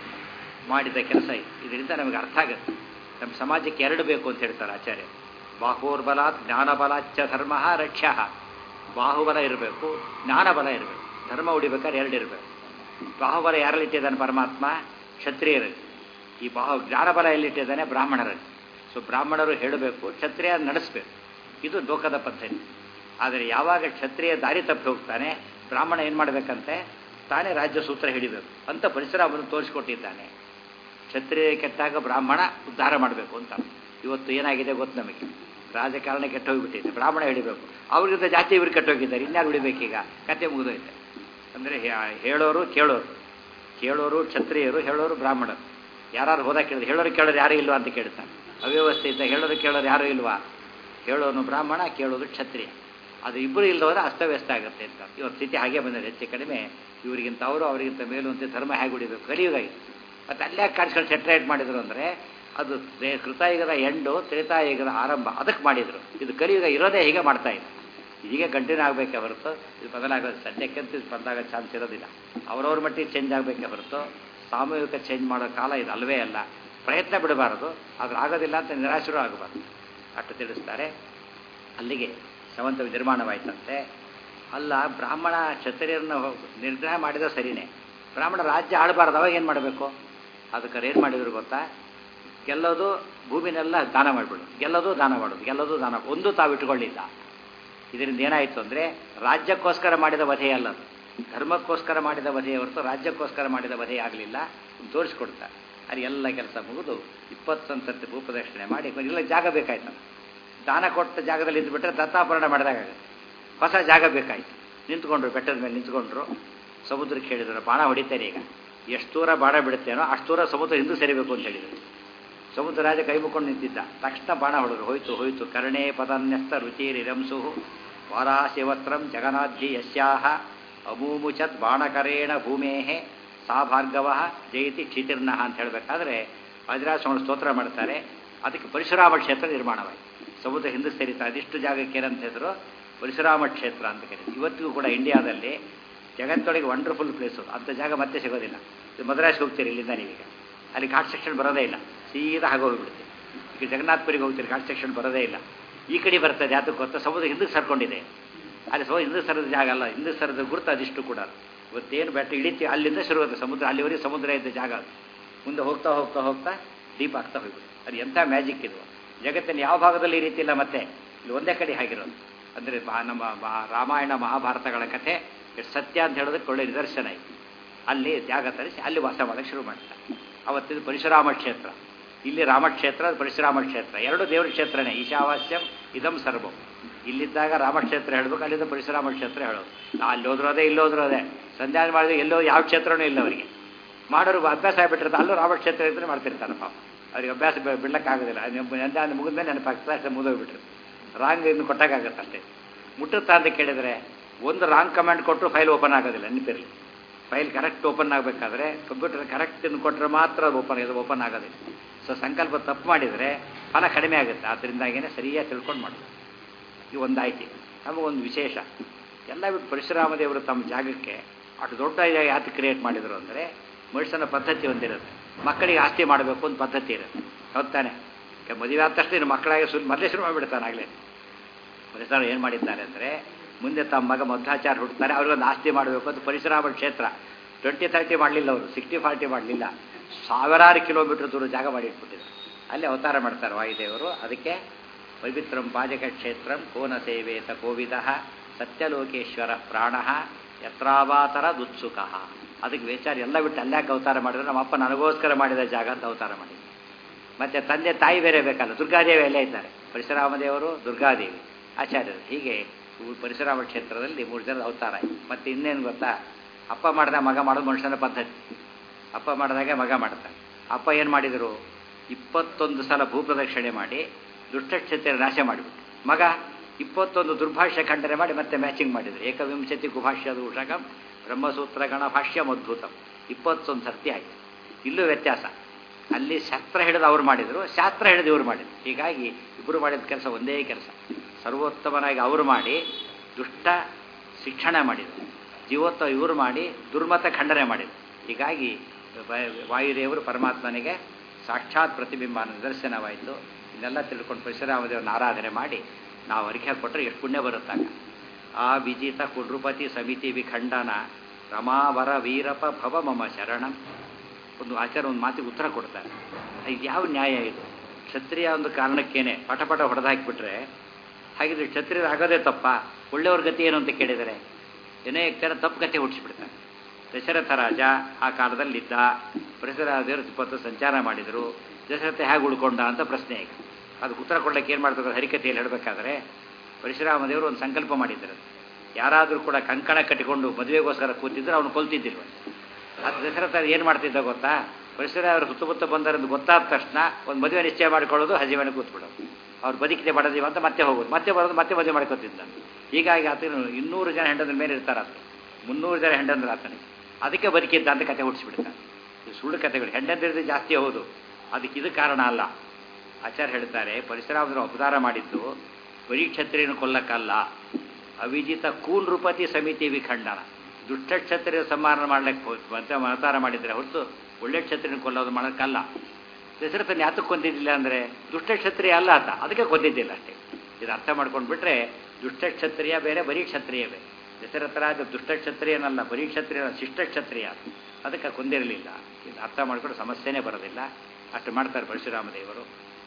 Speaker 1: ಮಾಡಿದ ಕೆಲಸ ಇದು ಇದರಿಂದ ನಮಗೆ ಅರ್ಥ ಆಗುತ್ತೆ ನಮ್ಮ ಸಮಾಜಕ್ಕೆ ಎರಡು ಬೇಕು ಅಂತ ಹೇಳ್ತಾರೆ ಆಚಾರ್ಯ ಬಾಹೋರ್ಬಲಾತ್ ಜ್ಞಾನಬಲಾಚ್ಚ ಧರ್ಮ ರಕ್ಷ್ಯ ಬಾಹುಬಲ ಇರಬೇಕು ಜ್ಞಾನಬಲ ಇರಬೇಕು ಧರ್ಮ ಉಡಿಬೇಕಾದ್ರೆ ಎರಡು ಇರಬೇಕು ಬಾಹುಬಲ ಯಾರಲ್ಲಿಟ್ಟಿದ್ದಾನೆ ಪರಮಾತ್ಮ ಕ್ಷತ್ರಿಯರಲ್ಲಿ ಈ ಬಾಹು ಜ್ಞಾನಬಲ ಎಲ್ಲಿಟ್ಟಿದ್ದಾನೆ ಬ್ರಾಹ್ಮಣರಲ್ಲಿ ಸೊ ಬ್ರಾಹ್ಮಣರು ಹೇಳಬೇಕು ಕ್ಷತ್ರಿಯ ನಡೆಸಬೇಕು ಇದು ಲೋಕದ ಪದ್ಧತಿ ಆದರೆ ಯಾವಾಗ ಕ್ಷತ್ರಿಯ ದಾರಿ ತಪ್ಪಿ ಹೋಗ್ತಾನೆ ಬ್ರಾಹ್ಮಣ ಏನು ಮಾಡಬೇಕಂತೆ ತಾನೇ ರಾಜ್ಯ ಸೂತ್ರ ಹಿಡಿಬೇಕು ಅಂತ ಪರಿಸರವನ್ನು ತೋರಿಸಿಕೊಟ್ಟಿದ್ದಾನೆ ಕ್ಷತ್ರಿಯ ಕೆಟ್ಟಾಗ ಬ್ರಾಹ್ಮಣ ಉದ್ಧಾರ ಮಾಡಬೇಕು ಅಂತ ಇವತ್ತು ಏನಾಗಿದೆ ಗೊತ್ತು ನಮಗೆ ರಾಜಕಾರಣ ಕೆಟ್ಟೋಗ್ಬಿಟ್ಟಿದೆ ಬ್ರಾಹ್ಮಣ ಹಿಡಿಬೇಕು ಅವ್ರಿಗಿಂತ ಜಾತಿ ಇವ್ರು ಕೆಟ್ಟೋಗಿದ್ದಾರೆ ಇನ್ಯಾರು ಹಿಡಿಬೇಕೀಗ ಕತೆ ಮುಗಿದೋಯ್ತೆ ಅಂದರೆ ಹೇಳೋರು ಕೇಳೋರು ಕೇಳೋರು ಕ್ಷತ್ರಿಯರು ಹೇಳೋರು ಬ್ರಾಹ್ಮಣರು ಯಾರು ಹೋದಾಗ ಕೇಳಿದ್ರು ಹೇಳೋರು ಕೇಳೋರು ಯಾರೂ ಇಲ್ವಾ ಅಂತ ಕೇಳ್ತಾನೆ ಅವ್ಯವಸ್ಥೆ ಇದ್ದ ಹೇಳೋರು ಕೇಳೋರು ಯಾರೂ ಇಲ್ವಾ ಹೇಳೋನು ಬ್ರಾಹ್ಮಣ ಕೇಳೋದು ಕ್ಷತ್ರಿಯ ಅದು ಇಬ್ಬರು ಇಲ್ಲದವರೆ ಅಸ್ತವ್ಯಸ್ತ ಆಗುತ್ತೆ ಅಂತ ಇವತ್ತು ಸ್ಥಿತಿ ಹಾಗೆ ಬಂದಿದೆ ಹೆಚ್ಚು ಕಡಿಮೆ ಇವರಿಗಿಂತ ಅವರು ಅವರಿಗಿಂತ ಮೇಲು ಅಂತ ಧರ್ಮ ಹೇಗೆ ಹೊಡಿಬೇಕು ಕಲಿಯುಗಾಗಿತ್ತು ಮತ್ತು ಅಲ್ಲೇ ಕಾಣಿಸ್ಕೊಂಡು ಸೆಟ್ರೇಟ್ ಮಾಡಿದ್ರು ಅಂದರೆ ಅದು ದೇ- ಕೃತಾಯುಗದ ಎಂಡು ತ್ರೇತಾಯುಗದ ಆರಂಭ ಅದಕ್ಕೆ ಮಾಡಿದರು ಇದು ಕಲಿಯುಗ ಇರೋದೇ ಹೀಗೆ ಮಾಡ್ತಾ ಇದೆ ಹೀಗೆ ಕಂಟಿನ್ಯೂ ಆಗಬೇಕೇ ಹೊರತು ಇದು ಬದಲಾಗೋದು ಸದ್ಯಕ್ಕಂತೂ ಇದು ಬದಲಾಗೋ ಚಾನ್ಸ್ ಇರೋದಿಲ್ಲ ಅವ್ರವ್ರ ಮಟ್ಟಿಗೆ ಚೇಂಜ್ ಆಗಬೇಕೇ ಹೊರತು ಸಾಮೂಹಿಕ ಚೇಂಜ್ ಮಾಡೋ ಕಾಲ ಇದು ಅಲ್ವೇ ಅಲ್ಲ ಪ್ರಯತ್ನ ಬಿಡಬಾರದು ಆದ್ರೆ ಆಗೋದಿಲ್ಲ ಅಂತ ನಿರಾಶರು ಆಗಬಾರ್ದು ಅಷ್ಟು ತಿಳಿಸ್ತಾರೆ ಅಲ್ಲಿಗೆ ಸಮಂತ ನಿರ್ಮಾಣವಾಯ್ತಂತೆ ಅಲ್ಲ ಬ್ರಾಹ್ಮಣ ಕ್ಷತ್ರಿಯರನ್ನು ನಿರ್ಣಯ ಮಾಡಿದ್ರೆ ಸರಿನೇ ಬ್ರಾಹ್ಮಣ ರಾಜ್ಯ ಆಳಬಾರ್ದು ಅವಾಗ ಏನು ಮಾಡಬೇಕು ಅದಕ್ಕೆ ಏನು ಮಾಡಿದ್ರು ಗೊತ್ತಾ ಗೆಲ್ಲೋದು ಭೂಮಿನೆಲ್ಲ ದಾನ ಮಾಡಿಬಿಡು ಗೆಲ್ಲೋದು ದಾನ ಮಾಡೋದು ಗೆಲ್ಲೋದು ದಾನ ಒಂದು ತಾವು ಇಟ್ಕೊಳ್ಳಿಲ್ಲ ಇದರಿಂದ ಏನಾಯಿತು ಅಂದರೆ ರಾಜ್ಯಕ್ಕೋಸ್ಕರ ಮಾಡಿದ ವಧೆ ಅಲ್ಲ ಅದು ಧರ್ಮಕ್ಕೋಸ್ಕರ ಮಾಡಿದ ವಧೆ ಹೊರತು ರಾಜ್ಯಕ್ಕೋಸ್ಕರ ಮಾಡಿದ ವಧೆ ಆಗಲಿಲ್ಲ ತೋರಿಸ್ಕೊಡ್ತಾರೆ ಅದು ಎಲ್ಲ ಕೆಲಸ ಮುಗಿದು ಇಪ್ಪತ್ತೊಂದು ಸರ್ತಿ ಭೂಪ್ರದಕ್ಷಿಣೆ ಮಾಡಿ ಇಲ್ಲ ಜಾಗ ಬೇಕಾಯ್ತು ದಾನ ಕೊಟ್ಟ ಜಾಗದಲ್ಲಿ ಇದ್ದುಬಿಟ್ರೆ ದತ್ತಾಪರಣ ಮಾಡಿದಾಗುತ್ತೆ ಹೊಸ ಜಾಗ ಬೇಕಾಯ್ತು ನಿಂತ್ಕೊಂಡ್ರು ಬೆಟ್ಟದ ಮೇಲೆ ನಿಂತ್ಕೊಂಡ್ರು ಸಮುದ್ರಕ್ಕೆ ಹೇಳಿದ್ರು ಬಾಣ ಹೊಡಿತಾರೆ ಈಗ ಎಷ್ಟು ದೂರ ಬಾಣ ಬಿಡುತ್ತೇನೋ ಅಷ್ಟು ದೂರ ಸಮುದ್ರ ಹಿಂದೂ ಸರಿಬೇಕು ಅಂತ ಹೇಳಿದರು ಸಮುದ್ರ ರಾಜ ಕೈ ಮುಕ್ಕೊಂಡು ನಿಂತಿದ್ದ ತಕ್ಷಣ ಬಾಣ ಹೊಡೆದ್ರು ಹೋಯ್ತು ಹೋಯ್ತು ಕರ್ಣೇ ಪದನ್ಯಸ್ತ ರುಚಿರಿರಂಸು ವಾರಾಶಿವತ್ರಂ ಜಗನ್ನಾಥಿ ಯಸ್ಯಾಹ ಅಮೂಮುಚತ್ ಬಾಣಕರೇಣ ಭೂಮೇಹೆ ಸಾ ಭಾರ್ಗವ ಜಯತಿ ಕ್ಷಿತಿರ್ನಃ ಅಂತ ಹೇಳಬೇಕಾದ್ರೆ ವಜ್ರಾಸ್ವಾಮಿ ಸ್ತೋತ್ರ ಮಾಡ್ತಾರೆ ಅದಕ್ಕೆ ಪರಶುರಾಮ ಕ್ಷೇತ್ರ ನಿರ್ಮಾಣವಾಯಿತು ಸಮುದ್ರ ಹಿಂದೆ ಸೇರಿತಾ ಇದಿಷ್ಟು ಜಾಗಕ್ಕೆ ಏನಂತ ಹೆಸರು ಪರಶುರಾಮ ಕ್ಷೇತ್ರ ಅಂತ ಕರೀತಾರೆ ಇವತ್ತಿಗೂ ಕೂಡ ಇಂಡಿಯಾದಲ್ಲಿ ಜಗತ್ತೊಳಗೆ ವಂಡರ್ಫುಲ್ ಪ್ಲೇಸು ಅಂಥ ಜಾಗ ಮತ್ತೆ ಸಿಗೋದಿಲ್ಲ ಇದು ಮದ್ರಾಸ್ಗೆ ಹೋಗ್ತೀರಿ ಇಲ್ಲಿಂದ ನೀವೀಗ ಅಲ್ಲಿ ಘಾಟ್ ಸೆಕ್ಷನ್ ಬರೋದೇ ಇಲ್ಲ ಸೀದಾ ಹಾಗೆ ಹೋಗಿಬಿಡುತ್ತೆ ಈಗ ಜಗನ್ನಾಥ್ಪುರಿಗೆ ಹೋಗ್ತೀರಿ ಘಾಟ್ ಸೆಕ್ಷನ್ ಬರೋದೇ ಇಲ್ಲ ಈ ಕಡೆ ಬರ್ತದೆ ಅದಕ್ಕೆ ಗೊತ್ತಾ ಸಮುದ್ರ ಹಿಂದಕ್ಕೆ ಸರ್ಕೊಂಡಿದೆ ಅಲ್ಲಿ ಸೊ ಹಿಂದೂ ಸರದ ಜಾಗ ಅಲ್ಲ ಹಿಂದೂ ಸರದ ಗುರುತು ಅದಿಷ್ಟು ಕೂಡ ಇವತ್ತೇನು ಬೆಟ್ಟ ಇಳಿತೀವಿ ಅಲ್ಲಿಂದ ಶುರುವಾಗುತ್ತೆ ಸಮುದ್ರ ಅಲ್ಲಿವರೆಗೆ ಸಮುದ್ರ ಇದ್ದ ಜಾಗ ಅದು ಮುಂದೆ ಹೋಗ್ತಾ ಹೋಗ್ತಾ ಹೋಗ್ತಾ ಡೀಪ್ ಆಗ್ತಾ ಹೋಗ್ಬಿಟ್ಟು ಅದು ಎಂಥ ಮ್ಯಾಜಿಕ್ ಇದು ಜಗತ್ತಿನ ಯಾವ ಭಾಗದಲ್ಲಿ ಈ ರೀತಿ ಇಲ್ಲ ಮತ್ತೆ ಇಲ್ಲಿ ಒಂದೇ ಕಡೆ ಆಗಿರೋದು ಅಂದರೆ ನಮ್ಮ ಮಹಾ- ರಾಮಾಯಣ ಮಹಾಭಾರತಗಳ ಕಥೆ ಎಷ್ಟು ಸತ್ಯ ಅಂತ ಹೇಳೋದಕ್ಕೆ ಒಳ್ಳೆ ನಿದರ್ಶನ ಐತಿ ಅಲ್ಲಿ ತ್ಯಾಗ ತರಿಸಿ ಅಲ್ಲಿ ವಾಸ ಮಾಡೋಕ್ಕೆ ಶುರು ಮಾಡ್ತಾರೆ ಅವತ್ತಿದು ಪರಶುರಾಮ ಕ್ಷೇತ್ರ ಇಲ್ಲಿ ರಾಮಕ್ಷೇತ್ರ ಅದು ಪರಶುರಾಮ ಕ್ಷೇತ್ರ ಎರಡು ದೇವರ ಕ್ಷೇತ್ರನೇ ಈಶಾವಾಸ್ಯಂ ಇದಂ ಸರ್ವಂ ಇಲ್ಲಿದ್ದಾಗ ರಾಮಕ್ಷೇತ್ರ ಹೇಳಬೇಕು ಅಲ್ಲಿಂದ ಪರಶುರಾಮ ಕ್ಷೇತ್ರ ಹೇಳೋದು ನಾ ಅಲ್ಲಿ ಹೋದ್ರೂ ಅದೇ ಇಲ್ಲಿ ಹೋದ್ರೂ ಅದೇ ಸಂಧ್ಯಾನ ಮಾಡಿದ್ರೆ ಎಲ್ಲೋ ಯಾವ ಕ್ಷೇತ್ರನೂ ಇಲ್ಲ ಅವರಿಗೆ ಮಾಡೋರು ಅಭ್ಯಾಸ ಆಗಿಬಿಟ್ಟಿರ್ತಾರೆ ಅಲ್ಲೂ ರಾಮಕ್ಷೇತ್ರ ಇದ್ರೆ ಮಾಡ್ತಿರ್ತಾರೆ ಪಾಪ ಅವ್ರಿಗೆ ಅಭ್ಯಾಸ ಬಿ- ಬಿಡ್ಲಕ್ಕಾಗೋದಿಲ್ಲ ಸಂಧ್ಯಾನ ಮುಗಿದ್ಮೇಲೆ ನೆನಪಾಗ್ತದೆ ಅಷ್ಟೇ ಮುಗಿದೋಗ್ಬಿಟ್ರು ರಾಂಗ್ ಇನ್ನು ಕೊಟ್ಟಾಗತ್ತೆ ಅಷ್ಟೇ ಮುಟ್ಟುತ್ತಾ ಅಂತ ಕೇಳಿದರೆ ಒಂದು ರಾಂಗ್ ಕಮಾಂಡ್ ಕೊಟ್ಟರು ಫೈಲ್ ಓಪನ್ ಆಗೋದಿಲ್ಲ ನೆನಪಿರಲಿ ಫೈಲ್ ಕರೆಕ್ಟ್ ಓಪನ್ ಆಗಬೇಕಾದ್ರೆ ಕಂಪ್ಯೂಟರ್ ಕರೆಕ್ಟ್ ಕೊಟ್ಟರೆ ಮಾತ್ರ ಅದು ಓಪನ್ ಇದು ಓಪನ್ ಆಗೋದಿಲ್ಲ ಸೊ ಸಂಕಲ್ಪ ತಪ್ಪು ಮಾಡಿದರೆ ಫಲ ಕಡಿಮೆ ಆಗುತ್ತೆ ಅದರಿಂದಾಗಿಯೇ ಸರಿಯಾಗಿ ತಿಳ್ಕೊಂಡು ಮಾಡೋದು ಈ ಒಂದಾಯ್ತು ನಮಗೊಂದು ವಿಶೇಷ ಎಲ್ಲ ಬಿಟ್ಟು ಪರಶುರಾಮ ದೇವರು ತಮ್ಮ ಜಾಗಕ್ಕೆ ಅಷ್ಟು ದೊಡ್ಡ ಯಾತಿ ಕ್ರಿಯೇಟ್ ಮಾಡಿದರು ಅಂದರೆ ಮನುಷ್ಯನ ಪದ್ಧತಿ ಒಂದಿರುತ್ತೆ ಮಕ್ಕಳಿಗೆ ಆಸ್ತಿ ಮಾಡಬೇಕು ಅಂತ ಪದ್ಧತಿ ಇರುತ್ತೆ ಹೌದ್ ತಾನೆ ಈಗ ಮದುವೆ ಆದ ತಕ್ಷಣ ಇನ್ನು ಮಕ್ಕಳಾಗಿ ಸುಲ್ ಮೊದಲೇ ಶುರು ಮಾಡಿಬಿಡ್ತಾನೆ ಆಗಲೇ ಪರಿಸರ ಏನು ಮಾಡಿದ್ದಾರೆ ಅಂದರೆ ಮುಂದೆ ತಮ್ಮ ಮಗ ಮಧ್ವಾಚಾರ ಹುಡ್ತಾರೆ ಅವ್ರಿಗೊಂದು ಆಸ್ತಿ ಮಾಡಬೇಕು ಅಂತ ಪರಿಸರಾಮ ಕ್ಷೇತ್ರ ಟ್ವೆಂಟಿ ತರ್ಟಿ ಮಾಡಲಿಲ್ಲ ಅವರು ಸಿಕ್ಸ್ಟಿ ಫಾರ್ಟಿ ಮಾಡಲಿಲ್ಲ ಸಾವಿರಾರು ಕಿಲೋಮೀಟರ್ ದೂರ ಜಾಗ ಮಾಡಿಟ್ಬಿಟ್ಟಿದ್ದಾರೆ ಅಲ್ಲಿ ಅವತಾರ ಮಾಡ್ತಾರೆ ವಾಯುದೇವರು ಅದಕ್ಕೆ ಪವಿತ್ರಂ ಪಾಜಕ ಕ್ಷೇತ್ರಂ ಕೋನ ಸೇವೇತ ಕೋವಿದ ಸತ್ಯಲೋಕೇಶ್ವರ ಪ್ರಾಣ ಯತ್ರಾವಾತರ ದುತ್ಸುಕ ಅದಕ್ಕೆ ವಿಚಾರ ಎಲ್ಲ ಬಿಟ್ಟು ಅಲ್ಯಾಕೆ ಅವತಾರ ಮಾಡಿದ್ರೆ ನಮ್ಮ ಅಪ್ಪ ನನಗೋಸ್ಕರ ಮಾಡಿದ ಜಾಗ ಅಂತ ಅವತಾರ ಮಾಡಿದ್ರು ಮತ್ತೆ ತಂದೆ ತಾಯಿ ಬೇರೆ ಬೇಕಲ್ಲ ದುರ್ಗಾದೇವಿ ಅಲ್ಲೇ ಇದ್ದಾರೆ ಪರಶುರಾಮದೇವರು ದುರ್ಗಾದೇವಿ ಆಚಾರ್ಯರು ಹೀಗೆ ಇವು ಪರಶುರಾಮ ಕ್ಷೇತ್ರದಲ್ಲಿ ಮೂರು ಜನದ ಅವತಾರ ಆಯ್ತು ಮತ್ತೆ ಇನ್ನೇನು ಗೊತ್ತಾ ಅಪ್ಪ ಮಾಡಿದ ಮಗ ಮಾಡೋದು ಮನುಷ್ಯನ ಪದ್ಧತಿ ಅಪ್ಪ ಮಾಡಿದಾಗೆ ಮಗ ಮಾಡ್ತಾನೆ ಅಪ್ಪ ಏನು ಮಾಡಿದರು ಇಪ್ಪತ್ತೊಂದು ಸಲ ಭೂಪ್ರದಕ್ಷಿಣೆ ಮಾಡಿ ದುಷ್ಟಕ್ಷೇತ್ರ ನಾಶ ಮಾಡಿಬಿಟ್ಟು ಮಗ ಇಪ್ಪತ್ತೊಂದು ದುರ್ಭಾಷ್ಯ ಖಂಡನೆ ಮಾಡಿ ಮತ್ತೆ ಮ್ಯಾಚಿಂಗ್ ಮಾಡಿದರು ಏಕವಿಂಶತಿ ಗುಭಾಷ್ಯ ದೂಷಕಂ ಬ್ರಹ್ಮಸೂತ್ರ ಗಣಭಾಷ್ಯ ಮದ್ಭುತಂ ಇಪ್ಪತ್ತೊಂದು ಸರ್ತಿ ಆಯಿತು ಇಲ್ಲೂ ವ್ಯತ್ಯಾಸ ಅಲ್ಲಿ ಶಾಸ್ತ್ರ ಹಿಡಿದು ಅವ್ರು ಮಾಡಿದರು ಶಾಸ್ತ್ರ ಹಿಡಿದು ಇವ್ರು ಮಾಡಿದ್ರು ಹೀಗಾಗಿ ಇಬ್ಬರು ಮಾಡಿದ ಕೆಲಸ ಒಂದೇ ಕೆಲಸ ಸರ್ವೋತ್ತಮನಾಗಿ ಅವರು ಮಾಡಿ ದುಷ್ಟ ಶಿಕ್ಷಣ ಮಾಡಿದರು ಜೀವೋತ್ತಮ ಇವರು ಮಾಡಿ ದುರ್ಮತ ಖಂಡನೆ ಮಾಡಿದರು ಹೀಗಾಗಿ ವ- ವಾಯುದೇವರು ಪರಮಾತ್ಮನಿಗೆ ಸಾಕ್ಷಾತ್ ಪ್ರತಿಬಿಂಬ ನಿದರ್ಶನವಾಯಿತು ಇದನ್ನೆಲ್ಲ ತಿಳ್ಕೊಂಡು ಪರಶುರಾಮದೇವರನ್ನ ಆರಾಧನೆ ಮಾಡಿ ನಾವು ಅರಿಕೆ ಕೊಟ್ಟರೆ ಎಷ್ಟು ಪುಣ್ಯ ಬರುತ್ತಾಗ ಆ ವಿಜಿತ ಕುಡ್ರುಪತಿ ಸಮಿತಿ ವಿಖಂಡನ ರಮಾವರ ವೀರಪ ಭವ ಮಮ ಶರಣಂ ಒಂದು ಆಚಾರ ಒಂದು ಮಾತಿಗೆ ಉತ್ತರ ಕೊಡ್ತಾರೆ ಇದು ಯಾವ ನ್ಯಾಯ ಇದು ಕ್ಷತ್ರಿಯ ಒಂದು ಕಾರಣಕ್ಕೇನೆ ಪಟ ಪಟ ಹೊಡೆದಾಕಿಬಿಟ್ರೆ ಹಾಗಿದ್ರೆ ಕ್ಷತ್ರಿಯರು ಆಗೋದೇ ತಪ್ಪ ಒಳ್ಳೆಯವ್ರ ಗತಿ ಏನು ಅಂತ ಕೇಳಿದರೆ ಅನೇಕ ಜನ ತಪ್ಪು ಗತಿ ಹುಟ್ಟಿಸ್ಬಿಡ್ತಾರೆ ದಶರಥ ರಾಜ ಆ ಕಾಲದಲ್ಲಿದ್ದ ಪರಿಸರದೇವರು ಇಪ್ಪತ್ತು ಸಂಚಾರ ಮಾಡಿದರು ದಶರಥ ಹೇಗೆ ಉಳ್ಕೊಂಡ ಅಂತ ಪ್ರಶ್ನೆ ಈಗ ಅದಕ್ಕೆ ಉತ್ತರ ಕೊಡ್ಲಿಕ್ಕೆ ಏನು ಮಾಡ್ತಾರೆ ಹರಿಕಥೆಯಲ್ಲಿ ಹೇಳಬೇಕಾದ್ರೆ ಪರಶುರಾಮದೇವರು ಒಂದು ಸಂಕಲ್ಪ ಮಾಡಿದ್ದಾರೆ ಯಾರಾದರೂ ಕೂಡ ಕಂಕಣ ಕಟ್ಟಿಕೊಂಡು ಮದುವೆಗೋಸ್ಕರ ಕೂತಿದ್ರೆ ಅವನು ಕೊಲ್ತಿದ್ದಿಲ್ವ ಅದು ದಶರಥ ಏನು ಮಾಡ್ತಿದ್ದ ಗೊತ್ತಾ ಪರಿಸರ ಅವರು ಸುತ್ತಮುತ್ತ ಬಂದರೆಂದು ಗೊತ್ತಾದ ತಕ್ಷಣ ಒಂದು ಮದುವೆ ನಿಶ್ಚಯ ಮಾಡ್ಕೊಳ್ಳೋದು ಹಜೆ ಮೇಲೆ ಕೂತ್ಬಿಡೋದು ಅವ್ರು ಬದುಕಿದೆ ಬಡದೀವ ಅಂತ ಮತ್ತೆ ಹೋಗೋದು ಮತ್ತೆ ಬರೋದು ಮತ್ತೆ ಮದುವೆ ಮಾಡ್ಕೊತಿದ್ದ ಹೀಗಾಗಿ ಆತನು ಇನ್ನೂರು ಜನ ಹೆಂಡದ್ರ ಮೇಲೆ ಇರ್ತಾರೆ ಆತ ಮುನ್ನೂರು ಜನ ಹೆಂಡಂದ್ರೆ ಆತನಿಗೆ ಅದಕ್ಕೆ ಬದುಕಿದ್ದ ಅಂತ ಕತೆ ಹುಟ್ಟಿಸ್ಬಿಡ್ತಾನೆ ಇದು ಸುಳ್ಳು ಕಥೆಗಳು ಹೆಂಡಂದಿರದು ಜಾಸ್ತಿ ಹೌದು ಅದಕ್ಕೆ ಇದು ಕಾರಣ ಅಲ್ಲ ಆಚಾರ್ಯ ಹೇಳ್ತಾರೆ ಪರಿಸರಾಮದರು ಅವತಾರ ಮಾಡಿದ್ದು ಬರೀ ಕ್ಷತ್ರಿಯನ್ನು ಕೊಲ್ಲಕ್ಕಲ್ಲ ಅವಿಜಿತ ಕೂನ್ ರೂಪತಿ ಸಮಿತಿ ವಿಖಂಡನ ದುಷ್ಟ ಕ್ಷತ್ರಿಯ ಸಂಹಾರ ಮಾಡ್ಲಿಕ್ಕೆ ಹೋ- ಮತ್ತೆ ಅವತಾರ ಮಾಡಿದ್ರೆ ಹೊರತು ಒಳ್ಳೆ ಕ್ಷತ್ರಿಯನ ಕೊಲ್ಲೋದು ಮಾಡೋಕ್ಕಲ್ಲ ದಶರಥನ ಯಾತಕ್ಕೆ ಕೊಂದಿದ್ದಿಲ್ಲ ಅಂದರೆ ದುಷ್ಟ ಕ್ಷತ್ರಿಯ ಅಲ್ಲ ಆತ ಅದಕ್ಕೆ ಕೊಂದಿದ್ದಿಲ್ಲ ಅಷ್ಟೇ ಇದು ಅರ್ಥ ಮಾಡ್ಕೊಂಡು ಬಿಟ್ರೆ ದುಷ್ಟ ಕ್ಷತ್ರಿಯ ಬೇರೆ ಬರೀ ಕ್ಷತ್ರಿಯ ಬೇರೆ ದಶರಥರಾಜ ದುಷ್ಟ ಕ್ಷತ್ರಿಯನಲ್ಲ ಬರೀ ಕ್ಷತ್ರಿಯ ಶಿಷ್ಟ ಕ್ಷತ್ರಿಯ ಅದಕ್ಕೆ ಕೊಂದಿರಲಿಲ್ಲ ಇದು ಅರ್ಥ ಮಾಡ್ಕೊಂಡು ಸಮಸ್ಯೆನೇ ಬರೋದಿಲ್ಲ ಅಷ್ಟು ಮಾಡ್ತಾರೆ ಪರಶುರಾಮ ದೇವರು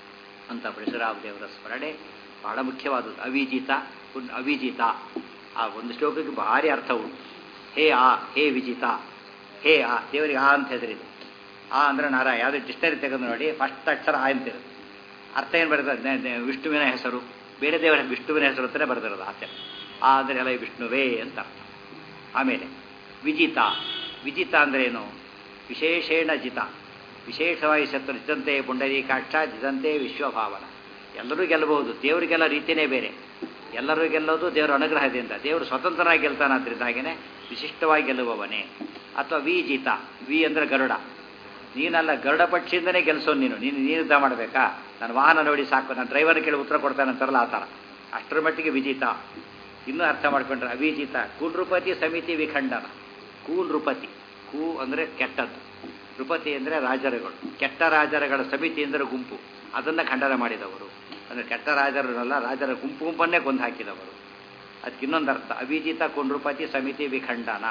Speaker 1: ಅಂತ ಪರಶುರಾಮ ದೇವರ ಸ್ಮರಣೆ ಬಹಳ ಮುಖ್ಯವಾದದ್ದು ಅವಿಜಿತ ಒಂದು ಅವಿಜಿತ ಆ ಒಂದು ಶ್ಲೋಕಕ್ಕೆ ಭಾರಿ ಅರ್ಥ ಉಂಟು ಹೇ ಆ ಹೇ ವಿಜಿತ ಹೇ ಆ ದೇವರಿಗೆ ಆ ಅಂತ ಹೆಸರಿದೆ ಆ ಅಂದರೆ ನಾರಾಯ ಯಾವುದೇ ಡಿಕ್ಷನರಿ ತೆಗೆದು ನೋಡಿ ಫಸ್ಟ್ ಅಕ್ಷರ ಆ ಅಂತಿರುತ್ತೆ ಅರ್ಥ ಏನು ಬರ್ತದೆ ನೆ- ನೆ- ವಿಷ್ಣುವಿನ ಹೆಸರು ಬೇರೆ ದೇವರ ವಿಷ್ಣುವಿನ ಹೆಸರು ಅಂತಲೇ ಬರೆದಿರೋದು ಆಚೆ ಆ ಅಂದರೆ ಎಲ್ಲ ವಿಷ್ಣುವೇ ಅಂತ ಅರ್ಥ ಆಮೇಲೆ ವಿಜಿತ ವಿಜಿತ ಅಂದರೆ ಏನು ವಿಶೇಷೇಣ ಜಿತ ವಿಶೇಷವಾಗಿ ಶತ್ರು ಜಿತಂತೆ ಪುಂಡರೀಕಾಕ್ಷ ಜಿತಂತೆ ವಿಶ್ವಭಾವನ ಎಲ್ಲರೂ ಗೆಲ್ಲಬಹುದು ದೇವರಿಗೆಲ್ಲ ರೀತಿಯೇ ಬೇರೆ ಎಲ್ಲರೂ ಗೆಲ್ಲೋದು ದೇವರ ಅನುಗ್ರಹದಿಂದ ದೇವರು ಸ್ವತಂತ್ರನಾಗಿ ಗೆಲ್ತಾನಾದ್ರಿಂದಾಗೇ ವಿಶಿಷ್ಟವಾಗಿ ಗೆಲ್ಲುವವನೇ ಅಥವಾ ವಿ ಜಿತ ವಿ ಅಂದರೆ ಗರುಡ ನೀನಲ್ಲ ಗರುಡ ಪಕ್ಷಿಯಿಂದನೇ ಗೆಲ್ಸೋ ನೀನು ನೀನು ನೀನು ಯುದ್ಧ ಮಾಡಬೇಕಾ ನಾನು ವಾಹನ ನೋಡಿ ಸಾಕು ನಾನು ಡ್ರೈವರ್ ಕೇಳಿ ಉತ್ತರ ಕೊಡ್ತಾನಂತಾರಲ್ಲ ಆ ಥರ ಅಷ್ಟರ ಮಟ್ಟಿಗೆ ವಿಜಿತ ಇನ್ನೂ ಅರ್ಥ ಮಾಡ್ಕೊಂಡ್ರೆ ಅವಿಜಿತ ಕೂನ್ರುಪತಿ ಸಮಿತಿ ವಿಖಂಡನ ಕೂನ್ ನೃಪತಿ ಕೂ ಅಂದರೆ ಕೆಟ್ಟದ್ದು ನೃಪತಿ ಅಂದರೆ ರಾಜರುಗಳು ಕೆಟ್ಟ ರಾಜರುಗಳ ಸಮಿತಿ ಅಂದರೆ ಗುಂಪು ಅದನ್ನು ಖಂಡನ ಮಾಡಿದವರು ಅಂದರೆ ಕೆಟ್ಟ ರಾಜರನ್ನೆಲ್ಲ ರಾಜರ ಗುಂಪು ಗುಂಪನ್ನೇ ಕೊಂದು ಹಾಕಿದವರು ಅದಕ್ಕೆ ಇನ್ನೊಂದು ಅರ್ಥ ಅವಿಜಿತ ಕುಂಡ್ರುಪತಿ ಸಮಿತಿ ವಿಖಂಡನ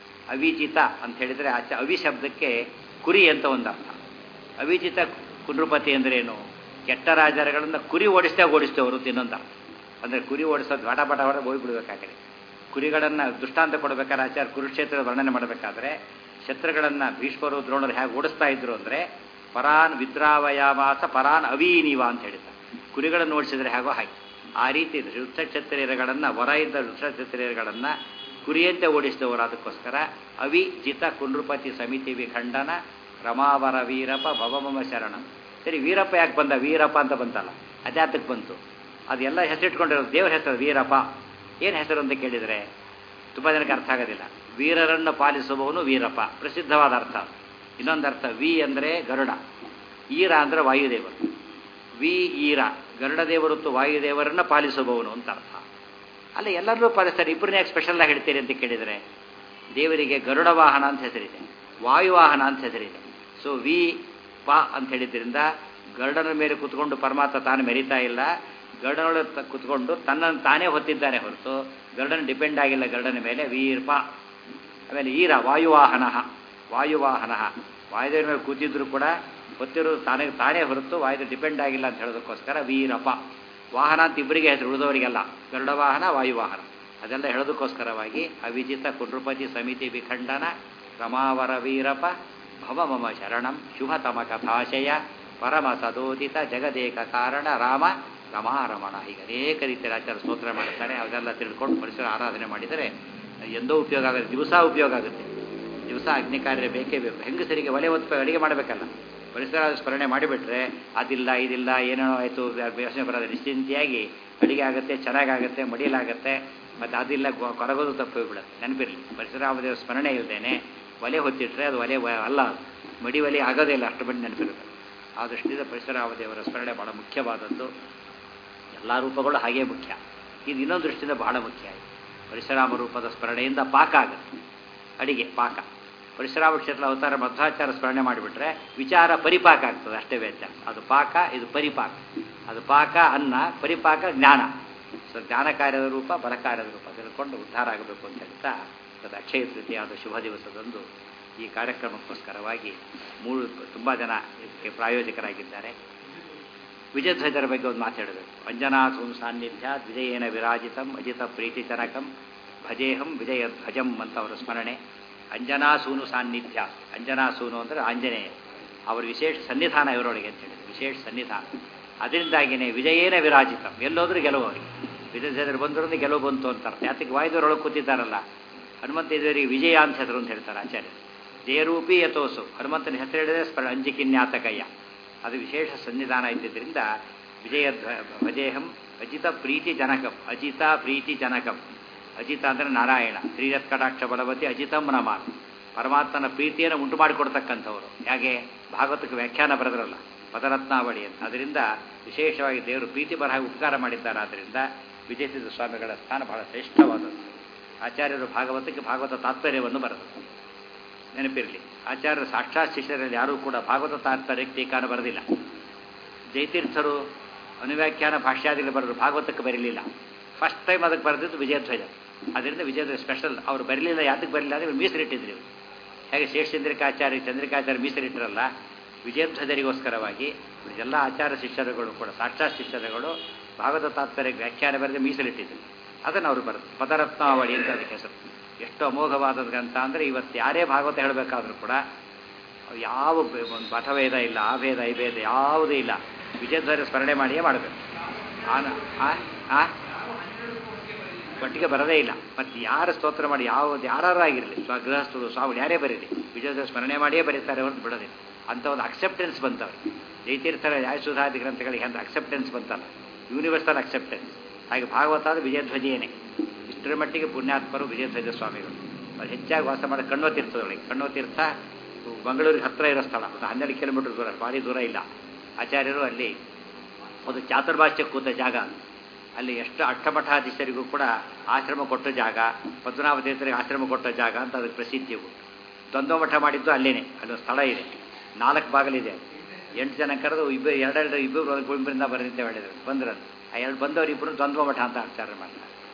Speaker 1: ಅವಿಜಿತ ಅಂತ ಹೇಳಿದರೆ ಆಚೆ ಅವಿ ಶಬ್ದಕ್ಕೆ ಕುರಿ ಅಂತ ಒಂದು ಅರ್ಥ ಅವಿಜಿತ ಕುಂಡ್ರುಪತಿ ಅಂದ್ರೇನು ಕೆಟ್ಟ ರಾಜರುಗಳನ್ನು ಕುರಿ ಓಡಿಸ್ತಾ ಓಡಿಸ್ತೇವರು ಇನ್ನೊಂದು ಅರ್ಥ ಅಂದರೆ ಕುರಿ ಓಡಿಸೋದು ಬಟ ಬಟ ಹೊಡೆ ಹೋಗ್ಬಿಡ್ಬೇಕಾಗಲಿ ಕುರಿಗಳನ್ನು ದೃಷ್ಟಾಂತ ಕೊಡಬೇಕಾದ್ರೆ ಆಚಾರ್ಯ ಕುರುಕ್ಷೇತ್ರದ ವರ್ಣನೆ ಮಾಡಬೇಕಾದ್ರೆ ಶತ್ರುಗಳನ್ನು ಭೀಷ್ಮರು ದ್ರೋಣರು ಹೇಗೆ ಓಡಿಸ್ತಾ ಇದ್ರು ಅಂದರೆ ಪರಾನ್ ವಿದ್ರಾವಯಾಮಾಸ ಪರಾನ್ ಅವೀನಿವ ಅಂತ ಹೇಳಿದ್ದಾರೆ ಕುರಿಗಳನ್ನು ಓಡಿಸಿದ್ರೆ ಹೇಗೋ ಹಾಗೆ ಆ ರೀತಿ ಕ್ಷತ್ರಿಯರುಗಳನ್ನು ಹೊರ ಇದ್ದ ಕ್ಷತ್ರಿಯರುಗಳನ್ನು ಕುರಿಯಂತೆ ಓಡಿಸಿದವರು ಅದಕ್ಕೋಸ್ಕರ ಅವಿ ಜಿತ ಕುಂಡ್ರುಪತಿ ಸಮಿತಿ ವಿಖಂಡನ ರಮಾವರ ವೀರಪ್ಪ ಭವಮಮ ಶರಣ ಸರಿ ವೀರಪ್ಪ ಯಾಕೆ ಬಂದ ವೀರಪ್ಪ ಅಂತ ಬಂತಲ್ಲ ಅದ್ಯಾತಕ್ಕೆ ಬಂತು ಅದೆಲ್ಲ ಹೆಸರಿಟ್ಕೊಂಡಿರೋದು ದೇವರ ಹೆಸರು ವೀರಪ್ಪ ಏನು ಹೆಸರು ಅಂತ ಕೇಳಿದರೆ ತುಂಬ ಜನಕ್ಕೆ ಅರ್ಥ ಆಗೋದಿಲ್ಲ ವೀರರನ್ನು ಪಾಲಿಸುವವನು ವೀರಪ್ಪ ಪ್ರಸಿದ್ಧವಾದ ಅರ್ಥ ಇನ್ನೊಂದು ಅರ್ಥ ವಿ ಅಂದರೆ ಗರುಡ ಈರ ಅಂದರೆ ವಾಯುದೇವರು ವಿ ಈರ ಗರುಡದೇವರುತ್ತು ವಾಯುದೇವರನ್ನು ಪಾಲಿಸುವವನು ಅಂತ ಅರ್ಥ ಅಲ್ಲ ಎಲ್ಲರೂ ಪಾಲಿಸ್ತಾರೆ ಇಬ್ಬರನ್ನೇ ಯಾಕೆ ಸ್ಪೆಷಲ್ ಆಗಿ ಹೇಳ್ತೀರಿ ಅಂತ ಕೇಳಿದರೆ ದೇವರಿಗೆ ಗರುಡ ವಾಹನ ಅಂತ ಹೆಸರಿದೆ ವಾಯುವಾಹನ ಅಂತ ಹೆಸರಿದೆ ಸೊ ವಿ ಪ ಅಂತ ಹೇಳಿದ್ರಿಂದ ಗರುಡನ ಮೇಲೆ ಕುತ್ಕೊಂಡು ಪರಮಾತ್ಮ ತಾನು ಮೆರಿತಾ ಇಲ್ಲ ಗರುಡನೊಳ ಕುತ್ಕೊಂಡು ತನ್ನನ್ನು ತಾನೇ ಹೊತ್ತಿದ್ದಾನೆ ಹೊರತು ಗರುಡನ ಡಿಪೆಂಡ್ ಆಗಿಲ್ಲ ಗರುಡನ ಮೇಲೆ ವೀರ್ಪ ಆಮೇಲೆ ಈರ ವಾಯುವಾಹನ ವಾಯುವಾಹನ ವಾಯುದೇವರ ಮೇಲೆ ಕೂತಿದ್ರು ಕೂಡ ಹೊತ್ತಿರೋದು ತಾನೇ ತಾನೇ ಹೊರತು ವಾಯುದ ಡಿಪೆಂಡ್ ಆಗಿಲ್ಲ ಅಂತ ಹೇಳೋದಕ್ಕೋಸ್ಕರ ವೀರಪ್ಪ ವಾಹನ ಅಂತ ಇಬ್ಬರಿಗೆ ಹೆಸರು ಉಳಿದವರಿಗೆಲ್ಲ ಗರುಡ ವಾಹನ ವಾಯುವಾಹನ ಅದೆಲ್ಲ ಹೇಳೋದಕ್ಕೋಸ್ಕರವಾಗಿ ಅವಿಜಿತ ಕುಂಡ್ರುಪತಿ ಸಮಿತಿ ವಿಖಂಡನ ರಮಾವರ ವೀರಪ ಭವ ಮಮ ಶರಣಂ ಶುಭತಮ ಕಥಾಶಯ ಪರಮ ಸದೋದಿತ ಜಗದೇಕ ಕಾರಣ ರಾಮ ರಮಾರಮಣ ಹೀಗೆ ಅನೇಕ ರೀತಿಯ ಆಚಾರ ಸ್ತೋತ್ರ ಮಾಡ್ತಾರೆ ಅದೆಲ್ಲ ತಿಳ್ಕೊಂಡು ಪರಿಸರ ಆರಾಧನೆ ಮಾಡಿದರೆ ಎಂದೋ ಉಪಯೋಗ ಆಗುತ್ತೆ ದಿವಸ ಉಪಯೋಗ ಆಗುತ್ತೆ ದಿವಸ ಅಗ್ನಿ ಕಾರ್ಯ ಬೇಕೇ ಬೇಕು ಹೆಂಗಸರಿಗೆ ಒಲೆ ಹೊತ್ತು ಅಡುಗೆ ಮಾಡಬೇಕಲ್ಲ ಪರಿಸರ ಸ್ಮರಣೆ ಮಾಡಿಬಿಟ್ರೆ ಅದಿಲ್ಲ ಇದಿಲ್ಲ ಏನೇನೋ ಆಯಿತು ಯೋಚನೆ ಬರೋದು ನಿಶ್ಚಿಂತೆಯಾಗಿ ಅಡುಗೆ ಆಗುತ್ತೆ ಚೆನ್ನಾಗಾಗುತ್ತೆ ಮಡಿಯಲಾಗುತ್ತೆ ಮತ್ತು ಅದಿಲ್ಲ ಕೊರಗೋದು ತಪ್ಪು ಬಿಡುತ್ತೆ ನೆನಪಿರಲಿ ಪರಿಸರಾಮದೇವ ಸ್ಮರಣೆ ಇಲ್ಲದೇನೆ ಒಲೆ ಹೊತ್ತಿಟ್ರೆ ಅದು ಒಲೆ ಅಲ್ಲ ಮಡಿ ಒಲೆ ಆಗೋದೇ ಇಲ್ಲ ಅಷ್ಟು ಬಿಟ್ಟು ನೆನಪಿರುತ್ತೆ ಆ ದೃಷ್ಟಿಯಿಂದ ಪರಿಸರಾಮದೇವರ ಸ್ಮರಣೆ ಭಾಳ ಮುಖ್ಯವಾದದ್ದು ಎಲ್ಲ ರೂಪಗಳು ಹಾಗೇ ಮುಖ್ಯ ಇದು ಇನ್ನೊಂದು ದೃಷ್ಟಿಯಿಂದ ಬಹಳ ಮುಖ್ಯ ಪರಿಸರಾಮ ರೂಪದ ಸ್ಮರಣೆಯಿಂದ ಪಾಕ ಆಗುತ್ತೆ ಅಡಿಗೆ ಪಾಕ ಪರಿಸರಾಮ ಕ್ಷೇತ್ರ ಅವತಾರ ಮಧ್ವಾಚಾರ ಸ್ಮರಣೆ ಮಾಡಿಬಿಟ್ರೆ ವಿಚಾರ ಪರಿಪಾಕ ಆಗ್ತದೆ ಅಷ್ಟೇ ವ್ಯತ್ಯಾಸ ಅದು ಪಾಕ ಇದು ಪರಿಪಾಕ ಅದು ಪಾಕ ಅನ್ನ ಪರಿಪಾಕ ಜ್ಞಾನ ಸೊ ಜ್ಞಾನ ಕಾರ್ಯದ ರೂಪ ಬಲ ಕಾರ್ಯದ ರೂಪ ತಿಳ್ಕೊಂಡು ಉದ್ಧಾರ ಆಗಬೇಕು ಅಂತ ಹೇಳ್ತಾ ಅದು ಅಕ್ಷಯ ತೃತೀಯಾದ ಶುಭ ದಿವಸದಂದು ಈ ಕಾರ್ಯಕ್ರಮಕ್ಕೋಸ್ಕರವಾಗಿ ಮೂರು ತುಂಬ ಜನ ಇದಕ್ಕೆ ಪ್ರಾಯೋಜಕರಾಗಿದ್ದಾರೆ ವಿಜಯಧ್ವಜರ ಬಗ್ಗೆ ಒಂದು ಮಾತಾಡಬೇಕು ಅಂಜನಾ ಸೋಂ ಸಾನ್ನಿಧ್ಯ ವಿಜಯೇನ ವಿರಾಜಿತಂ ಅಜಿತ ಪ್ರೀತಿಜನಕಂ ಭಜೇಹಂ ವಿಜಯ ಧ್ವಜಂ ಅಂತ ಅವರ ಸ್ಮರಣೆ ಅಂಜನಾ ಸೂನು ಸಾನ್ನಿಧ್ಯ ಅಂಜನಾ ಸೂನು ಅಂದರೆ ಆಂಜನೇಯ ಅವರ ವಿಶೇಷ ಸನ್ನಿಧಾನ ಇವರೊಳಗೆ ಅಂತ ಹೇಳಿದ್ರು ವಿಶೇಷ ಸನ್ನಿಧಾನ ಅದರಿಂದಾಗಿಯೇ ವಿಜಯೇನ ವಿರಾಜಿತಂ ಎಲ್ಲೋದ್ರೂ ಗೆಲುವು ಅವರಿಗೆ ವಿಜಯಧ್ವಜರು ಬಂದ್ರಿಂದ ಗೆಲುವು ಬಂತು ಅಂತ ಅರ್ಥ ಯಾತಕ್ಕೆ ವಾಯುದವರೊಳಗೆ ಕೂತಿದ್ದಾರಲ್ಲ ಹನುಮಂತ ದೇವರಿಗೆ ವಿಜಯ ಅಂತ ಹೆಸರು ಅಂತ ಹೇಳ್ತಾರೆ ಆಚಾರ್ಯ ಜಯರೂಪಿ ಯಥೋಸು ಹನುಮಂತನ ಹೆಸರು ಹೇಳಿದ್ರೆ ಸ್ಮರ ಅಂಜಿಕಿನ್ಯಾತಕಯ್ಯ ಅದು ವಿಶೇಷ ಸನ್ನಿಧಾನ ಇದ್ದಿದ್ದರಿಂದ ವಿಜಯ ಭಜೇಹಂ ಅಜಿತ ಪ್ರೀತಿ ಜನಕಂ ಅಜಿತ ಪ್ರೀತಿ ಜನಕಂ ಅಜಿತ ಅಂದರೆ ನಾರಾಯಣ ಶ್ರೀರತ್ಕಟಾಕ್ಷ ಬಲವತಿ ಅಜಿತಂ ನಮ ಪರಮಾತ್ಮನ ಪ್ರೀತಿಯನ್ನು ಉಂಟು ಮಾಡಿಕೊಡ್ತಕ್ಕಂಥವ್ರು ಹೇಗೆ ಭಾಗವತಕ್ಕೆ ವ್ಯಾಖ್ಯಾನ ಬರೆದ್ರಲ್ಲ ಪದರತ್ನಾವಳಿ ಅಂತ ಅದರಿಂದ ವಿಶೇಷವಾಗಿ ದೇವರು ಪ್ರೀತಿ ಬರಹ ಉಪಕಾರ ಮಾಡಿದ್ದಾರೆ ಆದ್ದರಿಂದ ವಿಜಯಸಿದ್ಧ ಸ್ವಾಮಿಗಳ ಸ್ಥಾನ ಬಹಳ ಶ್ರೇಷ್ಠವಾದದ್ದು ಆಚಾರ್ಯರು ಭಾಗವತಕ್ಕೆ ಭಾಗವತ ತಾತ್ಪರ್ಯವನ್ನು ಬರೆದರು ನೆನಪಿರಲಿ ಆಚಾರ್ಯರು ಸಾಕ್ಷಾತ್ ಶಿಷ್ಯರಲ್ಲಿ ಯಾರೂ ಕೂಡ ಭಾಗವತ ತಾತ್ಪರ್ಯಕ್ಕೆ ಟೀಕಾನ ಬರೆದಿಲ್ಲ ಜಯತೀರ್ಥರು ಅನುವ್ಯಾಖ್ಯಾನ ಭಾಷ್ಯಾದಿಗಳು ಬರೆದರು ಭಾಗವತಕ್ಕೆ ಬರಲಿಲ್ಲ ಫಸ್ಟ್ ಟೈಮ್ ಅದಕ್ಕೆ ಬರೆದಿದ್ದು ವಿಜಯಧ್ವಜ ಅದರಿಂದ ವಿಜಯಧ್ವಜ ಸ್ಪೆಷಲ್ ಅವರು ಬರಲಿಲ್ಲ ಯಾತಕ್ಕೆ ಬರಲಿಲ್ಲ ಅಂದರೆ ಮೀಸಲಿಟ್ಟಿದ್ರು ಇವರು ಹೇಗೆ ಶೇಷಚಂದ್ರಿಕಾಚಾರ್ಯ ಚಂದ್ರಿಕಾಚಾರ್ಯ ಮೀಸಲಿಟ್ಟರಲ್ಲ ವಿಜಯಧ್ವಜರಿಗೋಸ್ಕರವಾಗಿ ಎಲ್ಲ ಆಚಾರ ಶಿಷ್ಯರುಗಳು ಕೂಡ ಸಾಕ್ಷಾತ್ ಶಿಷ್ಯರುಗಳು ಭಾಗವತ ತಾತ್ಪರ್ಯಕ್ಕೆ ವ್ಯಾಖ್ಯಾನ ಬರೆದು ಮೀಸಲಿಟ್ಟಿದ್ರು ಅದನ್ನು ಅವರು ಬರೆದು ಪದರತ್ನಾವಳಿ ಅಂತ ಅದಕ್ಕೆ ಹೆಸರು ಎಷ್ಟು ಅಮೋಘವಾದ ಗ್ರಂಥ ಅಂದರೆ ಇವತ್ತು ಯಾರೇ ಭಾಗವತ ಹೇಳಬೇಕಾದ್ರೂ ಕೂಡ ಯಾವ ಒಂದು ಮಠಭೇದ ಇಲ್ಲ ಆ ಭೇದ ಈ ಭೇದ ಯಾವುದೂ ಇಲ್ಲ ವಿಜಯಧ್ವಜ ಸ್ಮರಣೆ ಮಾಡಿಯೇ ಮಾಡಬೇಕು ಆನ ಆ ಒಟ್ಟಿಗೆ ಬರೋದೇ ಇಲ್ಲ ಮತ್ತು ಯಾರು ಸ್ತೋತ್ರ ಮಾಡಿ ಯಾವುದು ಯಾರಾಗಿರಲಿ ಸ್ವಗೃಹಸ್ಥರು ಸ್ವಾಮಿಗಳು ಯಾರೇ ಬರೀಲಿ ವಿಜಯಧ್ವಜ ಸ್ಮರಣೆ ಮಾಡಿಯೇ ಬರೀತಾರೆ ಹೊರತು ಬಿಡೋದಿಲ್ಲ ಅಂತ ಒಂದು ಅಕ್ಸೆಪ್ಟೆನ್ಸ್ ಬಂತವ್ರು ಜೈತೀರ್ಥರ ನ್ಯಾಯಸುಧಾದಿ ಗ್ರಂಥಗಳಿಗೆ ಅಂತ ಅಕ್ಸೆಪ್ಟೆನ್ಸ್ ಬಂತಲ್ಲ ಯೂನಿವರ್ಸಲ್ ಅಕ್ಸೆಪ್ಟೆನ್ಸ್ ಹಾಗೆ ಭಾಗವತ ಅದು ವಿಜಯಧ್ವಜೇನೆ ಇಷ್ಟರ ಮಟ್ಟಿಗೆ ಪುಣ್ಯಾತ್ಮರು ವಿಜಯಧ್ವಜ ಸ್ವಾಮಿಗಳು ಅದು ಹೆಚ್ಚಾಗಿ ವಾಸ ಮಾಡೋ ಕಣ್ಣೋ ತೀರ್ಥದೊಳಗೆ ಕಣ್ಣೋ ತೀರ್ಥ ಮಂಗಳೂರಿಗೆ ಹತ್ತಿರ ಇರೋ ಸ್ಥಳ ಒಂದು ಹನ್ನೆರಡು ಕಿಲೋಮೀಟರ್ ದೂರ ಭಾರಿ ದೂರ ಇಲ್ಲ ಆಚಾರ್ಯರು ಅಲ್ಲಿ ಒಂದು ಚಾತುರ್ಭಾಷ್ಯ ಕೂತ ಜಾಗ ಅಲ್ಲಿ ಎಷ್ಟು ಅಷ್ಟಮಠಾಧೀಶರಿಗೂ ಕೂಡ ಆಶ್ರಮ ಕೊಟ್ಟ ಜಾಗ ಪದ್ಮನಾಭ ತೀರ್ಥರಿಗೆ ಆಶ್ರಮ ಕೊಟ್ಟ ಜಾಗ ಅಂತ ಅದಕ್ಕೆ ಪ್ರಸಿದ್ಧಿ ಉಂಟು ದ್ವಂದ್ವ ಮಠ ಮಾಡಿದ್ದು ಅಲ್ಲೇನೆ ಅಲ್ಲೊಂದು ಸ್ಥಳ ಇದೆ ನಾಲ್ಕು ಬಾಗಿಲಿದೆ ಎಂಟು ಜನ ಕರೆದು ಇಬ್ಬರು ಎರಡೆರಡು ಇಬ್ಬರು ಇಬ್ಬರಿಂದ ಬರದಿಂದ ಹೇಳಿದ್ರು ಬಂದ್ರದು ಆ ಎರಡು ಬಂದವರು ಇಬ್ಬರು ದ್ವಂದ್ವ ಮಠ ಅಂತ ಆಚಾರ ಮಾಡ್ತಾರೆ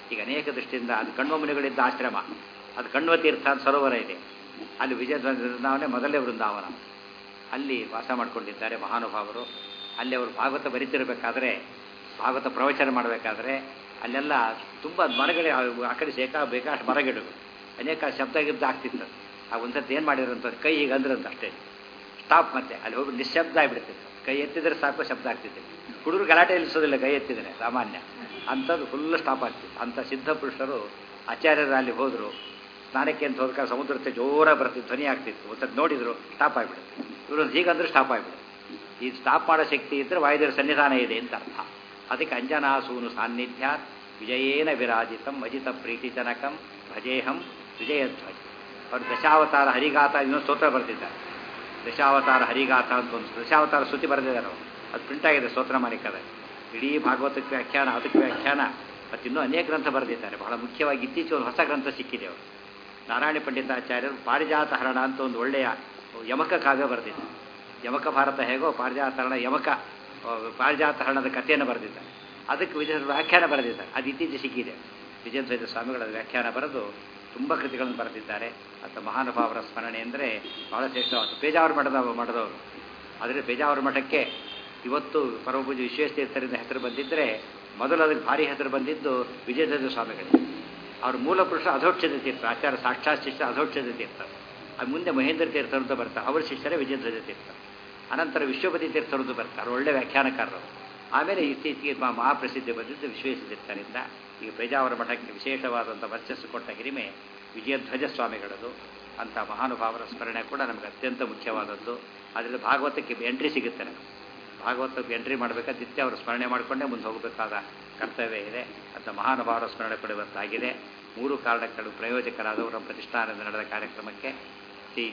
Speaker 1: ಈಗ ಅನೇಕ ದೃಷ್ಟಿಯಿಂದ ಅದು ಕಣ್ವ ಮುನಿಗಳಿದ್ದ ಆಶ್ರಮ ಅದು ಕಣ್ವ ತೀರ್ಥ ಅಂತ ಸರೋವರ ಇದೆ ಅಲ್ಲಿ ವಿಜಯ ವೃಂದಾವನೆ ಮೊದಲೇ ವೃಂದಾವನ ಅಲ್ಲಿ ವಾಸ ಮಾಡಿಕೊಂಡಿದ್ದಾರೆ ಮಹಾನುಭಾವರು ಅಲ್ಲಿ ಅವರು ಭಾಗವತ ಬರಿತಿರಬೇಕಾದ್ರೆ ಭಾಗವತ ಪ್ರವಚನ ಮಾಡಬೇಕಾದ್ರೆ ಅಲ್ಲೆಲ್ಲ ತುಂಬ ಮರಗಳೇ ಆ ಕಡೆ ಬೇಕಾ ಬೇಕಾಷ್ಟು ಮರಗಿಡಗಳು ಅನೇಕ ಶಬ್ದ ಗಿಬ್ದ ಆಗ್ತಿತ್ತು ಆ ಒಂದ್ಸತಿ ಏನು ಮಾಡಿದ್ರಂತ ಕೈ ಈಗ ಅಂದ್ರಂತ ಅಷ್ಟೇ ಸ್ಟಾಪ್ ಮತ್ತೆ ಅಲ್ಲಿ ಹೋಗಿ ನಿಶಬ್ದ ಆಗಿಬಿಡ್ತಿತ್ತು ಕೈ ಎತ್ತಿದ್ರೆ ಸಾಕು ಶಬ್ದ ಆಗ್ತಿತ್ತು ಹುಡುಗರು ಗಲಾಟೆ ಇಲ್ಲಿಸೋದಿಲ್ಲ ಕೈ ಎತ್ತಿದ್ರೆ ಸಾಮಾನ್ಯ ಅಂಥದ್ದು ಫುಲ್ ಸ್ಟಾಪ್ ಆಗ್ತಿತ್ತು ಅಂಥ ಸಿದ್ಧ ಪುರುಷರು ಆಚಾರ್ಯರು ಅಲ್ಲಿ ಹೋದರು ಸ್ನಾನಕ್ಕೆ ಅಂತ ಹೋದಾಗ ಸಮುದ್ರಕ್ಕೆ ಜೋರಾಗಿ ಬರ್ತಿತ್ತು ಧ್ವನಿ ಆಗ್ತಿತ್ತು ಒಂದ್ಸತಿ ನೋಡಿದ್ರು ಸ್ಟಾಪ್ ಆಗಿಬಿಡುತ್ತೆ ಇವರು ಹೀಗಂದ್ರೆ ಸ್ಟಾಪ್ ಆಗಿಬಿಡುತ್ತೆ ಈ ಸ್ಟಾಪ್ ಮಾಡೋ ಶಕ್ತಿ ಇದ್ದರೆ ವಾಯುದೇವರ ಸನ್ನಿಧಾನ ಇದೆ ಅಂತ ಅರ್ಥ ಅದಕ್ಕೆ ಅಂಜನಾಸೂನು ಸಾನ್ನಿಧ್ಯ ವಿಜಯೇನ ವಿರಾಜಿತಂ ಅಜಿತ ಪ್ರೀತಿಜನಕಂ ಭಜೇಹಂ ವಿಜಯಧ್ವಜ ಅವರು ದಶಾವತಾರ ಹರಿಗಾತ ಇನ್ನೊಂದು ಸ್ತೋತ್ರ ಬರ್ತಿದ್ದಾರೆ ದಶಾವತಾರ ಹರಿಗಾತ ಅಂತ ಒಂದು ದಶಾವತಾರ ಸ್ತುತಿ ಬರೆದಿದ್ದಾರೆ ಅವರು ಅದು ಪ್ರಿಂಟ್ ಆಗಿದೆ ಸ್ತೋತ್ರ ಮಾಲಿಕದ ಇಡೀ ಭಾಗವತಕ್ಕೆ ವ್ಯಾಖ್ಯಾನ ಅದಕ್ಕೆ ವ್ಯಾಖ್ಯಾನ ಮತ್ತು ಇನ್ನೂ ಅನೇಕ ಗ್ರಂಥ ಬರೆದಿದ್ದಾರೆ ಬಹಳ ಮುಖ್ಯವಾಗಿ ಇತ್ತೀಚೆಗೆ ಒಂದು ಹೊಸ ಗ್ರಂಥ ಸಿಕ್ಕಿದೆ ಅವರು ನಾರಾಯಣ ಪಂಡಿತಾಚಾರ್ಯರು ಪಾರಿಜಾತ ಹರಣ ಅಂತ ಒಂದು ಒಳ್ಳೆಯ ಯಮಕ ಕಾವ್ಯ ಬರೆದಿದ್ದಾರೆ ಯಮಕ ಭಾರತ ಹೇಗೋ ಪಾರಿಜಾತ ಹರಣ ಯಮಕ ಪಾರಿಜಾತ ಹರಣದ ಕಥೆಯನ್ನು ಬರೆದಿದ್ದಾರೆ ಅದಕ್ಕೆ ವಿಜಯ ವ್ಯಾಖ್ಯಾನ ಬರೆದಿದ್ದಾರೆ ಅದು ಇತ್ತೀಚೆಗೆ ಸಿಕ್ಕಿದೆ ವಿಜಯಧ್ವಜ ಸ್ವಾಮಿಗಳ ವ್ಯಾಖ್ಯಾನ ಬರೆದು ತುಂಬ ಕೃತಿಗಳನ್ನು ಬರೆದಿದ್ದಾರೆ ಅಥವಾ ಮಹಾನುಭಾವರ ಸ್ಮರಣೆ ಅಂದರೆ ಬಹಳ ಶ್ರೇಷ್ಠವಾದ ಪೇಜಾವರ ಮಠದ ಮಠದವರು ಆದರೆ ಪೇಜಾವರ ಮಠಕ್ಕೆ ಇವತ್ತು ಪರಮಪೂಜೆ ವಿಶ್ವೇಶತೀರ್ಥರಿಂದ ಹೆಸರು ಬಂದಿದ್ದರೆ ಮೊದಲು ಅದಕ್ಕೆ ಭಾರಿ ಹೆಸರು ಬಂದಿದ್ದು ವಿಜಯಧ್ವಜ ಸ್ವಾಮಿಗಳಿಗೆ ಅವ್ರ ಮೂಲ ಪುರುಷ ಅಧೋಕ್ಷದ ತೀರ್ಥ ಆಚಾರ್ಯ ಸಾಕ್ಷಾತ್ ಶಿಷ್ಯ ಅಧೋಕ್ಷದ ತೀರ್ಥ ಅದು ಮುಂದೆ ಮಹೇಂದ್ರ ತೀರ್ಥರು ಅಂತ ಬರ್ತಾರೆ ಅವರ ಶಿಷ್ಯರೇ ವಿಜಯಧ್ವಜ ತೀರ್ಥ ಅನಂತರ ವಿಶ್ವಪತಿ ತೀರ್ಥರು ಅಂತ ಬರ್ತಾರೆ ಒಳ್ಳೆ ವ್ಯಾಖ್ಯಾನಕಾರರು ಆಮೇಲೆ ಇತ್ತೀಚೆಗೆ ಮಹಾಪ್ರಸಿದ್ಧಿ ಬಂದಿದ್ದು ವಿಶ್ವೇಶ ತೀರ್ಥರಿಂದ ಈಗ ಪೇಜಾವರ ಮಠಕ್ಕೆ ವಿಶೇಷವಾದಂಥ ವರ್ಚಸ್ಸು ಕೊಟ್ಟ ಹಿರಿಮೆ ವಿಜಯಧ್ವಜ ಸ್ವಾಮಿಗಳದು ಅಂಥ ಮಹಾನುಭಾವರ ಸ್ಮರಣೆ ಕೂಡ ನಮಗೆ ಅತ್ಯಂತ ಮುಖ್ಯವಾದದ್ದು ಅದರಲ್ಲಿ ಭಾಗವತಕ್ಕೆ ಎಂಟ್ರಿ ಸಿಗುತ್ತೆ ನಮಗೆ ಭಾಗವತಕ್ಕೆ ಎಂಟ್ರಿ ಮಾಡಬೇಕಾದ ನಿತ್ಯ ಅವರು ಸ್ಮರಣೆ ಮಾಡಿಕೊಂಡೇ ಮುಂದೆ ಹೋಗಬೇಕಾದ ಕರ್ತವ್ಯ ಇದೆ ಅಂತ ಮಹಾನುಭಾವರ ಸ್ಮರಣೆ ಕೂಡ ಇವತ್ತಾಗಿದೆ ಮೂರು ಕಾರಣಗಳು ಪ್ರಯೋಜಕರಾದವರು ನಮ್ಮ ಪ್ರತಿಷ್ಠಾನದಿಂದ ನಡೆದ ಕಾರ್ಯಕ್ರಮಕ್ಕೆ ಶ್ರೀ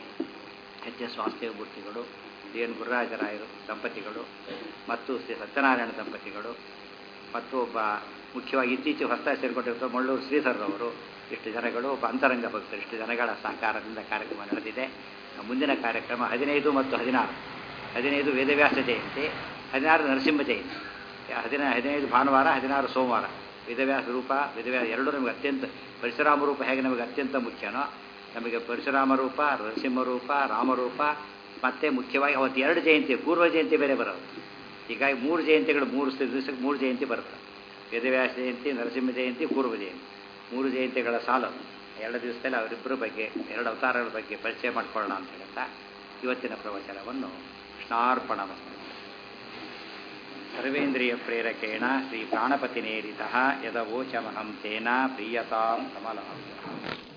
Speaker 1: ಎಚ್ ಎಸ್ ವಾಸುದೇವ ಮೂರ್ತಿಗಳು ಡಿ ಎನ್ ಗುರುರಾಜರಾಯರು ದಂಪತಿಗಳು ಮತ್ತು ಶ್ರೀ ಸತ್ಯನಾರಾಯಣ ದಂಪತಿಗಳು ಮತ್ತು ಒಬ್ಬ ಮುಖ್ಯವಾಗಿ ಇತ್ತೀಚೆಗೆ ಹೊಸದಾಗಿ ಸೇರಿಕೊಂಡಿರ್ತಾರೆ ಮಳ್ಳೂರು ಶ್ರೀಧರ್ರವರು ಇಷ್ಟು ಜನಗಳು ಒಬ್ಬ ಅಂತರಂಗ ಭಕ್ತರು ಇಷ್ಟು ಜನಗಳ ಸಹಕಾರದಿಂದ ಕಾರ್ಯಕ್ರಮ ನಡೆದಿದೆ ಮುಂದಿನ ಕಾರ್ಯಕ್ರಮ ಹದಿನೈದು ಮತ್ತು ಹದಿನಾರು ಹದಿನೈದು ವೇದವ್ಯಾಸ ಜಯಂತಿ ಹದಿನಾರು ನರಸಿಂಹ ಜಯಂತಿ ಹದಿನ ಹದಿನೈದು ಭಾನುವಾರ ಹದಿನಾರು ಸೋಮವಾರ ವೇದವ್ಯಾಸ ರೂಪ ವೇದವ್ಯಾಸ ಎರಡೂ ನಮಗೆ ಅತ್ಯಂತ ಪರಶುರಾಮ ರೂಪ ಹೇಗೆ ನಮಗೆ ಅತ್ಯಂತ ಮುಖ್ಯನೋ ನಮಗೆ ಪರಶುರಾಮ ರೂಪ ನರಸಿಂಹ ರೂಪ ರಾಮರೂಪ ಮತ್ತು ಮುಖ್ಯವಾಗಿ ಅವತ್ತು ಎರಡು ಜಯಂತಿ ಪೂರ್ವ ಜಯಂತಿ ಬೇರೆ ಬರೋದು ಹೀಗಾಗಿ ಮೂರು ಜಯಂತಿಗಳು ಮೂರು ದಿವಸಕ್ಕೆ ಮೂರು ಜಯಂತಿ ಬರುತ್ತೆ ವೇದವ್ಯಾಸ ಜಯಂತಿ ನರಸಿಂಹ ಜಯಂತಿ ಪೂರ್ವ ಜಯಂತಿ ಮೂರು ಜಯಂತಿಗಳ ಸಾಲು ಎರಡು ದಿವಸದಲ್ಲಿ ಅವರಿಬ್ಬರ ಬಗ್ಗೆ ಎರಡು ಅವತಾರಗಳ ಬಗ್ಗೆ ಪರಿಚಯ ಮಾಡ್ಕೊಳ್ಳೋಣ ಅಂತ ಹೇಳ್ತಾ ಇವತ್ತಿನ ಪ್ರವಚನವನ್ನು ಕೃಷ್ಣಾರ್ಪಣ ಸರ್ವೇಂದ್ರಿಯ ಪ್ರೇರಕೇಣ ಶ್ರೀ ಪ್ರಾಣಪತಿನೇರಿತ ಯದವೋಚಮಹಂ ತೇನ ಪ್ರೀಯತಾಂ ಕಮಲ